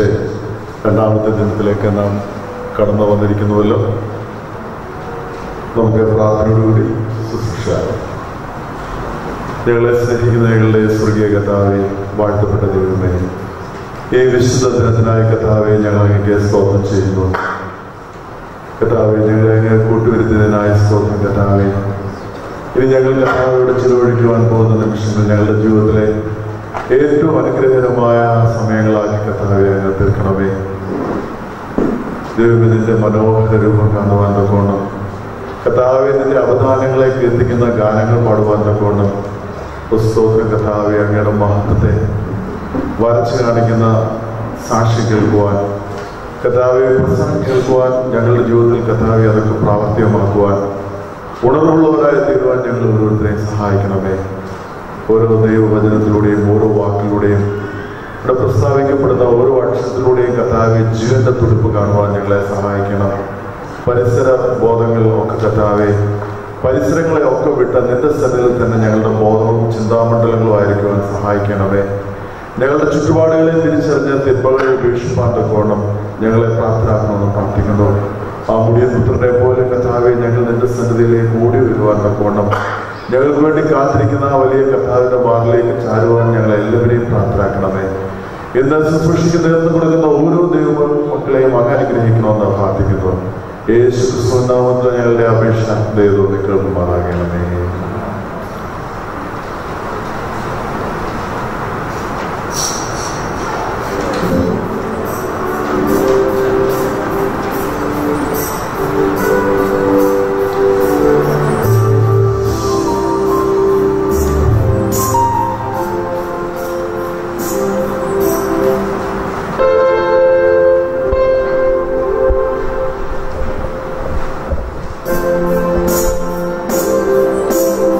ആഴ്ചയുടെ രണ്ടാമത്തെ ദിനത്തിലേക്ക് നാം കടന്നു വന്നിരിക്കുന്നുവല്ലോ നമുക്ക് പ്രാർത്ഥനയോടുകൂടി ശുശ്രൂഷ ഞങ്ങളെ സ്നേഹിക്കുന്ന ഞങ്ങളുടെ സ്വർഗീയ കഥാവെ വാഴ്ത്തപ്പെട്ട ദൈവമേ ഈ വിശുദ്ധ ദിനത്തിനായ കഥാവെ ഞങ്ങൾ അങ്ങേക്ക് സ്തോത്രം ചെയ്യുന്നു കഥാവെ ഞങ്ങളെ അങ്ങ് കൂട്ടുവരുത്തുന്നതിനായ സ്തോത്രം കഥാവെ ഇനി ഞങ്ങൾ കഥാവയോട് ചിലവഴിക്കുവാൻ പോകുന്ന നിമിഷങ്ങൾ ഞങ്ങളുടെ ജീവിതത്തിലെ ഏറ്റവും അനുഗ്രഹകരമായ സമയങ്ങളാക്കി കഥാവെ അങ്ങ് തീർക്കണമേ ദൈവമേ നിന്റെ മനോഹര രൂപം കാണുവാൻ തക്കോണം കഥാവെ നിന്റെ അവധാനങ്ങളേക്ക് എത്തിക്കുന്ന ഗാനങ്ങൾ പാടുവാൻ തക്കോണം സ്തോത്ര കഥാവെ അങ്ങയുടെ മഹത്വത്തെ വരച്ചു കാണിക്കുന്ന സാക്ഷി കേൾക്കുവാൻ കഥാവെ പ്രസംഗം കേൾക്കുവാൻ ഞങ്ങളുടെ ജീവിതത്തിൽ കഥാവെ അതൊക്കെ പ്രാവർത്തികമാക്കുവാൻ ഉണർവുള്ളവരായി തീരുവാൻ ഞങ്ങൾ ഓരോരുത്തരെയും സഹായിക്കണമേ ഓരോ ദൈവവചനത്തിലൂടെയും ഓരോ വാക്കിലൂടെയും ഇവിടെ പ്രസ്താവിക്കപ്പെടുന്ന ഓരോ അക്ഷരത്തിലൂടെയും കഥാവെ ജീവന്റെ തുടിപ്പ് കാണുവാൻ ഞങ്ങളെ സഹായിക്കണം പരിസര ബോധങ്ങൾ ഒക്കെ കഥാവെ പരിസരങ്ങളെ ഒക്കെ വിട്ട് നിന്റെ സ്ഥലത്തിൽ തന്നെ ഞങ്ങളുടെ ബോധവും ചിന്താമണ്ഡലങ്ങളും ആയിരിക്കുവാൻ സഹായിക്കണമേ ഞങ്ങളുടെ ചുറ്റുപാടുകളെ തിരിച്ചറിഞ്ഞ് തിന്മകളെ ഉപേക്ഷിപ്പാൻ തക്കോണം ഞങ്ങളെ പ്രാപ്തരാക്കണമെന്ന് പ്രാർത്ഥിക്കുന്നു ആ മുടിയ പുത്രനെ പോലെ കഥാവെ ഞങ്ങൾ നിന്റെ സന്നിധിയിലേക്ക് ഓടി വരുവാൻ തക്കോണം ഞങ്ങൾക്ക് വേണ്ടി കാത്തിരിക്കുന്ന ആ വലിയ കഥാവിന്റെ മാറിലേക്ക് ചാരുവാൻ ഞങ്ങൾ എല്ലാവരെയും പ്രാപ്തരാക്കണമേ ഇന്ന് ശുശ്രൂഷയ്ക്ക് നേതൃത്വം കൊടുക്കുന്ന ഓരോ ദൈവ മക്കളെയും അങ്ങ് അനുഗ്രഹിക്കണമെന്ന് പ്രാർത്ഥിക്കുന്നു യേശു ക്രിസ്തുനാമത്തിൽ ഞങ്ങളുടെ അപേക്ഷ ദൈവം കേൾക്കുമാറാകണമേ Thank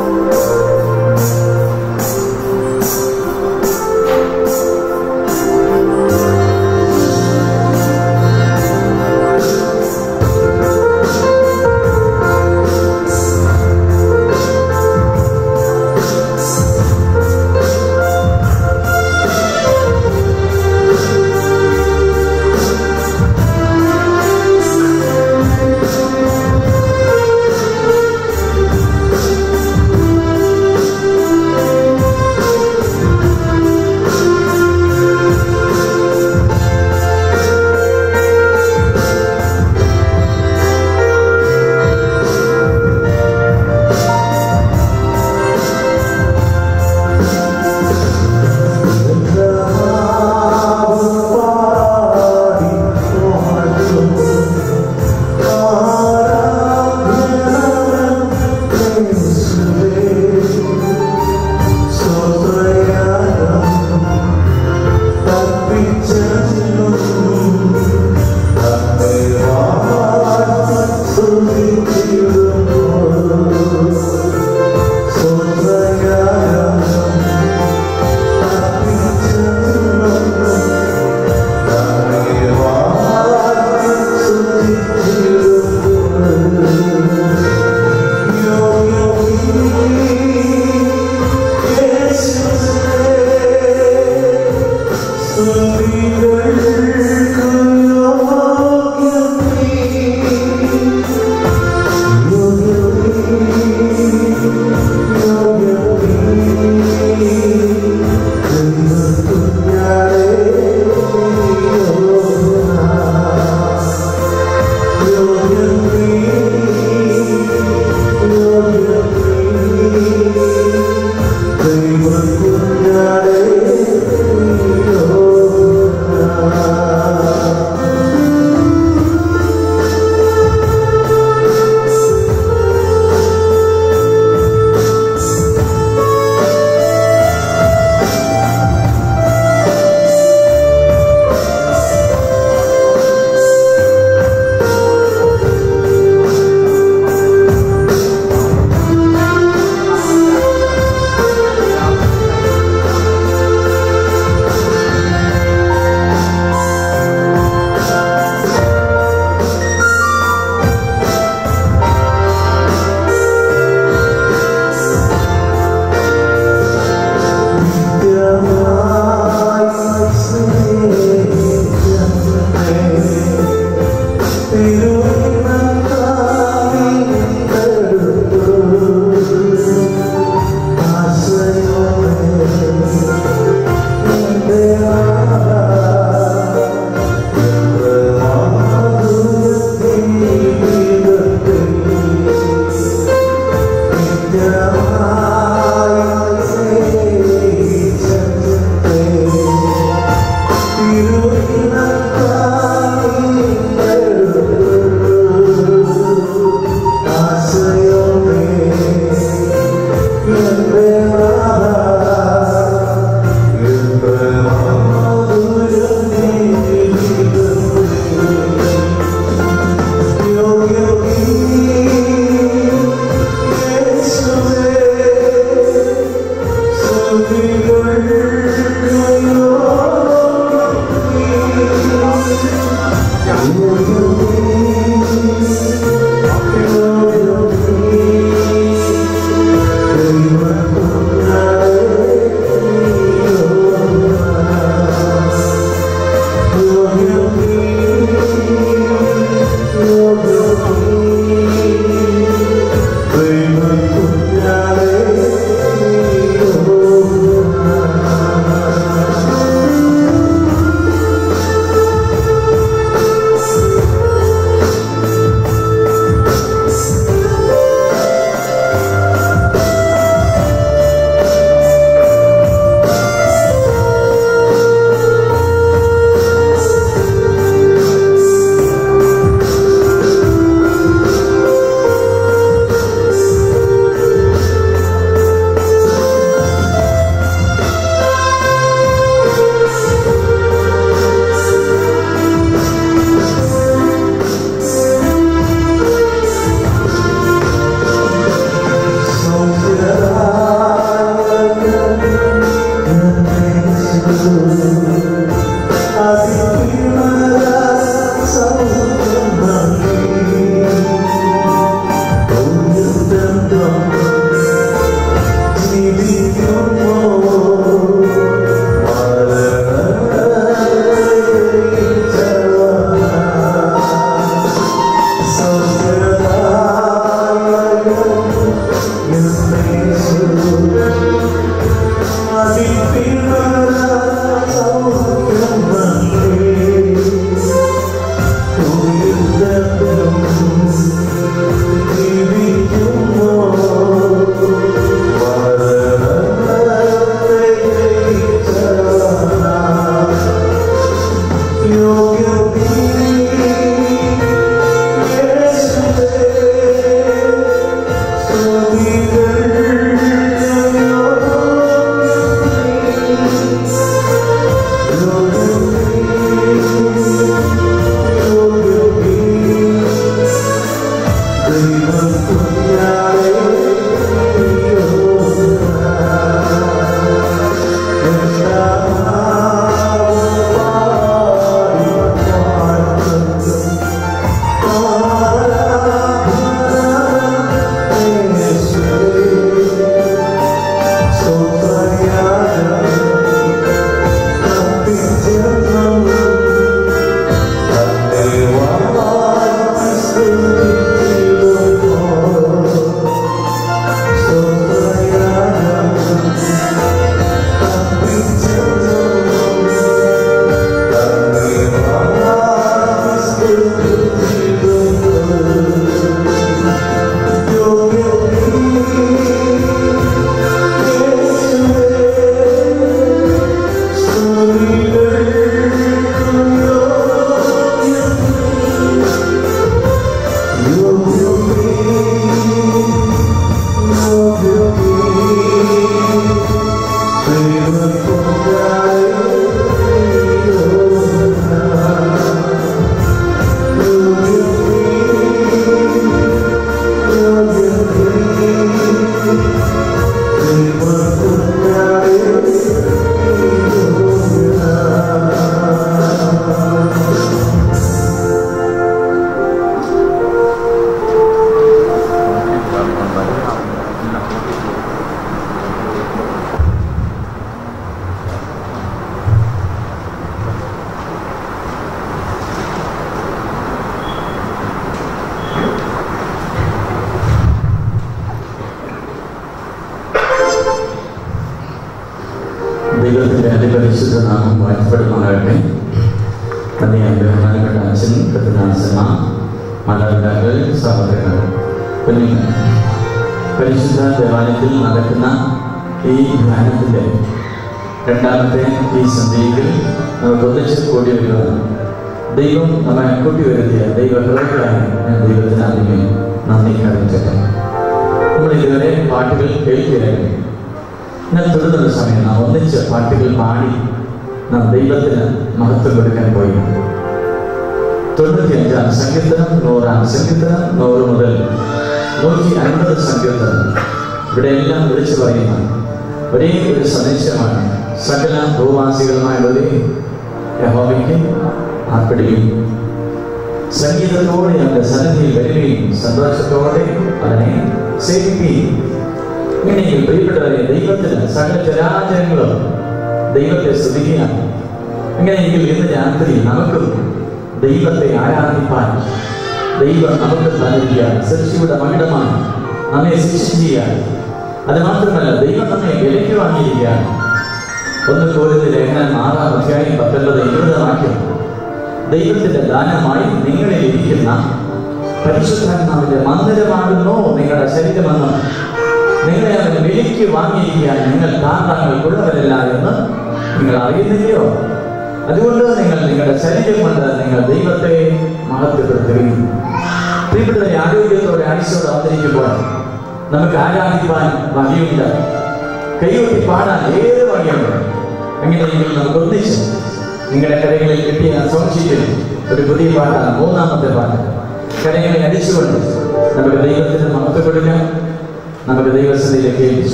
അതിപരിശുദ്ധ നാമം വാഴ്ത്തപ്പെടുമാറാകട്ടെ അദ്ദേഹം ബഹുമാനപ്പെട്ട അച്ഛൻ കത്തനാസന മാതാപിതാക്കൾ സഹോദരങ്ങൾ കുഞ്ഞുങ്ങൾ പരിശുദ്ധ ദേവാലയത്തിൽ നടക്കുന്ന ഈ ധ്യാനത്തിൻ്റെ രണ്ടാമത്തെ ഈ സന്ധ്യയിൽ നമുക്ക് ഒന്നിച്ച് കൂടി വരുവാൻ ദൈവം നമ്മെ കൂട്ടി വരുത്തിയ ദൈവഹൃദയങ്ങളായി ഞാൻ ദൈവത്തിന് ആദ്യമേ നന്ദി അറിയിച്ചട്ടെ നമ്മൾ ഇതുവരെ പാട്ടുകൾ കേൾക്കുകയായിരുന്നു എന്നാൽ തുടർന്നുള്ള സമയം നാം ഒന്നിച്ച് പാട്ടുകൾ പാടി നാം ദൈവത്തിന് മഹത്വം കൊടുക്കാൻ പോയി തൊണ്ണൂറ്റിയഞ്ചാം സങ്കീർത്തനം നൂറാം സങ്കീർത്തനം നൂറ് മുതൽ നൂറ്റി അൻപത് സങ്കീർത്തനം ഇവിടെ എല്ലാം വിളിച്ചു പറയുന്ന ഒരേ ഒരു സന്ദേശമാണ് സകല ഭൂവാസികളുമായ ഒരേ യഹോവയ്ക്ക് ആർപ്പിടുകയും സംഗീതത്തോടെ അവന്റെ സന്നിധിയിൽ വരികയും സന്തോഷത്തോടെ അവനെ സേവിക്കുകയും ഇങ്ങനെയെങ്കിൽ പ്രിയപ്പെട്ടവരെ ദൈവത്തിന് സകല ചരാചരങ്ങളും ദൈവത്തെ സ്തുതിക്കുകയാണ് ഇങ്ങനെയെങ്കിൽ ഇന്ന് രാത്രി നമുക്കും ദൈവത്തെ ആരാധിപ്പാൻ ദൈവം നമുക്ക് നൽകിയ സൃഷ്ടിയുടെ മകിടമാണ് നമ്മെ ശിക്ഷിക്കുകയാണ് അത് മാത്രമല്ല ദൈവം നമ്മെ വിലയ്ക്ക് വാങ്ങിയിരിക്കുകയാണ് ഒന്ന് കോരുന്ന ലേഖനം ആറാം അധ്യായം പത്തൊൻപത് ഇരുപത് വാക്യം ദൈവത്തിന്റെ ദാനമായി നിങ്ങളിൽ ഇരിക്കുന്ന പരിശുദ്ധാത്മാവിന്റെ മന്ദിരമാകുന്നോ നിങ്ങളുടെ ശരീരമെന്ന് നിങ്ങളെ അവൻ വിലയ്ക്ക് വാങ്ങിയിരിക്കാൻ നിങ്ങൾ താന്താങ്ങൾക്കുള്ളവരല്ല എന്ന് നിങ്ങൾ അറിയുന്നില്ലയോ അതുകൊണ്ട് നിങ്ങൾ നിങ്ങളുടെ ശരീരം കൊണ്ട് നിങ്ങൾ ദൈവത്തെ മഹത്വപ്പെടുത്തുകയും പ്രിയപ്പെട്ടവരെ ആരോഗ്യത്തോടെ ആയുഷോടെ അവതരിക്കുമ്പോൾ നമുക്ക് ആരാധിപ്പാൻ വകയുണ്ട് കൈകൊട്ടി പാടാൻ ഏത് വകയുണ്ട് എങ്ങനെയെങ്കിലും നമുക്ക് ഒന്നിച്ച് നിങ്ങളുടെ കരങ്ങളിൽ കിട്ടിയ സംശയിക്കും ഒരു പുതിയ പാട്ടാണ് മൂന്നാമത്തെ പാട്ട് കരങ്ങളെ അടിച്ചുകൊണ്ട് നമുക്ക് ദൈവത്തിന് മഹത്വപ്പെടുക്കാം നമുക്ക് ദൈവസ്ഥയിലേക്ക് ഏൽപ്പിച്ചു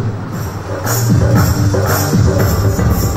കൊടുക്കാം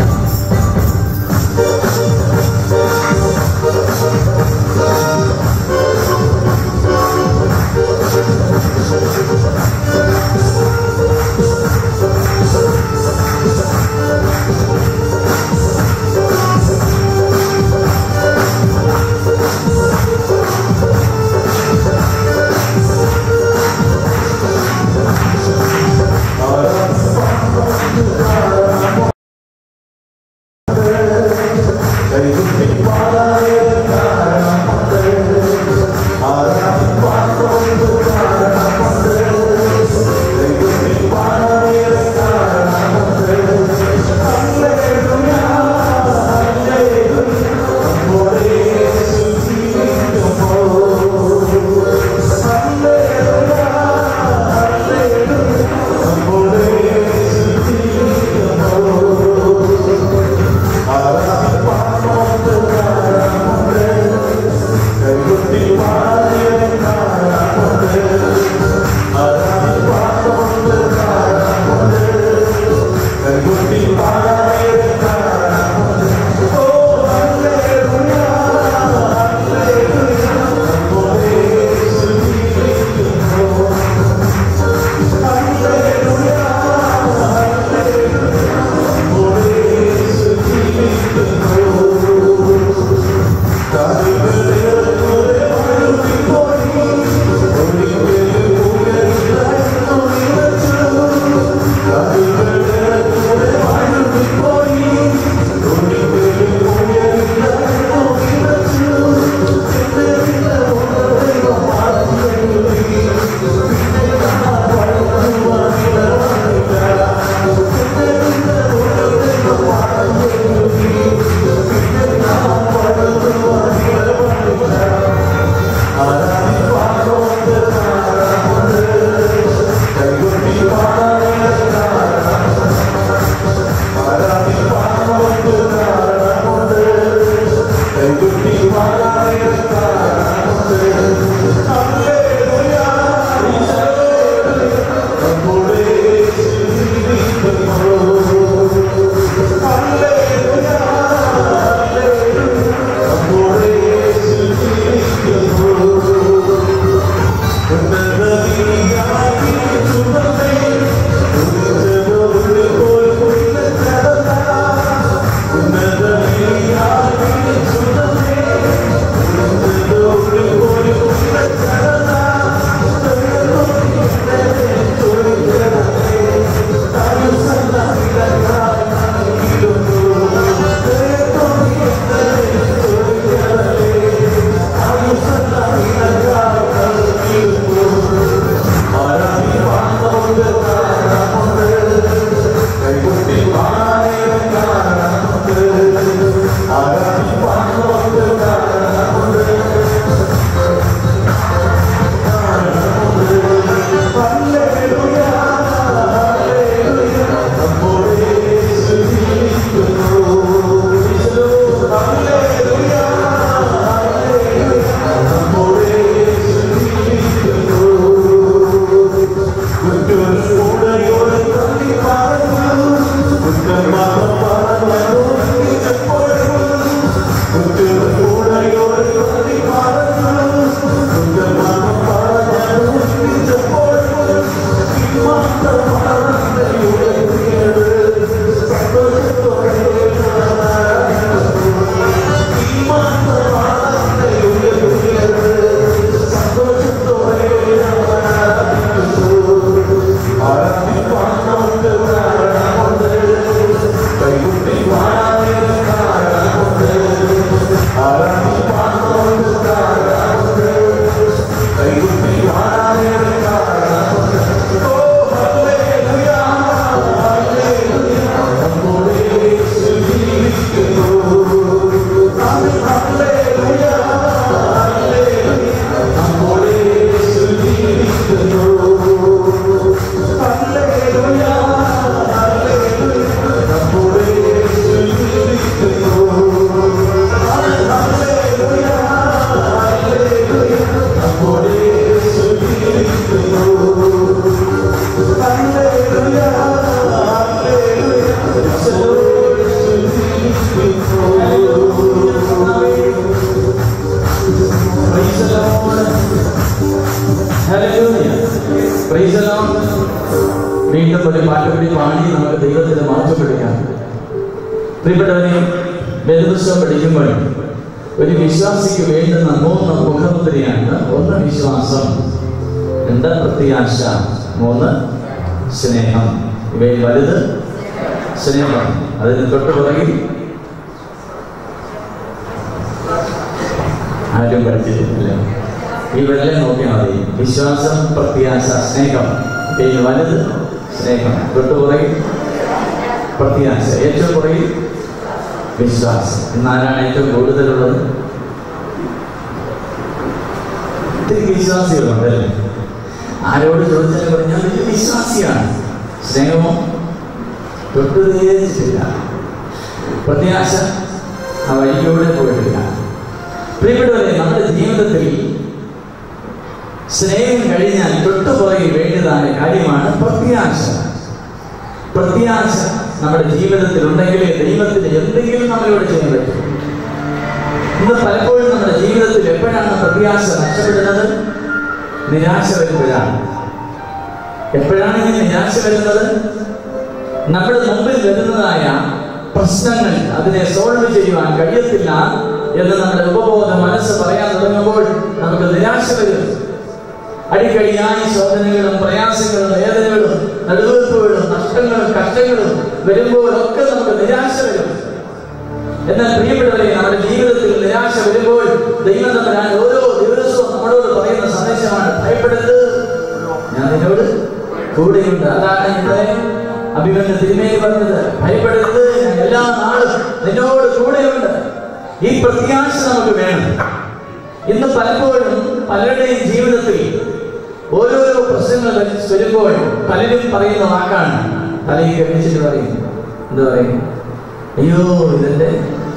Praise the Lord. വീണ്ടും ഒരു പാട്ടുകൂടി പാടി നമുക്ക് ദൈവത്തിന് മാറ്റപ്പെടുക്കാം പ്രിയപ്പെട്ടവരെ വേദപുസ്തകം പഠിക്കുമ്പോൾ ഒരു വിശ്വാസിക്ക് വേണ്ടുന്ന മൂന്ന് മുഖമുദ്രയാണ് ഒന്ന് വിശ്വാസം രണ്ട് പ്രത്യാശ മൂന്ന് സ്നേഹം ഇവയിൽ വലുത് സ്നേഹം അതിന് തൊട്ട് പുറകിൽ ആരും പഠിച്ചിട്ടില്ല ഈ വെള്ളം നോക്കിയാൽ മതി വിശ്വാസം പ്രത്യാശ സ്നേഹം ഇവയിൽ വലുത് സ്നേഹം തൊട്ട് പുറകിൽ പ്രത്യാശ ഏറ്റവും പുറകിൽ വിശ്വാസം ഇന്ന് ആരാണ് ഏറ്റവും കൂടുതലുള്ളത് ഒത്തിരി വിശ്വാസികളുണ്ട് അല്ലേ ആരോട് ചോദിച്ചാലും പറയും ഞാൻ വലിയ വിശ്വാസിയാണ് സ്നേഹമോ തൊട്ടുതേച്ചിട്ടില്ല പ്രത്യാശ ആ വഴിയിലൂടെ പോയിട്ടില്ല പ്രിയപ്പെട്ടവരെ നമ്മുടെ ജീവിതത്തിൽ സ്നേഹം കഴിഞ്ഞാൽ തൊട്ടുപുറകിൽ വേണ്ടതായ കാര്യമാണ് പ്രത്യാശ പ്രത്യാശ നമ്മുടെ ജീവിതത്തിൽ ഉണ്ടെങ്കിൽ ദൈവത്തിന് എന്തെങ്കിലും നമ്മളോട് ചെയ്യാൻ പറ്റും ഇന്ന് പലപ്പോഴും നമ്മുടെ ജീവിതത്തിൽ എപ്പോഴാണ് പ്രത്യാശ നഷ്ടപ്പെടുന്നത് നിരാശ വരുമ്പോഴാണ് എപ്പോഴാണ് ഇങ്ങനെ നിരാശ വരുന്നത് നമ്മുടെ മുമ്പിൽ വരുന്നതായ പ്രശ്നങ്ങൾ അതിനെ സോൾവ് ചെയ്യുവാൻ കഴിയത്തില്ല എന്ന് നമ്മുടെ ഉപബോധ മനസ്സ് പറയാൻ തുടങ്ങുമ്പോൾ നമുക്ക് നിരാശ വരും അടിക്കടിയായി ശോധനകളും പ്രയാസങ്ങളും വേദനകളും നടുവീർപ്പുകളും നഷ്ടങ്ങളും കഷ്ടങ്ങളും വരുമ്പോഴൊക്കെ നമുക്ക് നിരാശ വരും എന്നാൽ പ്രിയപ്പെട്ടവരെ നമ്മുടെ ജീവിതത്തിൽ നിരാശ വരുമ്പോൾ ദൈവം തമ്പുരാൻ ഓരോ ദിവസവും നമ്മളോട് പറയുന്ന സന്ദേശമാണ് ഭയപ്പെടരുത് ഞാൻ നിന്നോട് കൂടെയുണ്ട് അതാണ് ഇന്നലെ അഭിമന്യ തിരുമേനി പറഞ്ഞത് ഭയപ്പെടരുത് ഞാൻ എല്ലാ നാളും നിന്നോട് കൂടെയുണ്ട് ഈ പ്രത്യാശ നമുക്ക് വേണം ഇന്ന് പലപ്പോഴും പലരുടെയും ജീവിതത്തിൽ ഓരോരോ പ്രശ്നങ്ങൾ വരുമ്പോൾ പലരും പറയുന്ന വാക്കാണ് തലയിൽ കെട്ടിച്ചിട്ട് പറയും എന്ത് പറയും അയ്യോ ഇതെന്റെ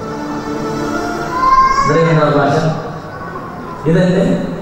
ഇവിടെ എന്താ ഭാഷ ഇതെന്റെ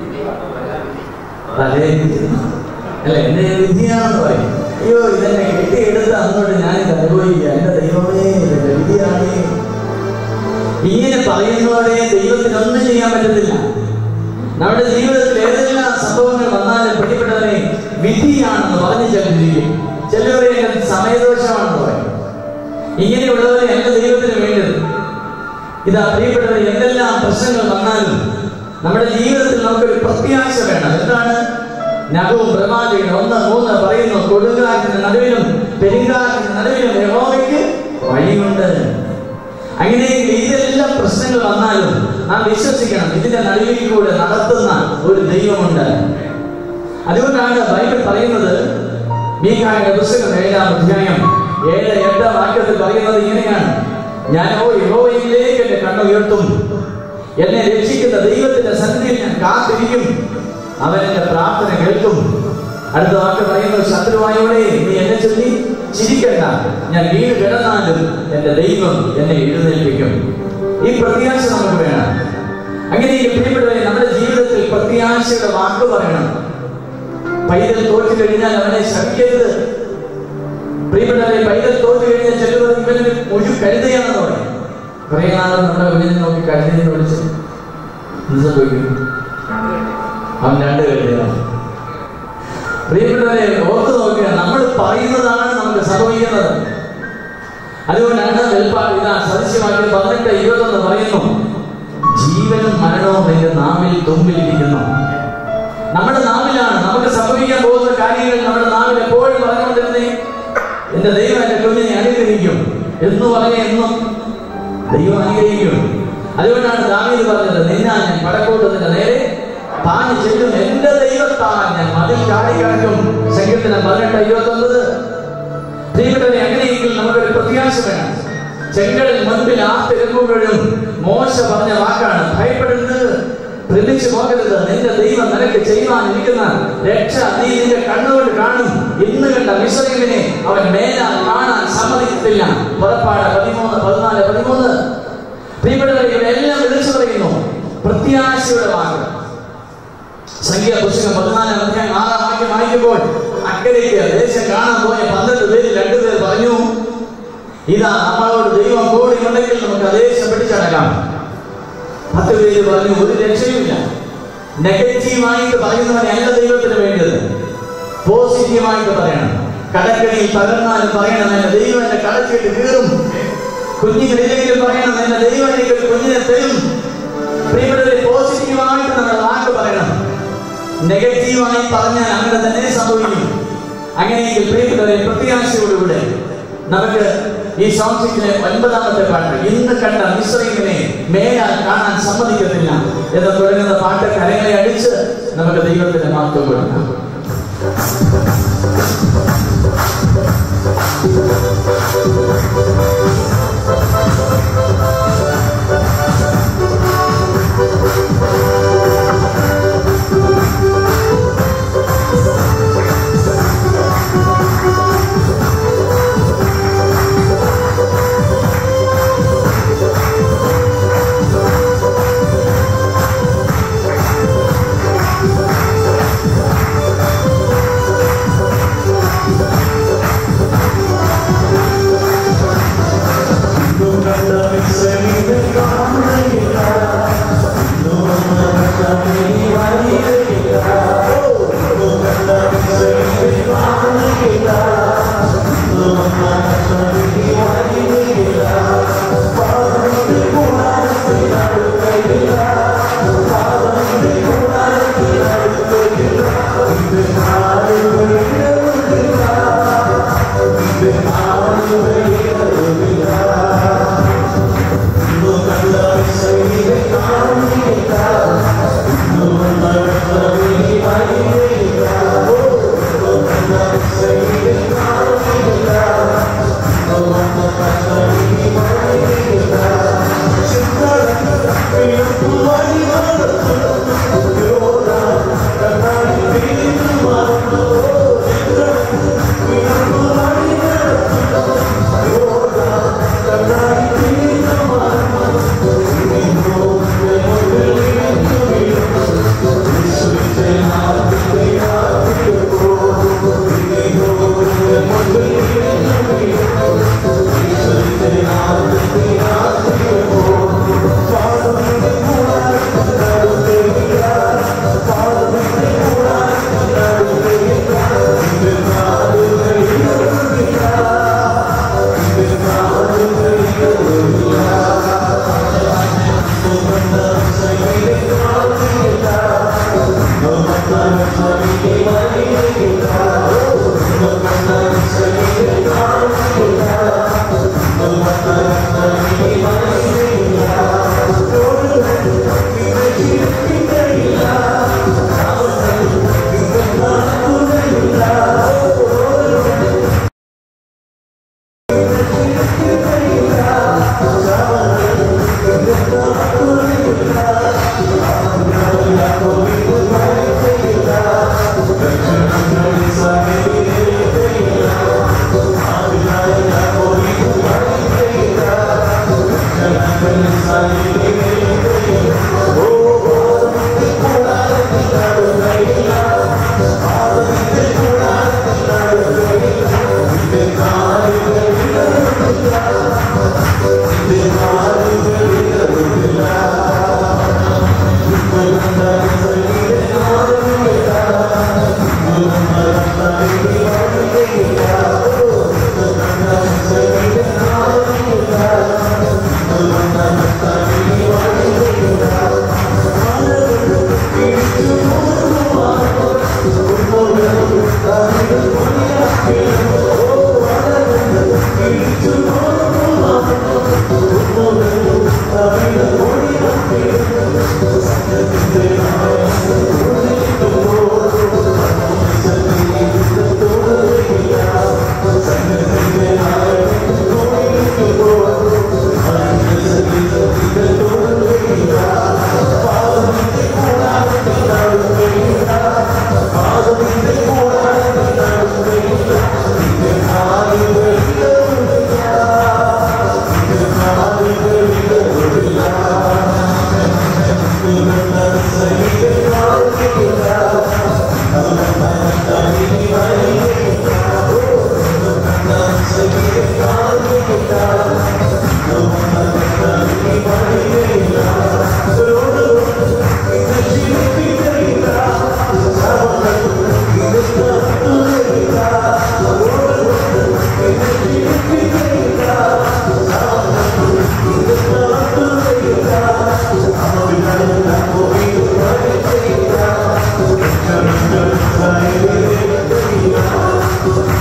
തലയിൽ അല്ല എന്റെ വിധിയാണെന്ന് പറയും അയ്യോ ഇതെന്നെ കെട്ടിയെടുത്ത് അങ്ങോട്ട് ഞാൻ ഇത് അനുഭവിക്കുക എന്റെ ദൈവമേ ഇതെന്റെ വിധിയാണ് ഇങ്ങനെ പറയുന്നതോടെ ദൈവത്തിനൊന്നും ചെയ്യാൻ പറ്റത്തില്ല നമ്മുടെ ജീവിതത്തിൽ ഏതെല്ലാം സംഭവങ്ങൾ വന്നാലും പിടിപ്പെട്ടവരെ വിധിയാണെന്ന് പറഞ്ഞു ചിലരിക്കും ചിലവരെ സമയദോഷമാണെന്ന് പറയും ഇങ്ങനെയുള്ളവരെ എന്റെ ദൈവത്തിന് വേണ്ടത് ഇതാ പ്രിയപ്പെട്ടവരെ എന്തെല്ലാം പ്രശ്നങ്ങൾ വന്നാലും നമ്മുടെ ജീവിതത്തിൽ നമുക്കൊരു പ്രത്യാശ വേണം എന്താണ് നഖവും പ്രവാചകൻ ഒന്ന് മൂന്ന് പറയുന്നു കൊടുങ്കാറ്റിന്റെ നടുവിലും പെരുങ്കാറ്റിന്റെ നടുവിലും യഹോവയ്ക്ക് വഴിയുണ്ട് അങ്ങനെയെങ്കിൽ ഇതെല്ലാം പ്രശ്നങ്ങൾ വന്നാലും നാം വിശ്വസിക്കണം ഇതിന്റെ നടുവിൽ കൂടെ നടത്തുന്ന ഒരു ദൈവമുണ്ട് അതുകൊണ്ടാണ് ബൈബിൾ പറയുന്നത് മീഖായുടെ പുസ്തകം ഏഴാം അധ്യായം ഏഴ് എട്ടാം വാക്യത്തിൽ പറയുന്നത് ഇങ്ങനെയാണ് ഞാനോ യഹോവയിലേക്ക് എന്റെ കണ്ണുയർത്തും എന്നെ രക്ഷിക്കുന്ന ദൈവത്തിന്റെ സന്നിധിയിൽ ഞാൻ കാത്തിരിക്കും അവൻ എന്റെ പ്രാർത്ഥന കേൾക്കും അടുത്ത വാക്ക് പറയുന്നത് ശത്രുവായോടെ നീ എന്നെ ചൊല്ലി ചിരിക്കണ്ട ഞാൻ വീട് കിടന്നാലും എന്റെ ദൈവം എന്നെ എഴുന്നേൽപ്പിക്കും ഈ പ്രത്യാശ നമുക്ക് വേണം അങ്ങനെ ഈ പ്രിയപ്പെട്ടവരെ നമ്മുടെ ജീവിതത്തിൽ പ്രത്യാശയുടെ വാക്ക് പറയണം പൈതൽ തോറ്റു കഴിഞ്ഞാൽ അവനെ ശമിക്കരുത് പ്രിയപ്പെട്ടവരെ പൈതൽ തോറ്റു കഴിഞ്ഞാൽ ചിലർ ഇവന് മുഴു കരുതയാണെന്ന് പറയും കുറെ നാൾ നമ്മുടെ കുഞ്ഞിനെ നോക്കി കരുതയെന്ന് വിളിച്ച് എന്ത് സംഭവിക്കും അവൻ രണ്ട് കരുതയാണ് പ്രിയപ്പെട്ടവരെ ഓർത്ത് നോക്കുക നമ്മൾ പറയുന്നതാണ് നമുക്ക് സംഭവിക്കുന്നത് അതുകൊണ്ടാണ് വെൽപ്പാട് ഇതാ സദൃശ്യവാക്യം പതിനെട്ട് ഇരുപത്തൊന്ന് പറയുന്നു ജീവനും മരണവും നിന്റെ നാവിൽ തുമ്പിലിരിക്കുന്നു നമ്മുടെ നാവിലാണ് നമുക്ക് സംഭവിക്കാൻ പോകുന്ന കാര്യങ്ങൾ നമ്മുടെ നാവിൽ എപ്പോഴും പറഞ്ഞുകൊണ്ടിരുന്നേ എന്റെ ദൈവം എന്റെ കുഞ്ഞിനെ അനുഗ്രഹിക്കും എന്ന് പറഞ്ഞ എന്നും ദൈവം അനുഗ്രഹിക്കും അതുകൊണ്ടാണ് ദാവീദ് പറഞ്ഞത് നിന്നാൽ ഞാൻ പടക്കൂട്ടത്തിന്റെ നേരെ പാഞ്ഞു ചെല്ലും എന്റെ ദൈവത്താൽ ഞാൻ മതിൽ ചാടിക്കടക്കും സംഗീതത്തിന് പതിനെട്ട് ഇരുപത്തൊമ്പത് ദൈവത്തെ അങ്ങനെയെങ്കിൽ നമുക്കൊരു പ്രത്യാശ വേണം ചെങ്കടൽ മുൻപിൽ ആർത്തിരങ്ങുമ്പോഴും മോശ പറഞ്ഞ വാക്കാണ് ഭയപ്പെടരുത് പ്രമിച്ചു പോകരുത് നിന്റെ ദൈവം നിനക്ക് ചെയ്യുവാനിരിക്കുന്ന രക്ഷ നീ നിന്റെ കണ്ണുകൊണ്ട് കാണും ഇന്ന് കണ്ട മിശ്രമിനെ അവൻ മേലാൽ കാണാൻ സമ്മതിക്കത്തില്ല പുറപ്പാട് പതിമൂന്ന് പതിനാല് പതിമൂന്ന് പ്രിയപ്പെട്ടവരെ ഇവരെല്ലാം വിളിച്ചു പറയുന്നു പ്രത്യാശയുടെ വാക്ക് സംഖ്യ പുസ്തകം പതിനാലാം അധ്യായം ആറാം വാക്യം വായിക്കുമ്പോൾ അക്കരയ്ക്ക് ദേശം കാണാൻ പോയ പന്ത്രണ്ട് പേര് രണ്ടുപേർ പറഞ്ഞു ഇതാ നമ്മളോട് ദൈവം കൂടി ഉണ്ടെങ്കിൽ നമുക്ക് ആ ദേശം പിടിച്ചടക്കാം പത്ത് പേര് പറഞ്ഞു ഒരു രക്ഷയുമില്ല നെഗറ്റീവായിട്ട് പറയുന്നവനല്ല ദൈവത്തിന് വേണ്ടത് പോസിറ്റീവായിട്ട് പറയണം കടക്കണിയിൽ തകർന്നാലും പറയണം എന്റെ ദൈവം എന്റെ കടച്ചിട്ട് കീറും കുഞ്ഞുങ്ങളില്ലെങ്കിലും പറയണം എന്റെ ദൈവം എനിക്ക് ഒരു കുഞ്ഞിനെ തരും പ്രിയപ്പെട്ടവരെ പോസിറ്റീവായിട്ട് നമ്മുടെ വാക്ക് പറയണം നെഗറ്റീവായി പറഞ്ഞാൽ അങ്ങനെ തന്നെ സംഭവിക്കും അങ്ങനെയെങ്കിൽ പ്രിയപ്പെട്ടവരെ പ്രത്യാശയോടുകൂടെ നമുക്ക് ഈ സോങ്സിലെ ഒൻപതാമത്തെ പാട്ട് ഇന്ന് കണ്ട മിശ്രീമിനെ മേലാൽ കാണാൻ സമ്മതിക്കത്തില്ല എന്ന് തുടങ്ങുന്ന പാട്ട് കരങ്ങളെ അടിച്ച് നമുക്ക് ദൈവത്തിന്റെ മഹത്വം കൊടുക്കാം ും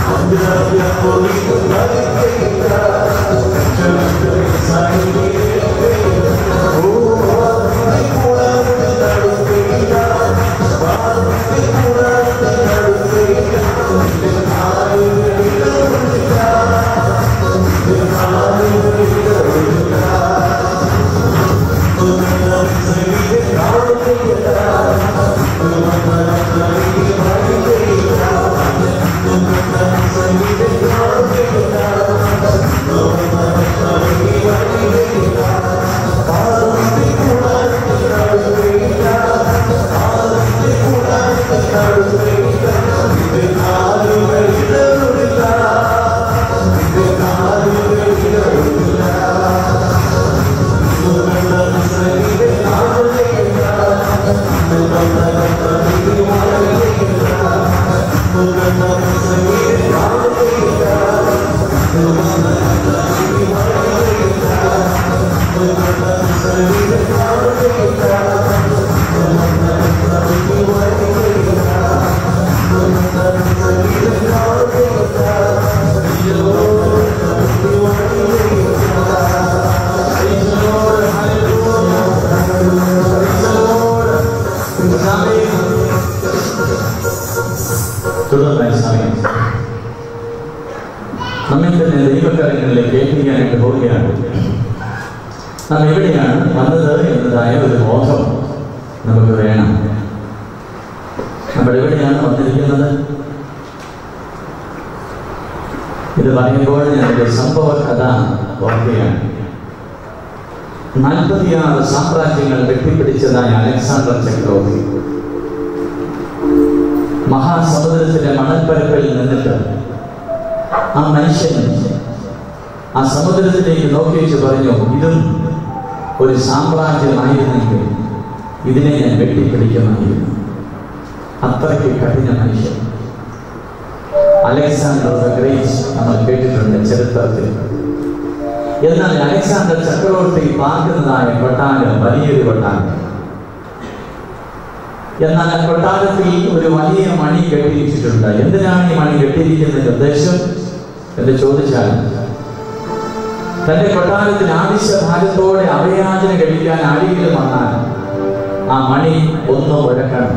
തുടർന്നായി സമയം നമ്മെ തന്നെ ദൈവകാര്യങ്ങളിലേക്ക് ഏൽപ്പിക്കാനായിട്ട് പോവുകയാണ് നാം എവിടെയാണ് വന്നത് എന്നതായ ഒരു ബോധം നമുക്ക് വേണം നമ്മൾ എവിടെയാണ് വന്നിരിക്കുന്നത് ഇത് പറയുമ്പോൾ ഞാൻ ഒരു സംഭവ കഥ ഓർക്കുകയാണ് നാൽപ്പത്തിയാറ് സാമ്രാജ്യങ്ങൾ വെട്ടിപ്പിടിച്ചതായ അലക്സാണ്ടർ ചക്രവർത്തി മഹാസമുദ്രത്തിലെ മണൽപ്പരപ്പിൽ നിന്നിട്ട് ആ മനുഷ്യൻ ആ സമുദ്രത്തിലേക്ക് നോക്കി വെച്ച് പറഞ്ഞു ഇതും ഒരു സാമ്രാജ്യമായിരുന്നെങ്കിൽ ഇതിനെ ഞാൻ വെട്ടിപ്പിടിക്കുമായിരുന്നു അത്രയ്ക്ക് കഠിന മനുഷ്യൻ അലക്സാണ്ടർ ദ ഗ്രേറ്റ് നമ്മൾ കേട്ടിട്ടുണ്ട് ചരിത്രത്തിൽ എന്നാൽ അലക്സാണ്ടർ ചക്രവർത്തി പാർക്കുന്നതായ കൊട്ടാരം വലിയൊരു കൊട്ടാരം എന്നാൽ ആ കൊട്ടാരത്തിൽ ഒരു വലിയ മണി കെട്ടിയിരിച്ചിട്ടുണ്ട് എന്തിനാണ് ഈ മണി കെട്ടിയിരിക്കുന്നതിന്റെ ഉദ്ദേശം എന്ന് ചോദിച്ചാൽ തന്റെ കൊട്ടാരത്തിൽ ആവശ്യഭാരത്തോടെ അഭയാചന കഴിക്കാൻ ആരെങ്കിലും വന്നാൽ ആ മണി ഒന്ന് മുഴക്കണം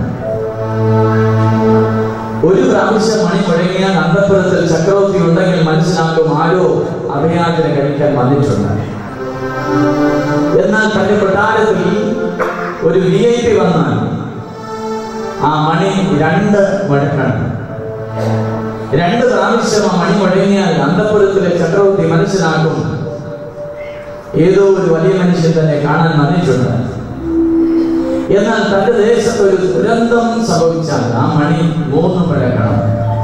ഒരു പ്രാവശ്യം മണി മുഴങ്ങിയാൽ അന്തപുരത്തിൽ ചക്രവർത്തി ഉണ്ടെങ്കിൽ മനസ്സിലാക്കും ആരോ അഭയാചന കഴിക്കാൻ വന്നിട്ടുണ്ട് എന്നാൽ തന്റെ കൊട്ടാരത്തിൽ ഒരു വി ഐ പി വന്നാൽ ആ മണി രണ്ട് മുഴക്കണം രണ്ട് പ്രാവശ്യം ആ മണി മുഴങ്ങിയാൽ അന്തപുരത്തിലെ ചക്രവർത്തി മനസ്സിലാക്കും ഏതോ ഒരു വലിയ മനുഷ്യൻ തന്നെ കാണാൻ വന്നിട്ടുണ്ട് എന്നാൽ തന്റെ ദേശത്ത് ഒരു ദുരന്തം സംഭവിച്ചാൽ ആ മണി മൂന്ന് മുഴക്കണം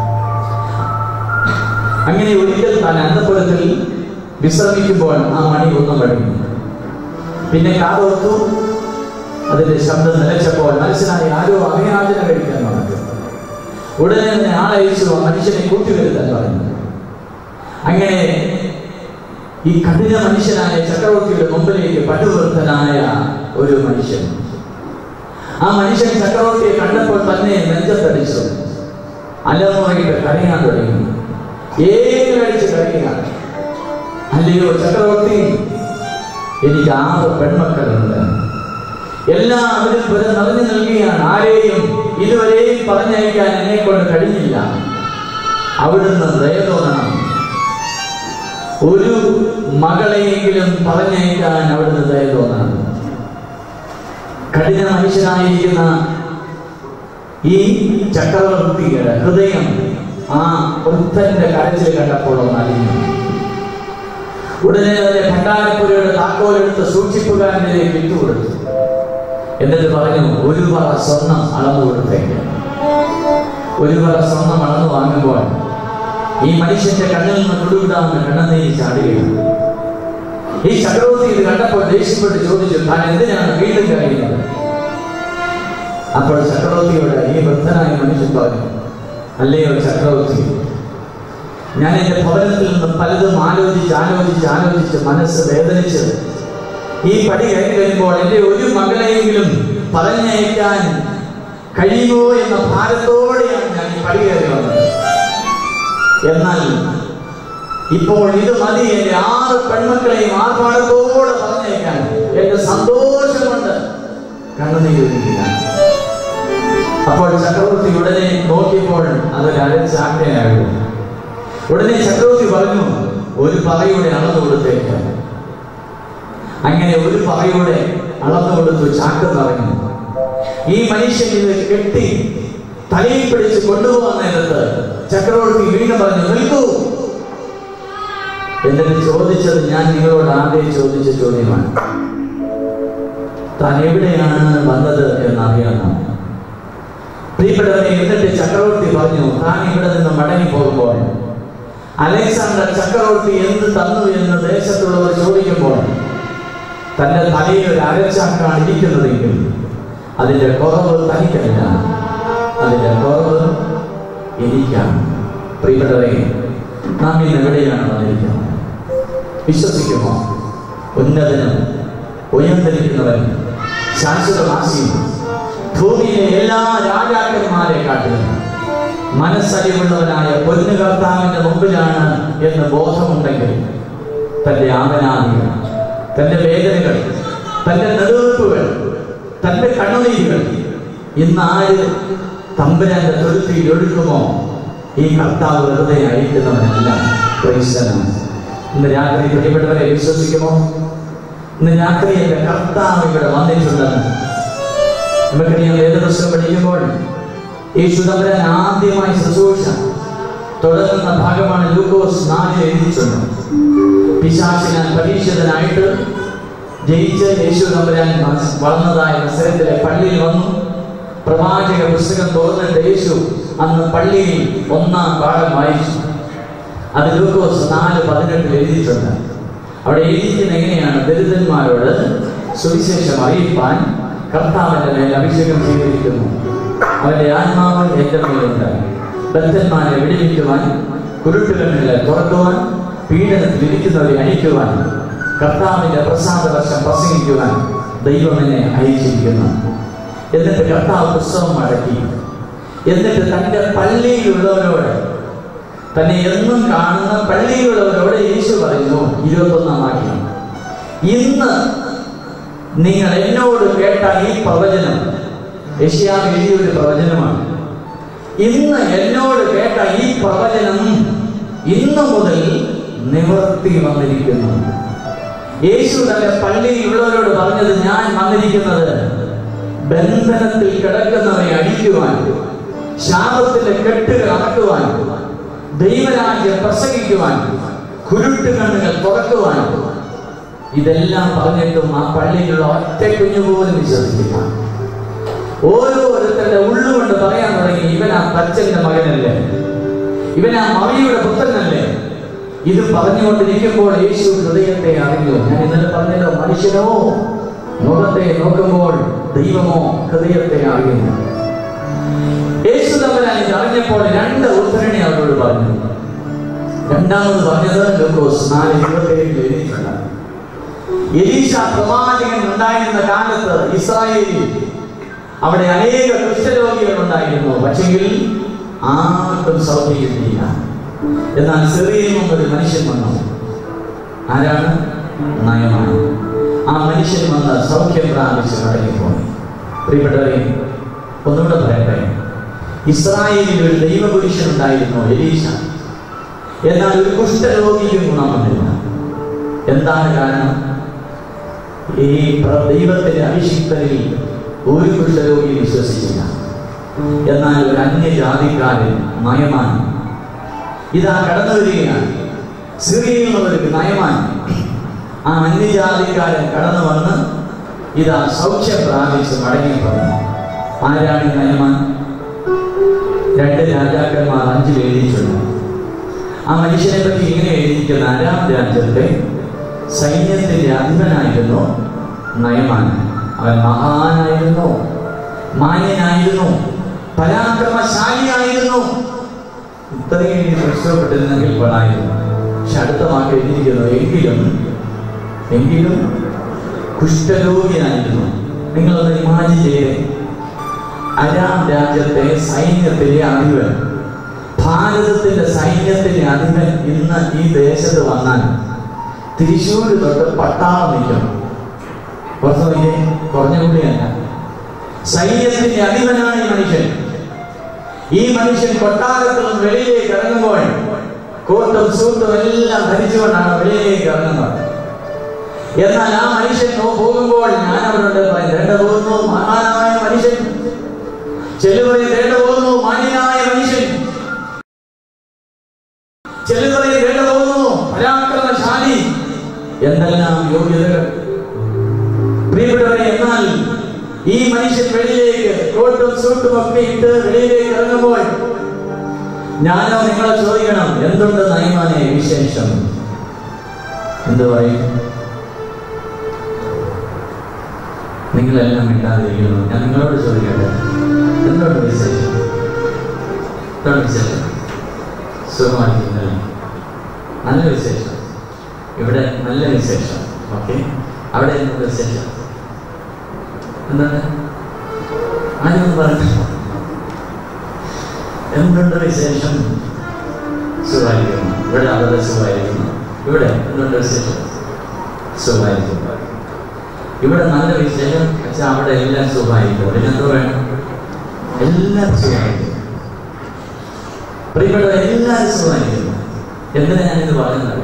അങ്ങനെ ഒരിക്കൽ താൻ അന്തപുരത്തിൽ വിശ്രമിക്കുമ്പോൾ ആ മണി ഒന്നും മുഴങ്ങി പിന്നെ കാതോർത്തു അതിന്റെ ശബ്ദം നിലച്ചപ്പോൾ മനസ്സിലായി ആരോ അഭയാചന കഴിക്കാൻ വന്നത് ഉടനെ തന്നെ ആളയച്ചു ആ മനുഷ്യനെ കൂട്ടിവരുത്താൻ പറഞ്ഞു അങ്ങനെ ഈ കഠിന മനുഷ്യനായ ചക്രവർത്തിയുടെ മുമ്പിലേക്ക് പടുവൃദ്ധനായ ഒരു മനുഷ്യൻ ആ മനുഷ്യൻ ചക്രവർത്തിയെ കണ്ടപ്പോൾ തന്നെ നെഞ്ചത്തടിച്ചു അലമുറയിട്ട് കരയാൻ തുടങ്ങി ഏകടിച്ച് കരയുകയാണ് അല്ലയോ ചക്രവർത്തി എനിക്ക് ആറ് പെൺമക്കളുണ്ട് എല്ലാവരും പുര നിറഞ്ഞു നൽകിയാണ് ആരെയും ഇതുവരെയും പറഞ്ഞയക്കാൻ എന്നെ കൊണ്ട് കഴിഞ്ഞില്ല അവിടുന്ന് ദയ തോന്നണം ഒരു മകളെയെങ്കിലും പറഞ്ഞയക്കാൻ അവിടുന്ന് ദയ തോന്നണം കഠിന മനുഷ്യനായിരിക്കുന്ന ഈ ചക്രവർത്തിയുടെ ഹൃദയം ആ വൃദ്ധന്റെ കരച്ചിൽ കണ്ടപ്പോൾ ഒന്ന് അലിഞ്ഞു ഉടനെ തന്നെ ഭണ്ഡാരപ്പുരയുടെ താക്കോലെടുത്ത് സൂക്ഷിപ്പുകാരനിലേക്ക് ഇട്ടുകൊടുത്തു എന്നിട്ട് പറഞ്ഞു ഒരു പറ സ്വർണം അളന്നു കൊടുത്തേക്ക് ഒരു പറ സ്വർണം അളന്നു വാങ്ങുമ്പോൾ ഈ മനുഷ്യന്റെ കണ്ണിൽ നിന്ന് കുടുവിടാമെന്ന് കണ്ണുനീര് ചാടുകയാണ് ഈ ചക്രവർത്തി ഇത് കണ്ടപ്പോൾ ദേഷ്യപ്പെട്ട് ചോദിച്ചു താൻ എന്തിനാണ് വീണ്ടും കഴിയുന്നത് അപ്പോൾ ചക്രവർത്തിയോട് ഈ വൃദ്ധനായ മനുഷ്യൻ പറഞ്ഞു അല്ലയോ ചക്രവർത്തി ഞാൻ എന്റെ ഭവനത്തിൽ നിന്ന് പലതും ആലോചിച്ച് ആലോചിച്ച് ആലോചിച്ച് മനസ്സ് വേദനിച്ച് ഈ പടി കയറി വരുമ്പോൾ എന്റെ ഒരു മകളെയെങ്കിലും പറഞ്ഞയക്കാൻ കഴിയുമോ എന്ന ഭാരത്തോടെയാണ് ഞാൻ ഈ പടി കയറി വന്നത് എന്നാൽ ഇപ്പോൾ ഇത് മതി എന്റെ ആറ് പെൺമക്കളെയും ആർഭാടത്തോടെ പറഞ്ഞേക്കാൻ എന്റെ സന്തോഷമുണ്ട് കണ്ണുനീരില്ല അപ്പോൾ ചക്രവർത്തി ഉടനെ നോക്കിയപ്പോൾ അതൊരു അരച്ചാക്കയായിരുന്നു ഉടനെ ചക്രവർത്തി പറഞ്ഞു ഒരു പറയുടെ അളന്നു കൊടുത്തേക്ക് അങ്ങനെ ഒരു പറയുടെ അളന്നു കൊടുത്തു ചാക്ക് നിറഞ്ഞു ഈ മനുഷ്യൻ ഇത് കെട്ടി തലയിൽ പിടിച്ച് കൊണ്ടുപോകാൻ നേരത്ത് ചക്രവർത്തി വീണ്ടും പറഞ്ഞു നിൽക്കൂ എന്നിട്ട് ചോദിച്ചത് ഞാൻ നിങ്ങളോട് ആദ്യം ചോദിച്ച ചോദ്യമാണ് താൻ എവിടെയാണ് വന്നത് എന്നറിയാനാണ് പ്രിയപ്പെട്ടവരെ എന്നിട്ട് ചക്രവർത്തി പറഞ്ഞു താൻ ഇവിടെ നിന്ന് മടങ്ങി പോകുമ്പോൾ അലക്സാണ്ടർ ചക്രവർത്തി എന്ത് തന്നു എന്ന് ദേശത്തുള്ളവർ ചോദിക്കുമ്പോൾ തന്റെ തലയിൽ ഒരു അരച്ചാക്കാണ് ഇരിക്കുന്നതെങ്കിൽ അതിന്റെ കുറവ് തനിക്കല്ല അതിന്റെ കുറവ് എനിക്കാണ് പ്രിയപ്പെട്ടവരെ നാം ഇന്ന് എവിടെയാണ് വന്നിരിക്കുന്നത് വിശ്വസിക്കുമോ ഉന്നതനും ഉയർന്നിരിക്കുന്നവൻ ശാശ്വതവാസിയും ഭൂമിയിലെ എല്ലാ രാജാക്കന്മാരെ കാട്ടിലും മനസ്സരിവുള്ളവനായ പൊന്നു കർത്താവിന്റെ മുമ്പിലാണ് എന്ന് ബോധമുണ്ടെങ്കിൽ തന്റെ ആവനാദികൾ തന്റെ വേദനകൾ തന്റെ നെടുവെപ്പുകൾ തന്റെ കണ്ണുനീരുകൾ ഇന്ന് ആര് തമ്പുരാന്റെ തൊഴുത്തിൽ ഒഴുക്കുമോ ഈ കർത്താവ് വെറുതെ അയക്കുന്നവനല്ല ക്രൈസ്തനാണ് ഇന്ന് രാത്രി പ്രിയപ്പെട്ടവരെ വിശ്വസിക്കുമോ ഇന്ന് രാത്രി എന്റെ കർത്താവ് ഇവിടെ വന്നിട്ടുണ്ടെന്ന് നമുക്കറിയാം വേദപുസ്തകം പഠിക്കുമ്പോൾ യേശു തമ്പുരാൻ ആദ്യമായി ശുശ്രൂഷ തുടങ്ങുന്ന ഭാഗമാണ് ലൂക്കോസ് നാല് എഴുതിയിട്ടുണ്ട് പിശാചിനാൽ പരീക്ഷിതനായിട്ട് ജയിച്ച് യേശു തമ്പുരാൻ വളർന്നതായ നസരത്തിലെ പള്ളിയിൽ വന്നു പ്രവാചക പുസ്തകം തുറന്നിട്ട് യേശു അന്ന് പള്ളിയിൽ ഒന്നാം പാഠം വായിച്ചു അത് ലൂക്കോസ് നാല് പതിനെട്ടിൽ എഴുതിയിട്ടുണ്ട് അവിടെ എഴുതിയിരിക്കുന്ന എങ്ങനെയാണ് ദരിദ്രന്മാരോട് സുവിശേഷം അറിയിപ്പാൻ കർത്താവിന്റെ മേൽ അഭിഷേകം ചെയ്തിരിക്കുന്നു അവന്റെ ആത്മാവ് എന്റെ മേലുണ്ട് ബദ്ധന്മാരെ വിടിവിക്കുവാൻ കുരുട്ടുകണ്ണുകളെ തുറക്കുവാൻ പീഡനത്തിൽ ഇരിക്കുന്നവരെ അഴിക്കുവാൻ കർത്താവിന്റെ പ്രസാദ വർഷം പ്രസംഗിക്കുവാൻ ദൈവം എന്നെ അയച്ചിരിക്കുന്നു എന്നിട്ട് കർത്താവ് പുസ്തകം മടക്കി എന്നിട്ട് തന്റെ പള്ളിയിലുള്ളവരോട് തന്നെ എന്നും കാണുന്ന പള്ളിയിലുള്ളവരോട് യേശു പറഞ്ഞു ഇരുപത്തൊന്നാം വാക്യം ഇന്ന് നിങ്ങൾ എന്നോട് കേട്ട ഈ പ്രവചനം യഷ്യാവ് എഴുതിയ ഒരു പ്രവചനമാണ് ഇന്ന് എന്നോട് കേട്ട ഈ പ്രവചനം ഇന്നു മുതൽ നിവർത്തി വന്നിരിക്കുന്നു യേശു തന്റെ പള്ളിയിലുള്ളവരോട് പറഞ്ഞത് ഞാൻ വന്നിരിക്കുന്നത് ബന്ധനത്തിൽ കിടക്കുന്നവരെ അടിക്കുവാൻ ശാപത്തിന്റെ കെട്ടുകൾ അടക്കുവാൻ ദൈവരാജ്യം പ്രസംഗിക്കുവാൻ കുരുട്ട് കണ്ണുകൾ തുറക്കുവാൻ ഇതെല്ലാം പറഞ്ഞിട്ടും ആ പള്ളിയിലുള്ള ഒറ്റ കുഞ്ഞു പോലും വിശ്വസിക്കില്ല ഓരോരുത്തരുടെ ഉള്ളുകൊണ്ട് പറയാൻ തുടങ്ങി ഇവൻ ആ തച്ചന്റെ മകനല്ലേ ഇവൻ ആ മറിയുടെ പുത്രനല്ലേ ഇത് പറഞ്ഞുകൊണ്ടിരിക്കുമ്പോൾ യേശു ഹൃദയത്തെ അറിഞ്ഞു ഞാൻ ഇന്നലെ പറഞ്ഞല്ലോ മനുഷ്യനോ മുഖത്തെ നോക്കുമ്പോൾ ദൈവമോ ഹൃദയത്തെ അറിയുന്നു യേശു തമ്പുരാൻ ഇത് അറിഞ്ഞപ്പോൾ രണ്ട് ഉദ്ധരണി അവരോട് പറഞ്ഞു രണ്ടാമത് പറഞ്ഞത് ലൂക്കോസ് നാല് ഇരുപത്തേഴിൽ എഴുതിയിട്ടുണ്ട് എലീശ പ്രവാചകൻ ഉണ്ടായിരുന്ന കാലത്ത് ഇസ്രായേലിൽ അവിടെ അനേക കുഷ്ഠരോഗികൾ ഉണ്ടായിരുന്നു പക്ഷെങ്കിൽ ആർക്കും സൗഖ്യം കിട്ടിയില്ല എന്നാൽ സിറിയയിൽ നിന്നൊരു മനുഷ്യൻ വന്നു ആരാണ് നയമാണ് ആ മനുഷ്യൻ വന്ന് സൗഖ്യം പ്രാപിച്ച് മടങ്ങിപ്പോയി പ്രിയപ്പെട്ടവരെ ഒന്നുകൂടെ പറയട്ടെ ഇസ്രായേലിൽ ഒരു ദൈവപുരുഷൻ ഉണ്ടായിരുന്നു എലീശ എന്നാൽ ഒരു കുഷ്ഠരോഗിക്കും ഗുണം വന്നില്ല എന്താണ് കാരണം ഈ പ്ര- ദൈവത്തിന്റെ അഭിഷിക്തരിൽ ഒരു കുഷ്ഠരോഗി വിശ്വസിച്ചില്ല എന്നാൽ ഒരു അന്യജാതിക്കാരൻ നയമാൻ ഇതാ കടന്നു വരികയാണ് സിറിയയിൽ നിന്നൊരു നയമാൻ ആ അന്യജാതിക്കാരൻ കടന്നു വന്ന് ഇതാ സൗഖ്യം പ്രാപിച്ച് മടങ്ങി പറഞ്ഞു ആരാണ് ഈ നയമാൻ രണ്ട് രാജാക്കന്മാർ അഞ്ചിൽ എഴുതിയിട്ടുണ്ട് ആ മനുഷ്യനെ പറ്റി ഇങ്ങനെ എഴുതിയിരിക്കുന്ന അരാം രാജ്യത്തെ സൈന്യത്തിന്റെ അധിപനായിരുന്നു നയമാൻ അവൻ മഹാനായിരുന്നു മാന്യനായിരുന്നു പരാക്രമശാലിയായിരുന്നു ഇത്രയും എനിക്ക് ഇഷ്ടപ്പെട്ടിരുന്നെങ്കിൽ കൊള്ളായിരുന്നു പക്ഷെ അടുത്ത വാക്ക് എഴുതിയിരിക്കുന്നു എങ്കിലും എങ്കിലും കുഷ്ഠരോഗിയായിരുന്നു നിങ്ങളൊന്ന് ഇമാജിൻ ചെയ്തേ അരാം രാജ്യത്തെ സൈന്യത്തിലെ അധിപൻ ഭാരതത്തിന്റെ സൈന്യത്തിന്റെ അധിപൻ ഇന്ന് ഈ ദേശത്ത് വന്നാൽ തൃശ്ശൂർ തൊട്ട് പട്ടാളം നിൽക്കണം പുറത്തു നോക്കിയേ കുറഞ്ഞ കൂടിയല്ല സൈന്യത്തിന്റെ അധിപനാണ് ഈ മനുഷ്യൻ ഈ മനുഷ്യൻ കൊട്ടാരത്തിൽ നിന്ന് വെളിയിലേക്ക് ഇറങ്ങുമ്പോൾ കോട്ടും സൂട്ടും എല്ലാം ധരിച്ചുകൊണ്ടാണ് വെളിയിലേക്ക് ഇറങ്ങുന്നത് എന്നാൽ ആ മനുഷ്യൻ നോ- പോകുമ്പോൾ ഞാൻ അവരോട് പറയും തേണ്ട പോകുന്നു മഹാനായ മനുഷ്യൻ ചെലുവരെ തേണ്ട പോകുന്നു മാന്യനായ മനുഷ്യൻ ചെലുവരെ തേണ്ട പോകുന്നു പരാക്രമശാലി എന്തെല്ലാം യോഗ്യതകൾ പ്രിയപ്പെട്ടവരെ എന്നാൽ ഈ മനുഷ്യൻ വെളിയിലേക്ക് കോട്ടും സൂട്ടും ഒക്കെ ഇട്ട് വെളിയിലേക്ക് ഇറങ്ങുമ്പോൾ ഞാനോ നിങ്ങളെ ചോദിക്കണം എന്തുണ്ട് നയമാനെ വിശേഷം എന്ത് പറയും നിങ്ങളെല്ലാം മിണ്ടാതിരിക്കുന്നു ഞാൻ നിങ്ങളോട് ചോദിക്കട്ടെ എന്തുണ്ട് വിശേഷം എന്താണ് വിശേഷം സുഖമായിരിക്കുന്നല്ലേ നല്ല വിശേഷം ഇവിടെ നല്ല വിശേഷം ഓക്കെ അവിടെ എന്തുണ്ട് വിശേഷം എന്താണ് ആരും പറഞ്ഞു എന്തുണ്ട് വിശേഷം സുഖമായിരിക്കുന്നു ഇവിടെ അവിടെ സുഖമായിരിക്കുന്നു ഇവിടെ എന്തുണ്ട് വിശേഷം സുഖമായിരിക്കുന്നു ഇവിടെ നല്ല വിശേഷം വെച്ചാൽ അവിടെ എല്ലാം സുഖമായിരിക്കും പിന്നെ എന്തോ വേണം എല്ലാം സുഖമായിരിക്കും പ്രിയപ്പെട്ടവർ എല്ലാവരും സുഖമായിരിക്കുന്നു എന്തിനാ ഞാനിത് പറയുന്നത്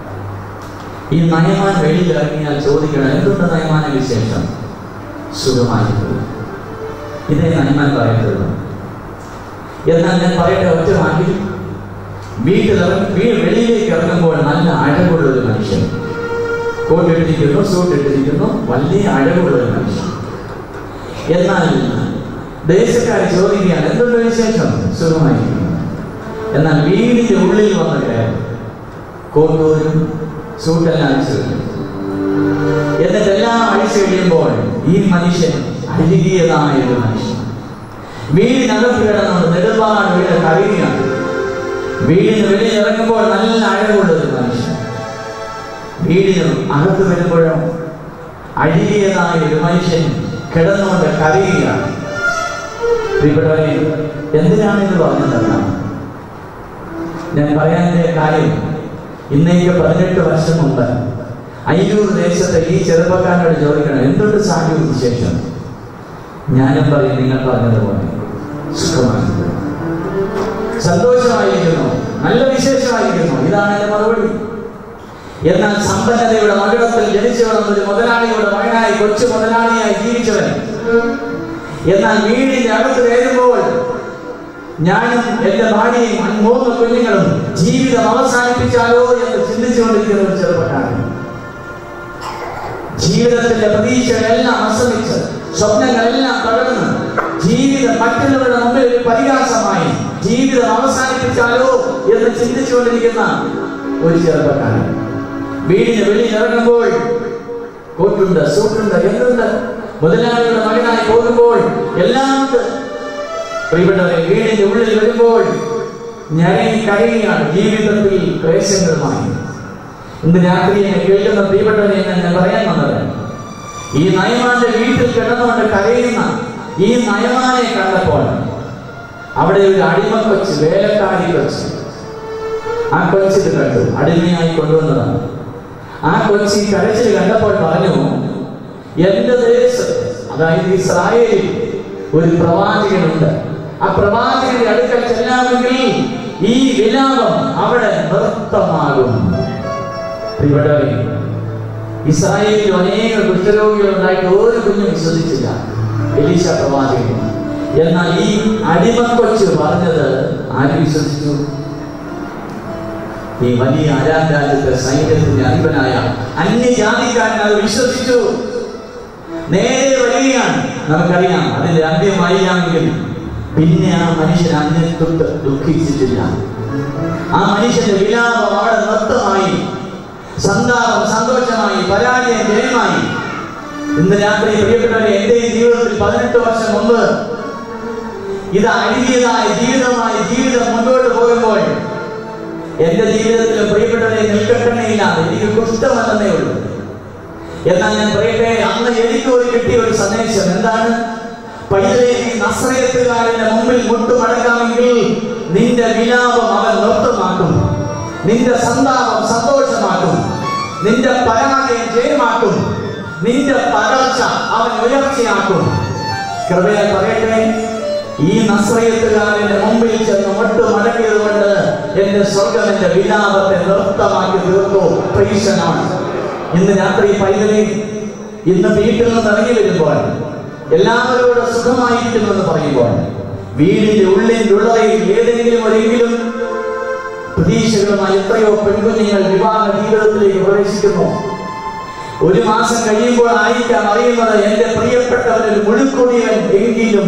ഈ നയമാൻ വെളിയിൽ ഇറങ്ങിയാൽ ചോദിക്കണം എന്തുണ്ട് നയമാന വിശേഷം സുഖമായിരിക്കും ഇതേ നയമാൻ പറയത്തുള്ളൂ എന്നാൽ ഞാൻ പറയട്ടെ ഒറ്റ വാക്കിൽ വീട്ടിൽ ഇറങ്ങി വീ- വെളിയിലേക്ക് ഇറങ്ങുമ്പോൾ നല്ല അഴകുള്ള ഒരു മനുഷ്യൻ കോട്ടിട്ടിരിക്കുന്നു സൂട്ടിട്ടിരിക്കുന്നു വലിയ അഴകുള്ള ഒരു മനുഷ്യൻ എന്നാൽ ദേശക്കാർ ചോദിക്കുകയാണ് എന്തുണ്ട് വിശേഷം സുഖമായിരിക്കുന്നു എന്നാൽ വീടിന്റെ ഉള്ളിൽ വന്ന് കയറും കോട്ടൂരും സൂട്ടെല്ലാം അഴിച്ചു കഴിയും എന്നിട്ടെല്ലാം അഴിച്ചു കഴിയുമ്പോൾ ഈ മനുഷ്യൻ അഴുകിയതായ ഒരു മനുഷ്യൻ വീടിനകത്ത് കിടന്നുകൊണ്ട് നെടുമ്പാട് വീട് കരയുകയാണ് വീടിന് വെളിയിൽ ഇറങ്ങുമ്പോൾ നല്ല അഴകുള്ള ഒരു മനുഷ്യൻ വീടിന് അകത്ത് വരുമ്പോഴും അഴുകിയതായ ഒരു മനുഷ്യൻ കിടന്നുകൊണ്ട് കരയുകയാണ് പ്രിയപ്പെട്ടവരെ എന്തിനാണ് ഇത് പറഞ്ഞതെന്നാണ് ഞാൻ പറയാനുള്ള കാര്യം ഇന്നേക്ക് പതിനെട്ട് വർഷം മുമ്പ് അയ്യൂർ ദേശത്തെ ഈ ചെറുപ്പക്കാരനോട് ചോദിക്കണം എന്തുണ്ട് സാഹചര്യ വിശേഷം ഞാനും പറയും നിങ്ങൾ പറഞ്ഞതുപോലെ സുഖമായിരിക്കുന്നു സന്തോഷമായിരിക്കുന്നു നല്ല വിശേഷമായിരിക്കുന്നു ഇതാണ് എന്റെ മറുപടി എന്നാൽ സമ്പന്നതയുടെ മകുടത്തിൽ ജനിച്ചു വളർന്ന ഒരു മുതലാളിയുടെ മകനായി കൊച്ചു മുതലാളിയായി ജീവിച്ചവൻ എന്നാൽ വീടിന്റെ അകത്ത് കയറുമ്പോൾ ഞാനും എന്റെ ഭാര്യയും അൻ- മൂന്ന് കുഞ്ഞുങ്ങളും ജീവിതം അവസാനിപ്പിച്ചാലോ എന്ന് ചിന്തിച്ചുകൊണ്ടിരിക്കുന്ന ഒരു ചെറുപ്പക്കാരൻ ജീവിതത്തിന്റെ പ്രതീക്ഷകളെല്ലാം അസ്തമിച്ച് സ്വപ്നങ്ങളെല്ലാം തകർന്ന് ജീവിതം മറ്റുള്ളവരുടെ മുമ്പിൽ ഒരു പരിഹാസമായി ജീവിതം അവസാനിപ്പിച്ചാലോ എന്ന് ചിന്തിച്ചുകൊണ്ടിരിക്കുന്ന ഒരു ചെറുപ്പക്കാരൻ വീടിന് വെളിയിൽ ഇറങ്ങുമ്പോൾ കോട്ടുണ്ട് സൂട്ടുണ്ട് എന്തുണ്ട് മുതലാളിയുടെ മകനായി പോകുമ്പോൾ എല്ലാം ഉണ്ട് പ്രിയപ്പെട്ടവരെ വീടിന്റെ ഉള്ളിൽ വരുമ്പോൾ ഞരങ്ങി കരയുകയാണ് ജീവിതത്തിൽ ക്ലേശങ്ങളുമായി ഇന്ന് രാത്രി എന്നെ കേൾക്കുന്ന പ്രിയപ്പെട്ടവരെ ഞാൻ ഞാൻ പറയാൻ വന്നത് ഈ നയമാന്റെ വീട്ടിൽ കിടന്നുകൊണ്ട് കരയുന്ന ഈ നയമാനെ കണ്ടപ്പോൾ അവിടെ ഒരു അടിമ കൊച്ച് വേലക്കാരി കൊച്ച് ആ കൊച്ചിത് കണ്ടു അടിമയായി കൊണ്ടുവന്നതാണ് ആ കൊച്ചി കരച്ചിൽ കണ്ടപ്പോൾ പറഞ്ഞു എന്റെ ദേശത്ത് അതായത് ഇസ്രായേലിൽ ഒരു പ്രവാചകനുണ്ട് ആ പ്രവാചകന്റെ അടുക്കൽ ചെല്ലാമെങ്കിൽ ഈ വിലാപം അവിടെ നൃത്തമാകും പ്രിയപ്പെട്ടവരെ ഇസ്രായേലിൽ അനേക കുഷ്ഠരോഗികൾ ഉണ്ടായിട്ട് ഒരു കുഞ്ഞും വിശ്വസിച്ചില്ല എലീശ പ്രവാചകൻ എന്നാൽ ഈ അടിമക്കൊച്ച് പറഞ്ഞത് ആര് വിശ്വസിച്ചു ഈ വലിയ ആരാം രാജ്യത്തെ സൈന്യത്തിന്റെ അധിപനായ അന്യജാതിക്കാരൻ അത് വിശ്വസിച്ചു നേരെ വരികയാണ് നമുക്കറിയാം അതിന്റെ അന്ത്യമായില്ലെങ്കിൽ പിന്നെ ആ മനുഷ്യൻ അന്യം തൊട്ട് ദുഃഖിച്ചിട്ടില്ല ആ മനുഷ്യന്റെ വിലാപം അവിടെ നൃത്തമായി സന്താപം സന്തോഷമായി പരാജയം ജയമായി ഇന്ന് രാത്രി പ്രിയപ്പെട്ടവരെ എന്റെയും ജീവിതത്തിൽ പതിനെട്ട് വർഷം മുമ്പ് ഇത് അഴുകിയതായ ജീവിതമായി ജീവിതം മുന്നോട്ട് പോകുമ്പോൾ എന്റെ ജീവിതത്തിൽ പ്രിയപ്പെട്ടവരെ നിൽക്കട്ടണയില്ലാതെ എനിക്ക് കുഷ്ഠമല്ലെന്നേ ഉള്ളൂ എന്നാൽ ഞാൻ പറയട്ടെ അന്ന് എനിക്ക് ഒരു കിട്ടിയ ഒരു സന്ദേശം എന്താണ് പൈതലെ ഈ നസ്രയത്തുകാരന്റെ മുമ്പിൽ മുട്ടുമടക്കാമെങ്കിൽ നിന്റെ വിലാപം അവൻ നൃത്തമാക്കും നിന്റെ സന്താപം സന്തോഷമാക്കും നിന്റെ പരാജയം ജയമാക്കും നിന്റെ തകർച്ച അവൻ ഉയർച്ചയാക്കും കൃപയെ പറയട്ടെ ഈ നസ്രയത്തുകാരന്റെ മുമ്പിൽ ചെന്ന് മുട്ട് മടക്കിയത് കൊണ്ട് എന്റെ സ്വർഗം എന്റെ വിലാപത്തെ നൃത്തമാക്കി തീർത്തു പ്രീശനാണ് ഇന്ന് രാത്രി പൈതലെ ഇന്ന് വീട്ടിൽ നിന്ന് ഇറങ്ങി വരുമ്പോൾ എല്ലാവരോടും സുഖമായിരിക്കുന്നു എന്ന് പറയുമ്പോൾ വീടിന്റെ ഉള്ളിന്റെ ഉള്ളറയിൽ ഏതെങ്കിലും ഒരെങ്കിലും പ്രതീക്ഷകളുമായി എത്രയോ പെൺകുഞ്ഞുങ്ങൾ വിവാഹ ജീവിതത്തിലേക്ക് പ്രവേശിക്കുന്നു ഒരു മാസം കഴിയുമ്പോൾ ആയിരിക്കാം അറിയുന്നത് എന്റെ പ്രിയപ്പെട്ടവരിൽ മുഴുക്കുടിയൻ എങ്കിലും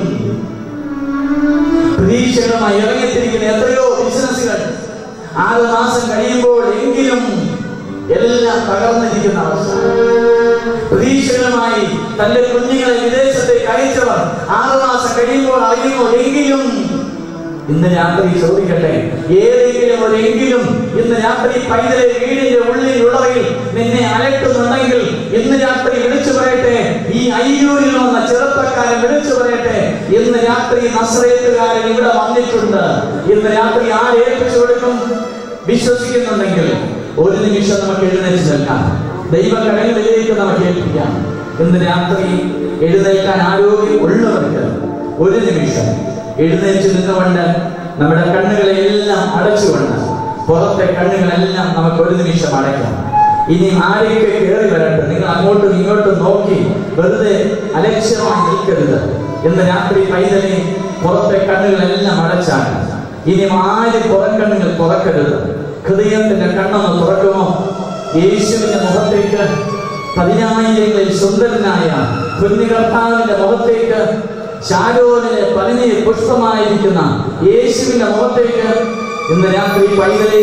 പ്രതീക്ഷകളുമായി ഇറങ്ങിത്തിരിക്കുന്ന എത്രയോ ബിസിനസ്സുകൾ ആറ് മാസം കഴിയുമ്പോൾ എങ്കിലും എല്ലാം തകർന്നിരിക്കുന്ന അവസ്ഥ പ്രതീക്ഷകളുമായി തന്റെ കുഞ്ഞുങ്ങളെ വിദേശത്തേക്ക് അയച്ചവർ ആറ് മാസം കഴിയുമ്പോൾ അറിയുമോ എങ്കിലും ഇന്ന് രാത്രി ചോദിക്കട്ടെ ഏതെങ്കിലും ഒരെങ്കിലും ഇന്ന് രാത്രി പൈതലെ വീടിന്റെ ഉള്ളിൽ ഉള്ളവയിൽ നിന്നെ അലട്ടുന്നുണ്ടെങ്കിൽ ഇന്ന് രാത്രി വിളിച്ചു പറയട്ടെ ഈ അയ്യൂരിൽ വന്ന ചെറുപ്പക്കാരൻ വിളിച്ചു പറയട്ടെ ഇന്ന് രാത്രി നസ്രയത്തുകാരൻ ഇവിടെ വന്നിട്ടുണ്ട് ഇന്ന് രാത്രി ആരേൽപ്പിച്ചു കൊടുക്കും വിശ്വസിക്കുന്നുണ്ടെങ്കിൽ ഒരു നിമിഷം നമുക്ക് എഴുന്നേറ്റ് നിൽക്കാം ദൈവകരങ്ങളിലേക്ക് നമുക്ക് ഏൽപ്പിക്കാം ഇന്ന് രാത്രി എഴുന്നേൽക്കാൻ ആരോഗ്യം ഉള്ളവർക്ക് ഒരു നിമിഷം എഴുന്നേറ്റ് നിന്നുകൊണ്ട് നമ്മുടെ കണ്ണുകളെല്ലാം അടച്ചുകൊണ്ട് പുറത്തെ കണ്ണുകളെല്ലാം നമുക്ക് ഒരു നിമിഷം അടയ്ക്കാം ഇനി ആരെയൊക്കെ കയറി വരട്ടെ നിങ്ങൾ അങ്ങോട്ടും ഇങ്ങോട്ടും നോക്കി വെറുതെ അലക്ഷ്യമായി നിൽക്കരുത് ഇന്ന് രാത്രി പൈതലെ പുറത്തെ കണ്ണുകളെല്ലാം അടച്ചാണ് ഇനി ആര് പുറം കണ്ണുകൾ തുറക്കരുത് ഹൃദയത്തിന്റെ കണ്ണൊന്ന് തുറക്കുമോ യേശുവിന്റെ മുഖത്തേക്ക് പതിനായിരങ്ങളിൽ സുന്ദരനായ കുഞ്ഞുകർത്താവിന്റെ മുഖത്തേക്ക് ശാരോനിലെ പതിനേഴ് പുഷ്പമായിരിക്കുന്ന യേശുവിന്റെ മുഖത്തേക്ക് ഇന്ന് രാത്രി പൈതലെ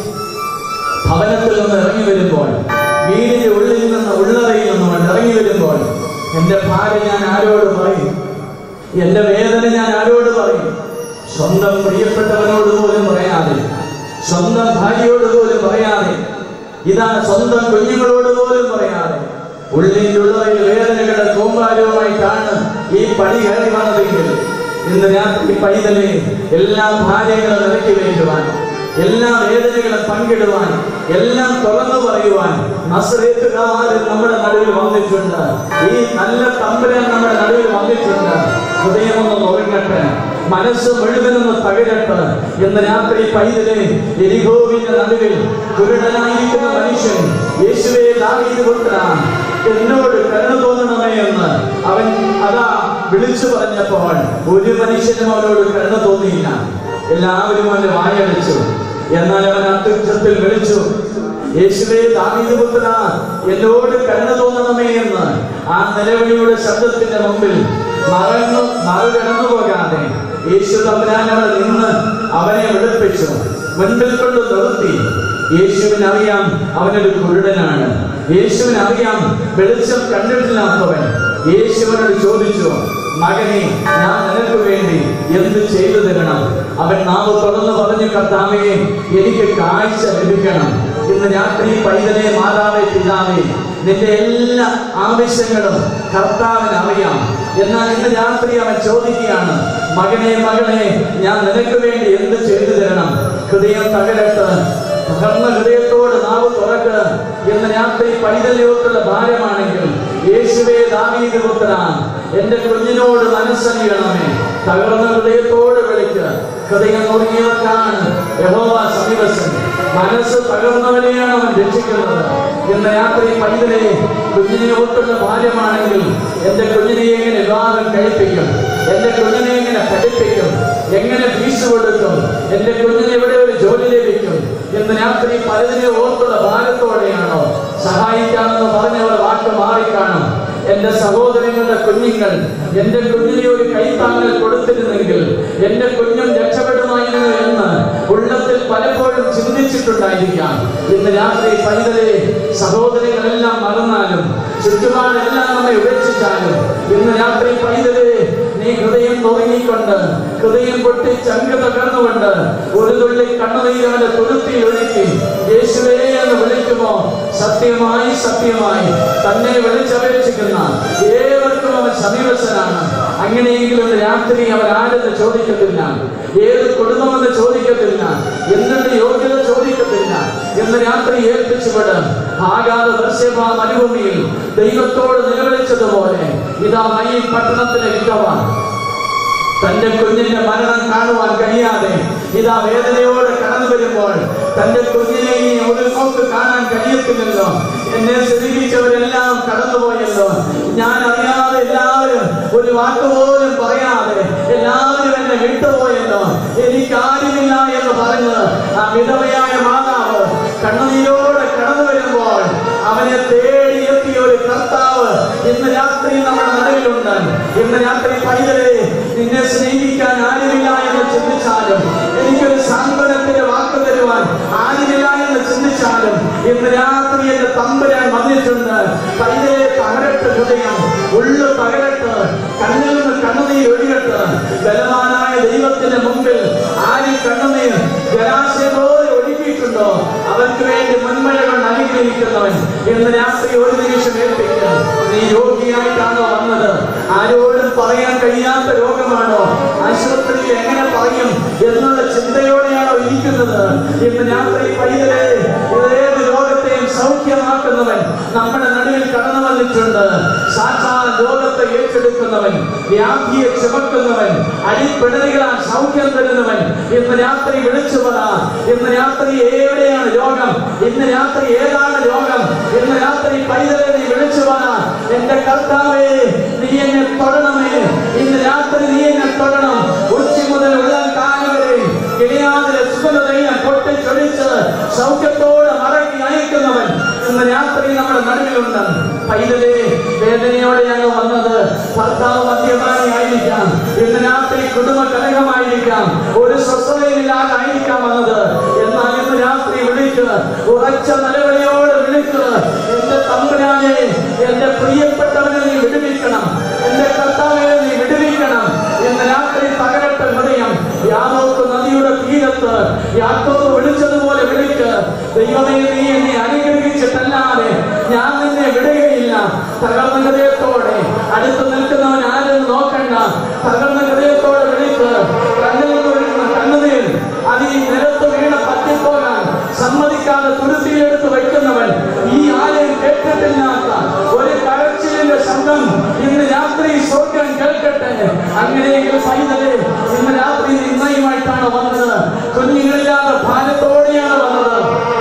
ഭവനത്തിൽ നിന്ന് ഇറങ്ങി വരുമ്പോൾ വീടിന്റെ ഉള്ളിൽ നിന്ന് ഉള്ളറയിൽ നിന്നും ഇറങ്ങി വരുമ്പോൾ എന്റെ ഭാര്യ ഞാൻ ആരോട് പറയും എന്റെ വേദന ഞാൻ ആരോട് പറയും സ്വന്തം പ്രിയപ്പെട്ടവനോട് പോലും പറയാതെ സ്വന്തം ഭാര്യയോട് പോലും പറയാതെ ഇതാ സ്വന്തം കുഞ്ഞുങ്ങളോട് പോലും പറയാതെ ഉള്ളിലുള്ളവയിൽ വേദനകളുടെ കൂമ്പാരവുമായിട്ടാണ് ഈ പടി കയറി വന്നതെങ്കിൽ ഇന്ന് രാത്രി പൈതലെ എല്ലാ ഭാര്യകളും ഇറക്കി വയ്ക്കുവാൻ എല്ലാ വേദനകളും പങ്കിടുവാൻ എല്ലാം തുറന്നു പറയുവാൻ നസ്രേത്തുകാരൻ നമ്മുടെ നടുവിൽ വന്നിട്ടുണ്ട് ഈ നല്ല തമ്പുരാൻ നമ്മുടെ നടുവിൽ വന്നിട്ടുണ്ട് ഹൃദയമൊന്ന് ഉറങ്ങട്ടെ മനസ്സ് മുഴുവനൊന്ന് തകരട്ടെ എന്ന് രാത്രി പൈതലെ എരിഹോവിന്റെ നടുവിൽ കുരുടനായിരിക്കുന്ന മനുഷ്യൻ യേശുവേ ദാവീദ് പുത്ര എന്നോട് കരുണ തോന്നണമേ എന്ന് അവൻ അതാ വിളിച്ചു പറഞ്ഞപ്പോൾ ഒരു മനുഷ്യനും അവനോട് കരുണ തോന്നിയില്ല എല്ലാവരും അവന്റെ വായടിച്ചു എന്നാൽ അവൻ അത്യുച്ചത്തിൽ വിളിച്ചു യേശുവേ ദാവീദ് പുത്ര എന്നോട് കരുണ തോന്നണമേ എന്ന് ആ നിലവിളിയുടെ ശബ്ദത്തിന്റെ മുമ്പിൽ മറന്നു മറുകടന്നു പോകാതെ യേശു തമ്പുരാൻ അവിടെ നിന്ന് അവനെ വിളിപ്പിച്ചു മുൻപിൽ കൊണ്ട് നിർത്തി യേശുവിന് അറിയാം അവനൊരു കുരുടനാണ് യേശുവിന് അറിയാം വെളിച്ചം കണ്ടിട്ടില്ലാത്തവൻ യേശുവിനോട് ചോദിച്ചു മകനെ ഞാൻ നിനക്ക് വേണ്ടി എന്ത് ചെയ്തു തരണം അവൻ നാവ് തുറന്ന് പറഞ്ഞു കർത്താവേ എനിക്ക് കാഴ്ച ലഭിക്കണം ഇന്ന് രാത്രി പൈതലെ മാതാവേ പിതാവേ നിന്റെ എല്ലാ ആവശ്യങ്ങളും കർത്താവിന് അറിയാം എന്നാൽ ഇന്ന് രാത്രി അവൻ ചോദിക്കുകയാണ് മകനെ മകളെ ഞാൻ നിനക്ക് വേണ്ടി എന്ത് ചെയ്തു തരണം ഹൃദയം തകരട്ട് തകർന്ന ഹൃദയത്തോട് നാവ് തുറക്ക് എന്ന് രാത്രി പൈതല്യോട്ടുള്ള ഭാരമാണെങ്കിൽ യേശുവേ ദാവീദ് പുത്ര എന്റെ കുഞ്ഞിനോട് മനസ്സറിയണമേ തകർന്ന ഹൃദയത്തോട് വിളിക്ക് ഹൃദയം നുറുങ്ങിയവർക്കാണ് യഹോവ സമീപസ്ഥൻ മനസ്സ് തകർന്നവനെയാണ് അവൻ രക്ഷിക്കുന്നത് ഇന്ന് രാത്രി പൈതലെ കുഞ്ഞിനെ ഓർത്തുള്ള ഭാര്യമാണെങ്കിൽ എന്റെ കുഞ്ഞിനെ എങ്ങനെ വിവാഹം കഴിപ്പിക്കും എന്റെ കുഞ്ഞിനെ എങ്ങനെ പഠിപ്പിക്കും എങ്ങനെ ഫീസ് കൊടുക്കും എന്റെ കുഞ്ഞിന് എവിടെ ഒരു ജോലി ലഭിക്കും ഇന്ന് രാത്രി പലതിനെ ഓർത്തുള്ള ഭാരത്തോടെയാണോ സഹായിക്കാമെന്ന് പറഞ്ഞവർ വാക്ക് മാറിക്കാണും എന്റെ സഹോദരങ്ങളുടെ കുഞ്ഞുങ്ങൾ എന്റെ കുഞ്ഞിനെ ഒരു കൈത്താങ്ങൽ കൊടുത്തിരുന്നെങ്കിൽ എന്റെ കുഞ്ഞും രക്ഷപ്പെടുമായിരുന്നു എന്ന് ഉള്ളത്തിൽ പലപ്പോഴും ചിന്തിച്ചിട്ടുണ്ടായിരിക്കാം ഇന്ന് രാത്രി പൈതലെ സഹോദരങ്ങളെല്ലാം മറന്നാലും ചുറ്റുപാടെല്ലാം നമ്മെ ഉപേക്ഷിച്ചാലും ഇന്ന് രാത്രി പൈതലെ നീ ഹൃദയം നുറങ്ങിക്കൊണ്ട് ഹൃദയം പൊട്ടി ചങ്ക് തകർന്നുകൊണ്ട് ഒരു തുള്ളി കണ്ണുനീരവന്റെ തുരുത്തി ഒഴുക്കി യേശുവേ എന്ന് വിളിക്കുമോ സത്യ സത്യമായി സത്യമായി തന്നെ വിളിച്ചപേക്ഷിക്കുന്ന ഏവർക്കും അവൻ സമീപസ്ഥനാണ് അങ്ങനെയെങ്കിലും ഒരു രാത്രി അവൻ ആരെന്ന് ചോദിക്കത്തില്ല ഏത് കുടുംബമെന്ന് ചോദിക്കത്തില്ല എന്തിന്റെ യോഗ്യത ചോദിക്കത്തില്ല എന്ന് രാത്രി ഏൽപ്പിച്ചുവിട് ആകാത ദർശ്യഭ മരുഭൂമിയിൽ ദൈവത്തോട് നിലവിളിച്ചതുപോലെ ഇതാ ഈ പട്ടണത്തിലെ വിധവ തന്റെ കുഞ്ഞിന്റെ മരണം കാണുവാൻ കഴിയാതെ ഇതാ വേദനയോടെ കടന്നു വരുമ്പോൾ തന്റെ കുഞ്ഞിനെ ഇനി ഒരു നോക്ക് കാണാൻ കഴിയത്തില്ലല്ലോ എന്നെ ശ്രദ്ധിച്ചവരെല്ലാം കടന്നുപോയല്ലോ ഞാൻ അറിയാതെ എല്ലാവരും ഒരു വാക്ക് പോലും പറയാതെ എല്ലാവരും എന്നെ വിട്ടുപോയല്ലോ എനിക്ക് ആരുമില്ല എന്ന് പറഞ്ഞ് ആ വിധവയായ മാതാവ് കണ്ണുനീരോടെ കടന്നു വരുമ്പോൾ അവനെ തേടി എത്തിയ ഒരു കർത്താവ് ഇന്ന് രാത്രി നമ്മുടെ നടുവിലുണ്ട് ഇന്ന് രാത്രി പൈതലെ നിന്നെ സ്നേഹിക്കാൻ ആരുമില്ല എന്ന് ചിന്തിച്ചാലും എനിക്കൊരു സാന്ത്വനത്തിന്റെ വാക്ക് തരുവാൻ ആരുമില്ല എന്ന് ചിന്തിച്ചാലും ഇന്ന് രാത്രി എന്റെ തമ്പുരാൻ വന്നിട്ടുണ്ട് പൈതലെ പകരട്ട് ഹൃദയം ഉള്ളു പകരട്ട് കണ്ണിൽ നിന്ന് കണ്ണുനീർ ഒഴുകട്ട് ബലവാനായ ദൈവത്തിന്റെ മുമ്പിൽ ആരും കണ്ണുനീർ ജലാശയം പോലെ ഒഴുകിയിട്ടുണ്ടോ അവർക്ക് വേണ്ടി മുൻമഴകൾ അനുഗ്രഹിക്കുന്നവൻ ഇന്ന് രാത്രി ഒരു നിമിഷം ഏൽപ്പിക്കും നീ രോഗിയായിട്ടാണോ വന്നത് ആരോടും പറയാൻ കഴിയാത്ത രോഗമാണോ ആശുപത്രിയിൽ എങ്ങനെ പറയും എന്നുള്ള ചിന്തയോടെയാണോ ഇരിക്കുന്നത് ഇന്ന് രാത്രി പൈതലേ ഏത് രോഗത്തെയും സൗഖ്യമാക്കുന്നവൻ നമ്മുടെ നടുവിൽ കടന്നു വന്നിട്ടുണ്ട് സാക്ഷാൽ രോഗത്തെ ഏറ്റെടുക്കുന്നവൻ വ്യാധിയെ ചുമക്കുന്നവൻ അടിപ്പിടലുകളാൽ സൗഖ്യം തരുന്നവൻ ഇന്ന് രാത്രി വിളിച്ചു പറ ഇന്ന് രാത്രി എവിടെയാണ് രോഗം ഇന്ന് രാത്രി ഏതാണ് രോഗം ഇന്ന് രാത്രി പൈതലെ നീ വിളിച്ചു പറ എന്റെ കർത്താവേ നീ എന്നെ തൊടണമേ ഇന്ന് രാത്രി നീ എന്നെ തൊടണം ഉച്ച മുതൽ ഉള്ളം കാലം വരെ കിളിയാതിലെ സുഗന്ധതയെ പൊട്ടിച്ചൊടിച്ച് സൗഖ്യത്തോടെ മടക്കി അയക്കുന്നവൻ ഇന്ന് രാത്രി നമ്മുടെ നടുവിലുണ്ട് പൈതലെ വേദനയോടെ ഞങ്ങൾ വന്നത് ഭർത്താവ് മദ്യപാനി ആയിരിക്കാം ഇന്ന് രാത്രി കുടുംബ കലഹമായിരിക്കാം ഒരു സ്വസ്ഥതയില്ലാതെ ആയിരിക്കാം വന്നത് എന്നാൽ ഇന്ന് രാത്രി വിളിക്ക് ഉറച്ച നിലവിളിയോട് വിളിക്ക് എന്റെ തമ്പുരാനെ എന്റെ പ്രിയപ്പെട്ടവനെ നീ വിടുവിക്കണം എന്റെ കർത്താവെ നീ വിടുവിക്കണം ഇന്ന് രാത്രി തകരട്ട ഹൃദയം യാദോക്ക് നദിയുടെ തീരത്ത് യാക്കോബ് വിളിച്ചതുപോലെ വിളിക്ക് ദൈവമേ നീ എന്നെ അനുഗ്രഹിച്ചിട്ടല്ലാതെ ഞാൻ നിന്നെ വിടുകയില്ല തകർന്ന ഹൃദയത്തോടെ അടുത്ത് നിൽക്കുന്നവൻ ആരും നോക്കണ്ട തകർന്ന ഹൃദയത്തോടെ വിളിക്ക് കണ്ണിൽ നിന്ന് വീഴുന്ന കണ്ണുനീർ അത് ഈ നിലത്ത് വീണ പറ്റിപ്പോകാൻ സമ്മതിക്കാതെ തുരുത്തിയിലെടുത്ത് വയ്ക്കുന്നവൻ ഈ ആലയം കേട്ടിട്ടില്ലാത്ത ഒരു കരച്ചിലിന്റെ ശബ്ദം ഇന്ന് രാത്രി സ്വർഗം കേൾക്കട്ടെ അങ്ങനെയെങ്കിൽ പൈതലെ ഇന്ന് രാത്രി നിന്നയുമായിട്ടാണ് വന്നത് കുഞ്ഞുങ്ങളില്ലാതെ ഭാരത്തോടെയാണ് വന്നത്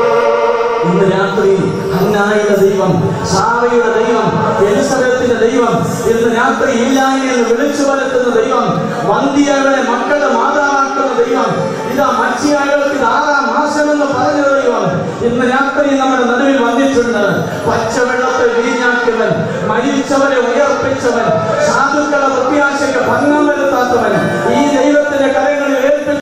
ഇന്ന് രാത്രി ഹന്നായുടെ ദൈവം സാറയുടെ ദൈവം എലിസബത്തിന്റെ ദൈവം ഇന്ന് രാത്രി ഇല്ല എന്ന് വിളിച്ചു വരുത്തുന്ന ദൈവം വന്ധ്യകളെ മക്കളുടെ മാതാവാക്കുന്ന ദൈവം ഇതാ മത്സ്യാകൾക്ക് ഇത് ആറാം മാസമെന്ന് പറഞ്ഞ ദൈവം ഇന്ന് രാത്രി നമ്മുടെ നടുവിൽ വന്നിട്ടുണ്ട് പച്ചവെള്ളത്തെ വീഞ്ഞാക്കിയവൻ മരിച്ചവരെ ഉയർപ്പിച്ചവൻ സാധുക്കളെ പ്രത്യാശയ്ക്ക് ഭംഗം വരുത്താത്തവൻ ഈ ദൈവത്തിന്റെ കരങ്ങളിൽ ഏൽപ്പിച്ചു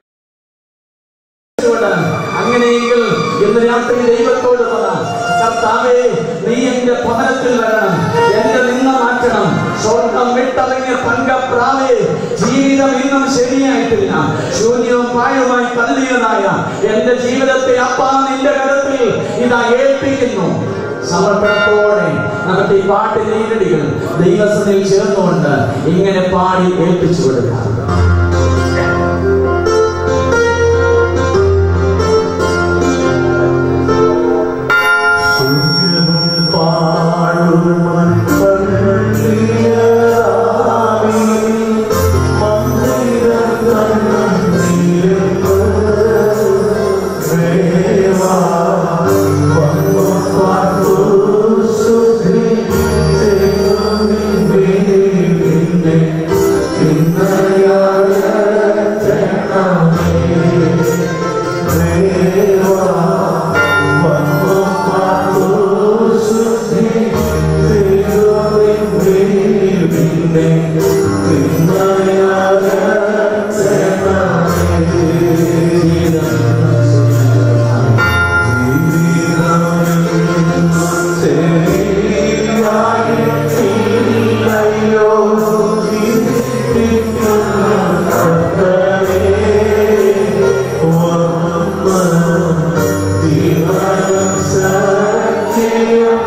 അങ്ങനെയെങ്കിൽ ഇന്ന് രാത്രി ദൈവത്തോട് പറ കർത്താവേ നീ എന്റെ ഭവനത്തിൽ വരണം എന്റെ നിന്ന മാറ്റണം സ്വർഗം വിട്ടറിഞ്ഞ പങ്കപ്രാവേ ജീവിതം ഇന്നും ശരിയായിട്ടില്ല ശൂന്യവും പാഴുമായി തള്ളിയതായ എന്റെ ജീവിതത്തെ അപ്പാ നിന്റെ കരത്തിൽ ഇതാ ഏൽപ്പിക്കുന്നു സമർപ്പണത്തോടെ നമുക്ക് ഈ പാട്ടിന്റെ ഈരടികൾ ദൈവസനയിൽ ചേർന്നുകൊണ്ട് ഇങ്ങനെ പാടി ഏൽപ്പിച്ചു കൊടുക്കാം Yeah.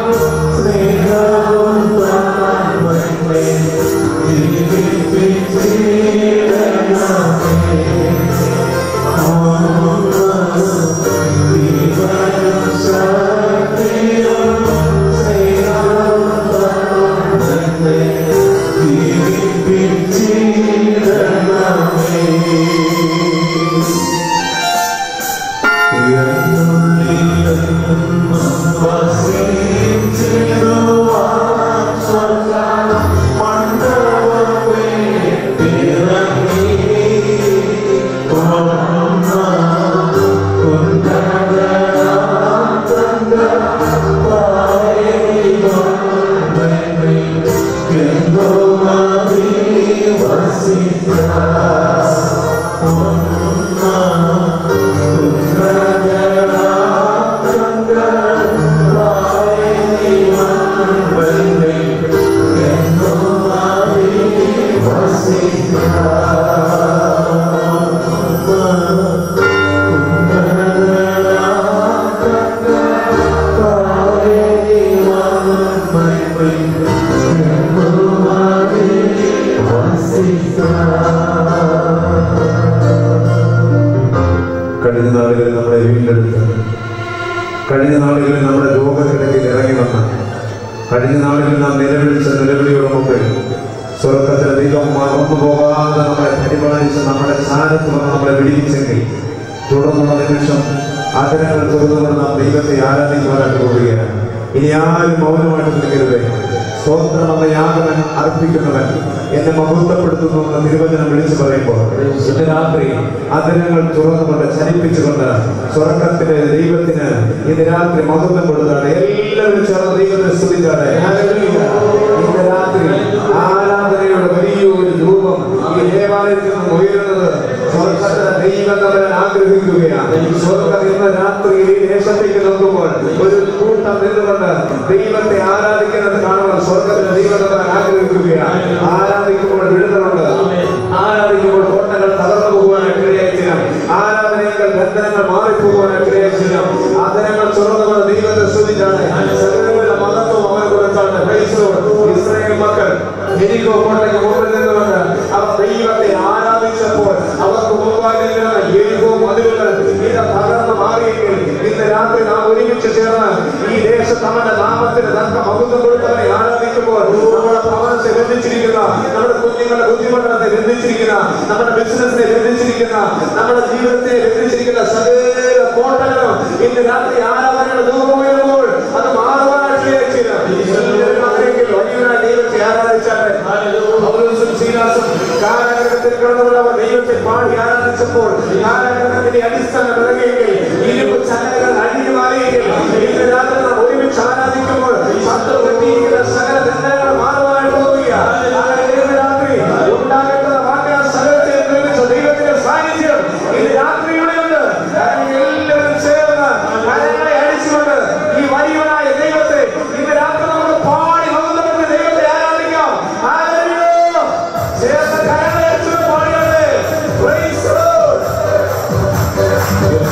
കഴിഞ്ഞ നാളുകളിൽ നമ്മുടെ രോഗക്കിടക്കിൽ ഇറങ്ങി വന്ന കഴിഞ്ഞ നാളുകളിൽ നാം നിലവിളിച്ച നിലവിളിയുടെ മുമ്പിൽ സ്വർഗത്തിലെ ദൈവം മറന്നു പോകാതെ നമ്മളെ പരിപാലിച്ച് നമ്മുടെ സ്ഥാനത്ത് വന്ന് നമ്മളെ വിടിയിച്ചെങ്കിൽ തുടർന്നുള്ള നിമിഷം ആദരങ്ങൾ തുറന്നുകൊണ്ട് നാം ദൈവത്തെ ആരാധിക്കുവാനായിട്ട് പോവുകയാണ് ഇനി ആരും മൗനമായിട്ട് നിൽക്കരുത് സ്തോത്രം എന്ന യാഗവൻ അർപ്പിക്കുന്നവൻ എന്നെ മഹത്വപ്പെടുത്തുന്നു എന്ന നിർവചനം വിളിച്ചു പറയുമ്പോൾ ഇന്ന് രാത്രി അതിരങ്ങൾ തുറന്നുകൊണ്ട് ചലിപ്പിച്ചുകൊണ്ട് സ്വർഗത്തിലെ ദൈവത്തിന് ഇന്ന് രാത്രി മഹത്വം കൊടുത്താണ് എല്ലാവരും ചേർന്ന് ദൈവത്തെ സ്തുതിച്ചാണ് ഇന്ന് രാത്രി ആരാധനയുടെ വലിയൊരു രൂപം ഈ ദേവാലയത്തിൽ നിന്ന് ഉയരുന്നത് സ്വർഗത്തിലെ ദൈവം നമ്മളെ ആഗ്രഹിക്കുകയാണ് സ്വർഗം ഇന്ന് രാത്രി ഈ ദേശത്തേക്ക് നോക്കുമ്പോൾ ഒരു കൂട്ടം നിന്നുകൊണ്ട് ദൈവത്തെ ആരാധിക്കുന്നത് കാണുമ്പോൾ സ്വർഗത്തിലെ ദൈവം നമ്മളെ ആഗ്രഹിക്കുകയാണ് ആരാധിക്കുമ്പോൾ വിടുതലുണ്ട് ആരാധിക്കുമ്പോൾ കോട്ടകൾ തകർന്നു പോകുവാനായിട്ട് ഇടയായിത്തീരാം ആരാധനകൾ ബന്ധനങ്ങൾ മാറിപ്പോകുവാനായിട്ട് ഇടയായിത്തീരാം ആദരങ്ങൾ തുറന്നുകൊണ്ട് ദൈവത്തെ സ്തുതിച്ചാണ് സകലവിധ മഹത്വം അവനെ കൊടുത്താണ് Praise the Lord. ഇസ്രായേൽ മക്കൾ എരികോ കോട്ടയ്ക്ക് മുമ്പിൽ നിന്നുകൊണ്ട് അവർ ദൈവത്തെ ആരാധിച്ചപ്പോൾ അവർക്ക് മുമ്പാകെ നിന്ന എരികോ മതിലുകൾ ഇത് തകർന്നു മാറിയെങ്കിൽ ഇന്ന് രാത്രി നാം ഒരുമിച്ച് ചേർന്ന് ഈ ദേശത്ത് അവന്റെ നാമത്തിന് തക്ക മഹത്വം കൊടുത്തവരെ ആരാധിക്കുമ്പോൾ നമ്മുടെ ഭവനത്തെ ബന്ധിച്ചിരിക്കുന്ന നമ്മുടെ കുഞ്ഞുങ്ങളുടെ ബുദ്ധിമുട്ടത്തെ ബന്ധിച്ചിരിക്കുന്ന നമ്മുടെ ബിസിനസിനെ ബന്ധിച്ചിരിക്കുന്ന നമ്മുടെ ജീവിതത്തെ ബന്ധിച്ചിരിക്കുന്ന സകല കോട്ടകളും ഇന്ന് രാത്രി ആരാധനയുടെ ദൂരം ഉയരുമ്പോൾ അത് മാറുവാനായിട്ട് എല്ലാവരും അങ്ങനെയെങ്കിൽ വലിയവനായ ദൈവത്തെ ആരാധിച്ചാട്ടെ പൗലോസും ശീലാസും കാരാഗ്രഹത്തിൽ കിടന്നവർ അവർ ദൈവത്തെ പാടി ആരാധിച്ചപ്പോൾ കാരാഗ്രഹത്തിന്റെ അടിസ്ഥാനം ഇറങ്ങിയെങ്കിൽ ഇരുമ്പ് ചങ്ങലകൾ അഴിഞ്ഞു മാറിയെങ്കിൽ ഇന്ന് രാത്രി നാം ഒരുമിച്ച് ആരാധിക്കുമ്പോൾ ശത്രു കെട്ടിയിരിക്കുന്ന സകല ബന്ധനങ്ങൾ മാറുവാനായിട്ട് പോവുകയാണ് അങ്ങനെ ഇന്ന് രാത്രി ഉണ്ടാകേണ്ട വാക്യ സകലത്തെ നിർമ്മിച്ച ദൈവത്തിന്റെ സാന്നിധ്യം ഇന്ന് രാത്രി ഇവിടെയുണ്ട് കാരണം എല്ലാവരും ചേർന്ന് കരങ്ങളെ അടിച്ചുകൊണ്ട് ഈ വലിയവനായ ദൈവത്തെ ഇന്ന് രാത്രി നമുക്ക് പാടി മകുന്നപ്പെട്ട് ദൈവത്തെ ആരാധിക്കാം ഹല്ലേലൂയ. ചേർന്ന് കരങ്ങളെ അടിച്ചുകൊണ്ട് പാടിയാട്ടെ. Praise the Lord.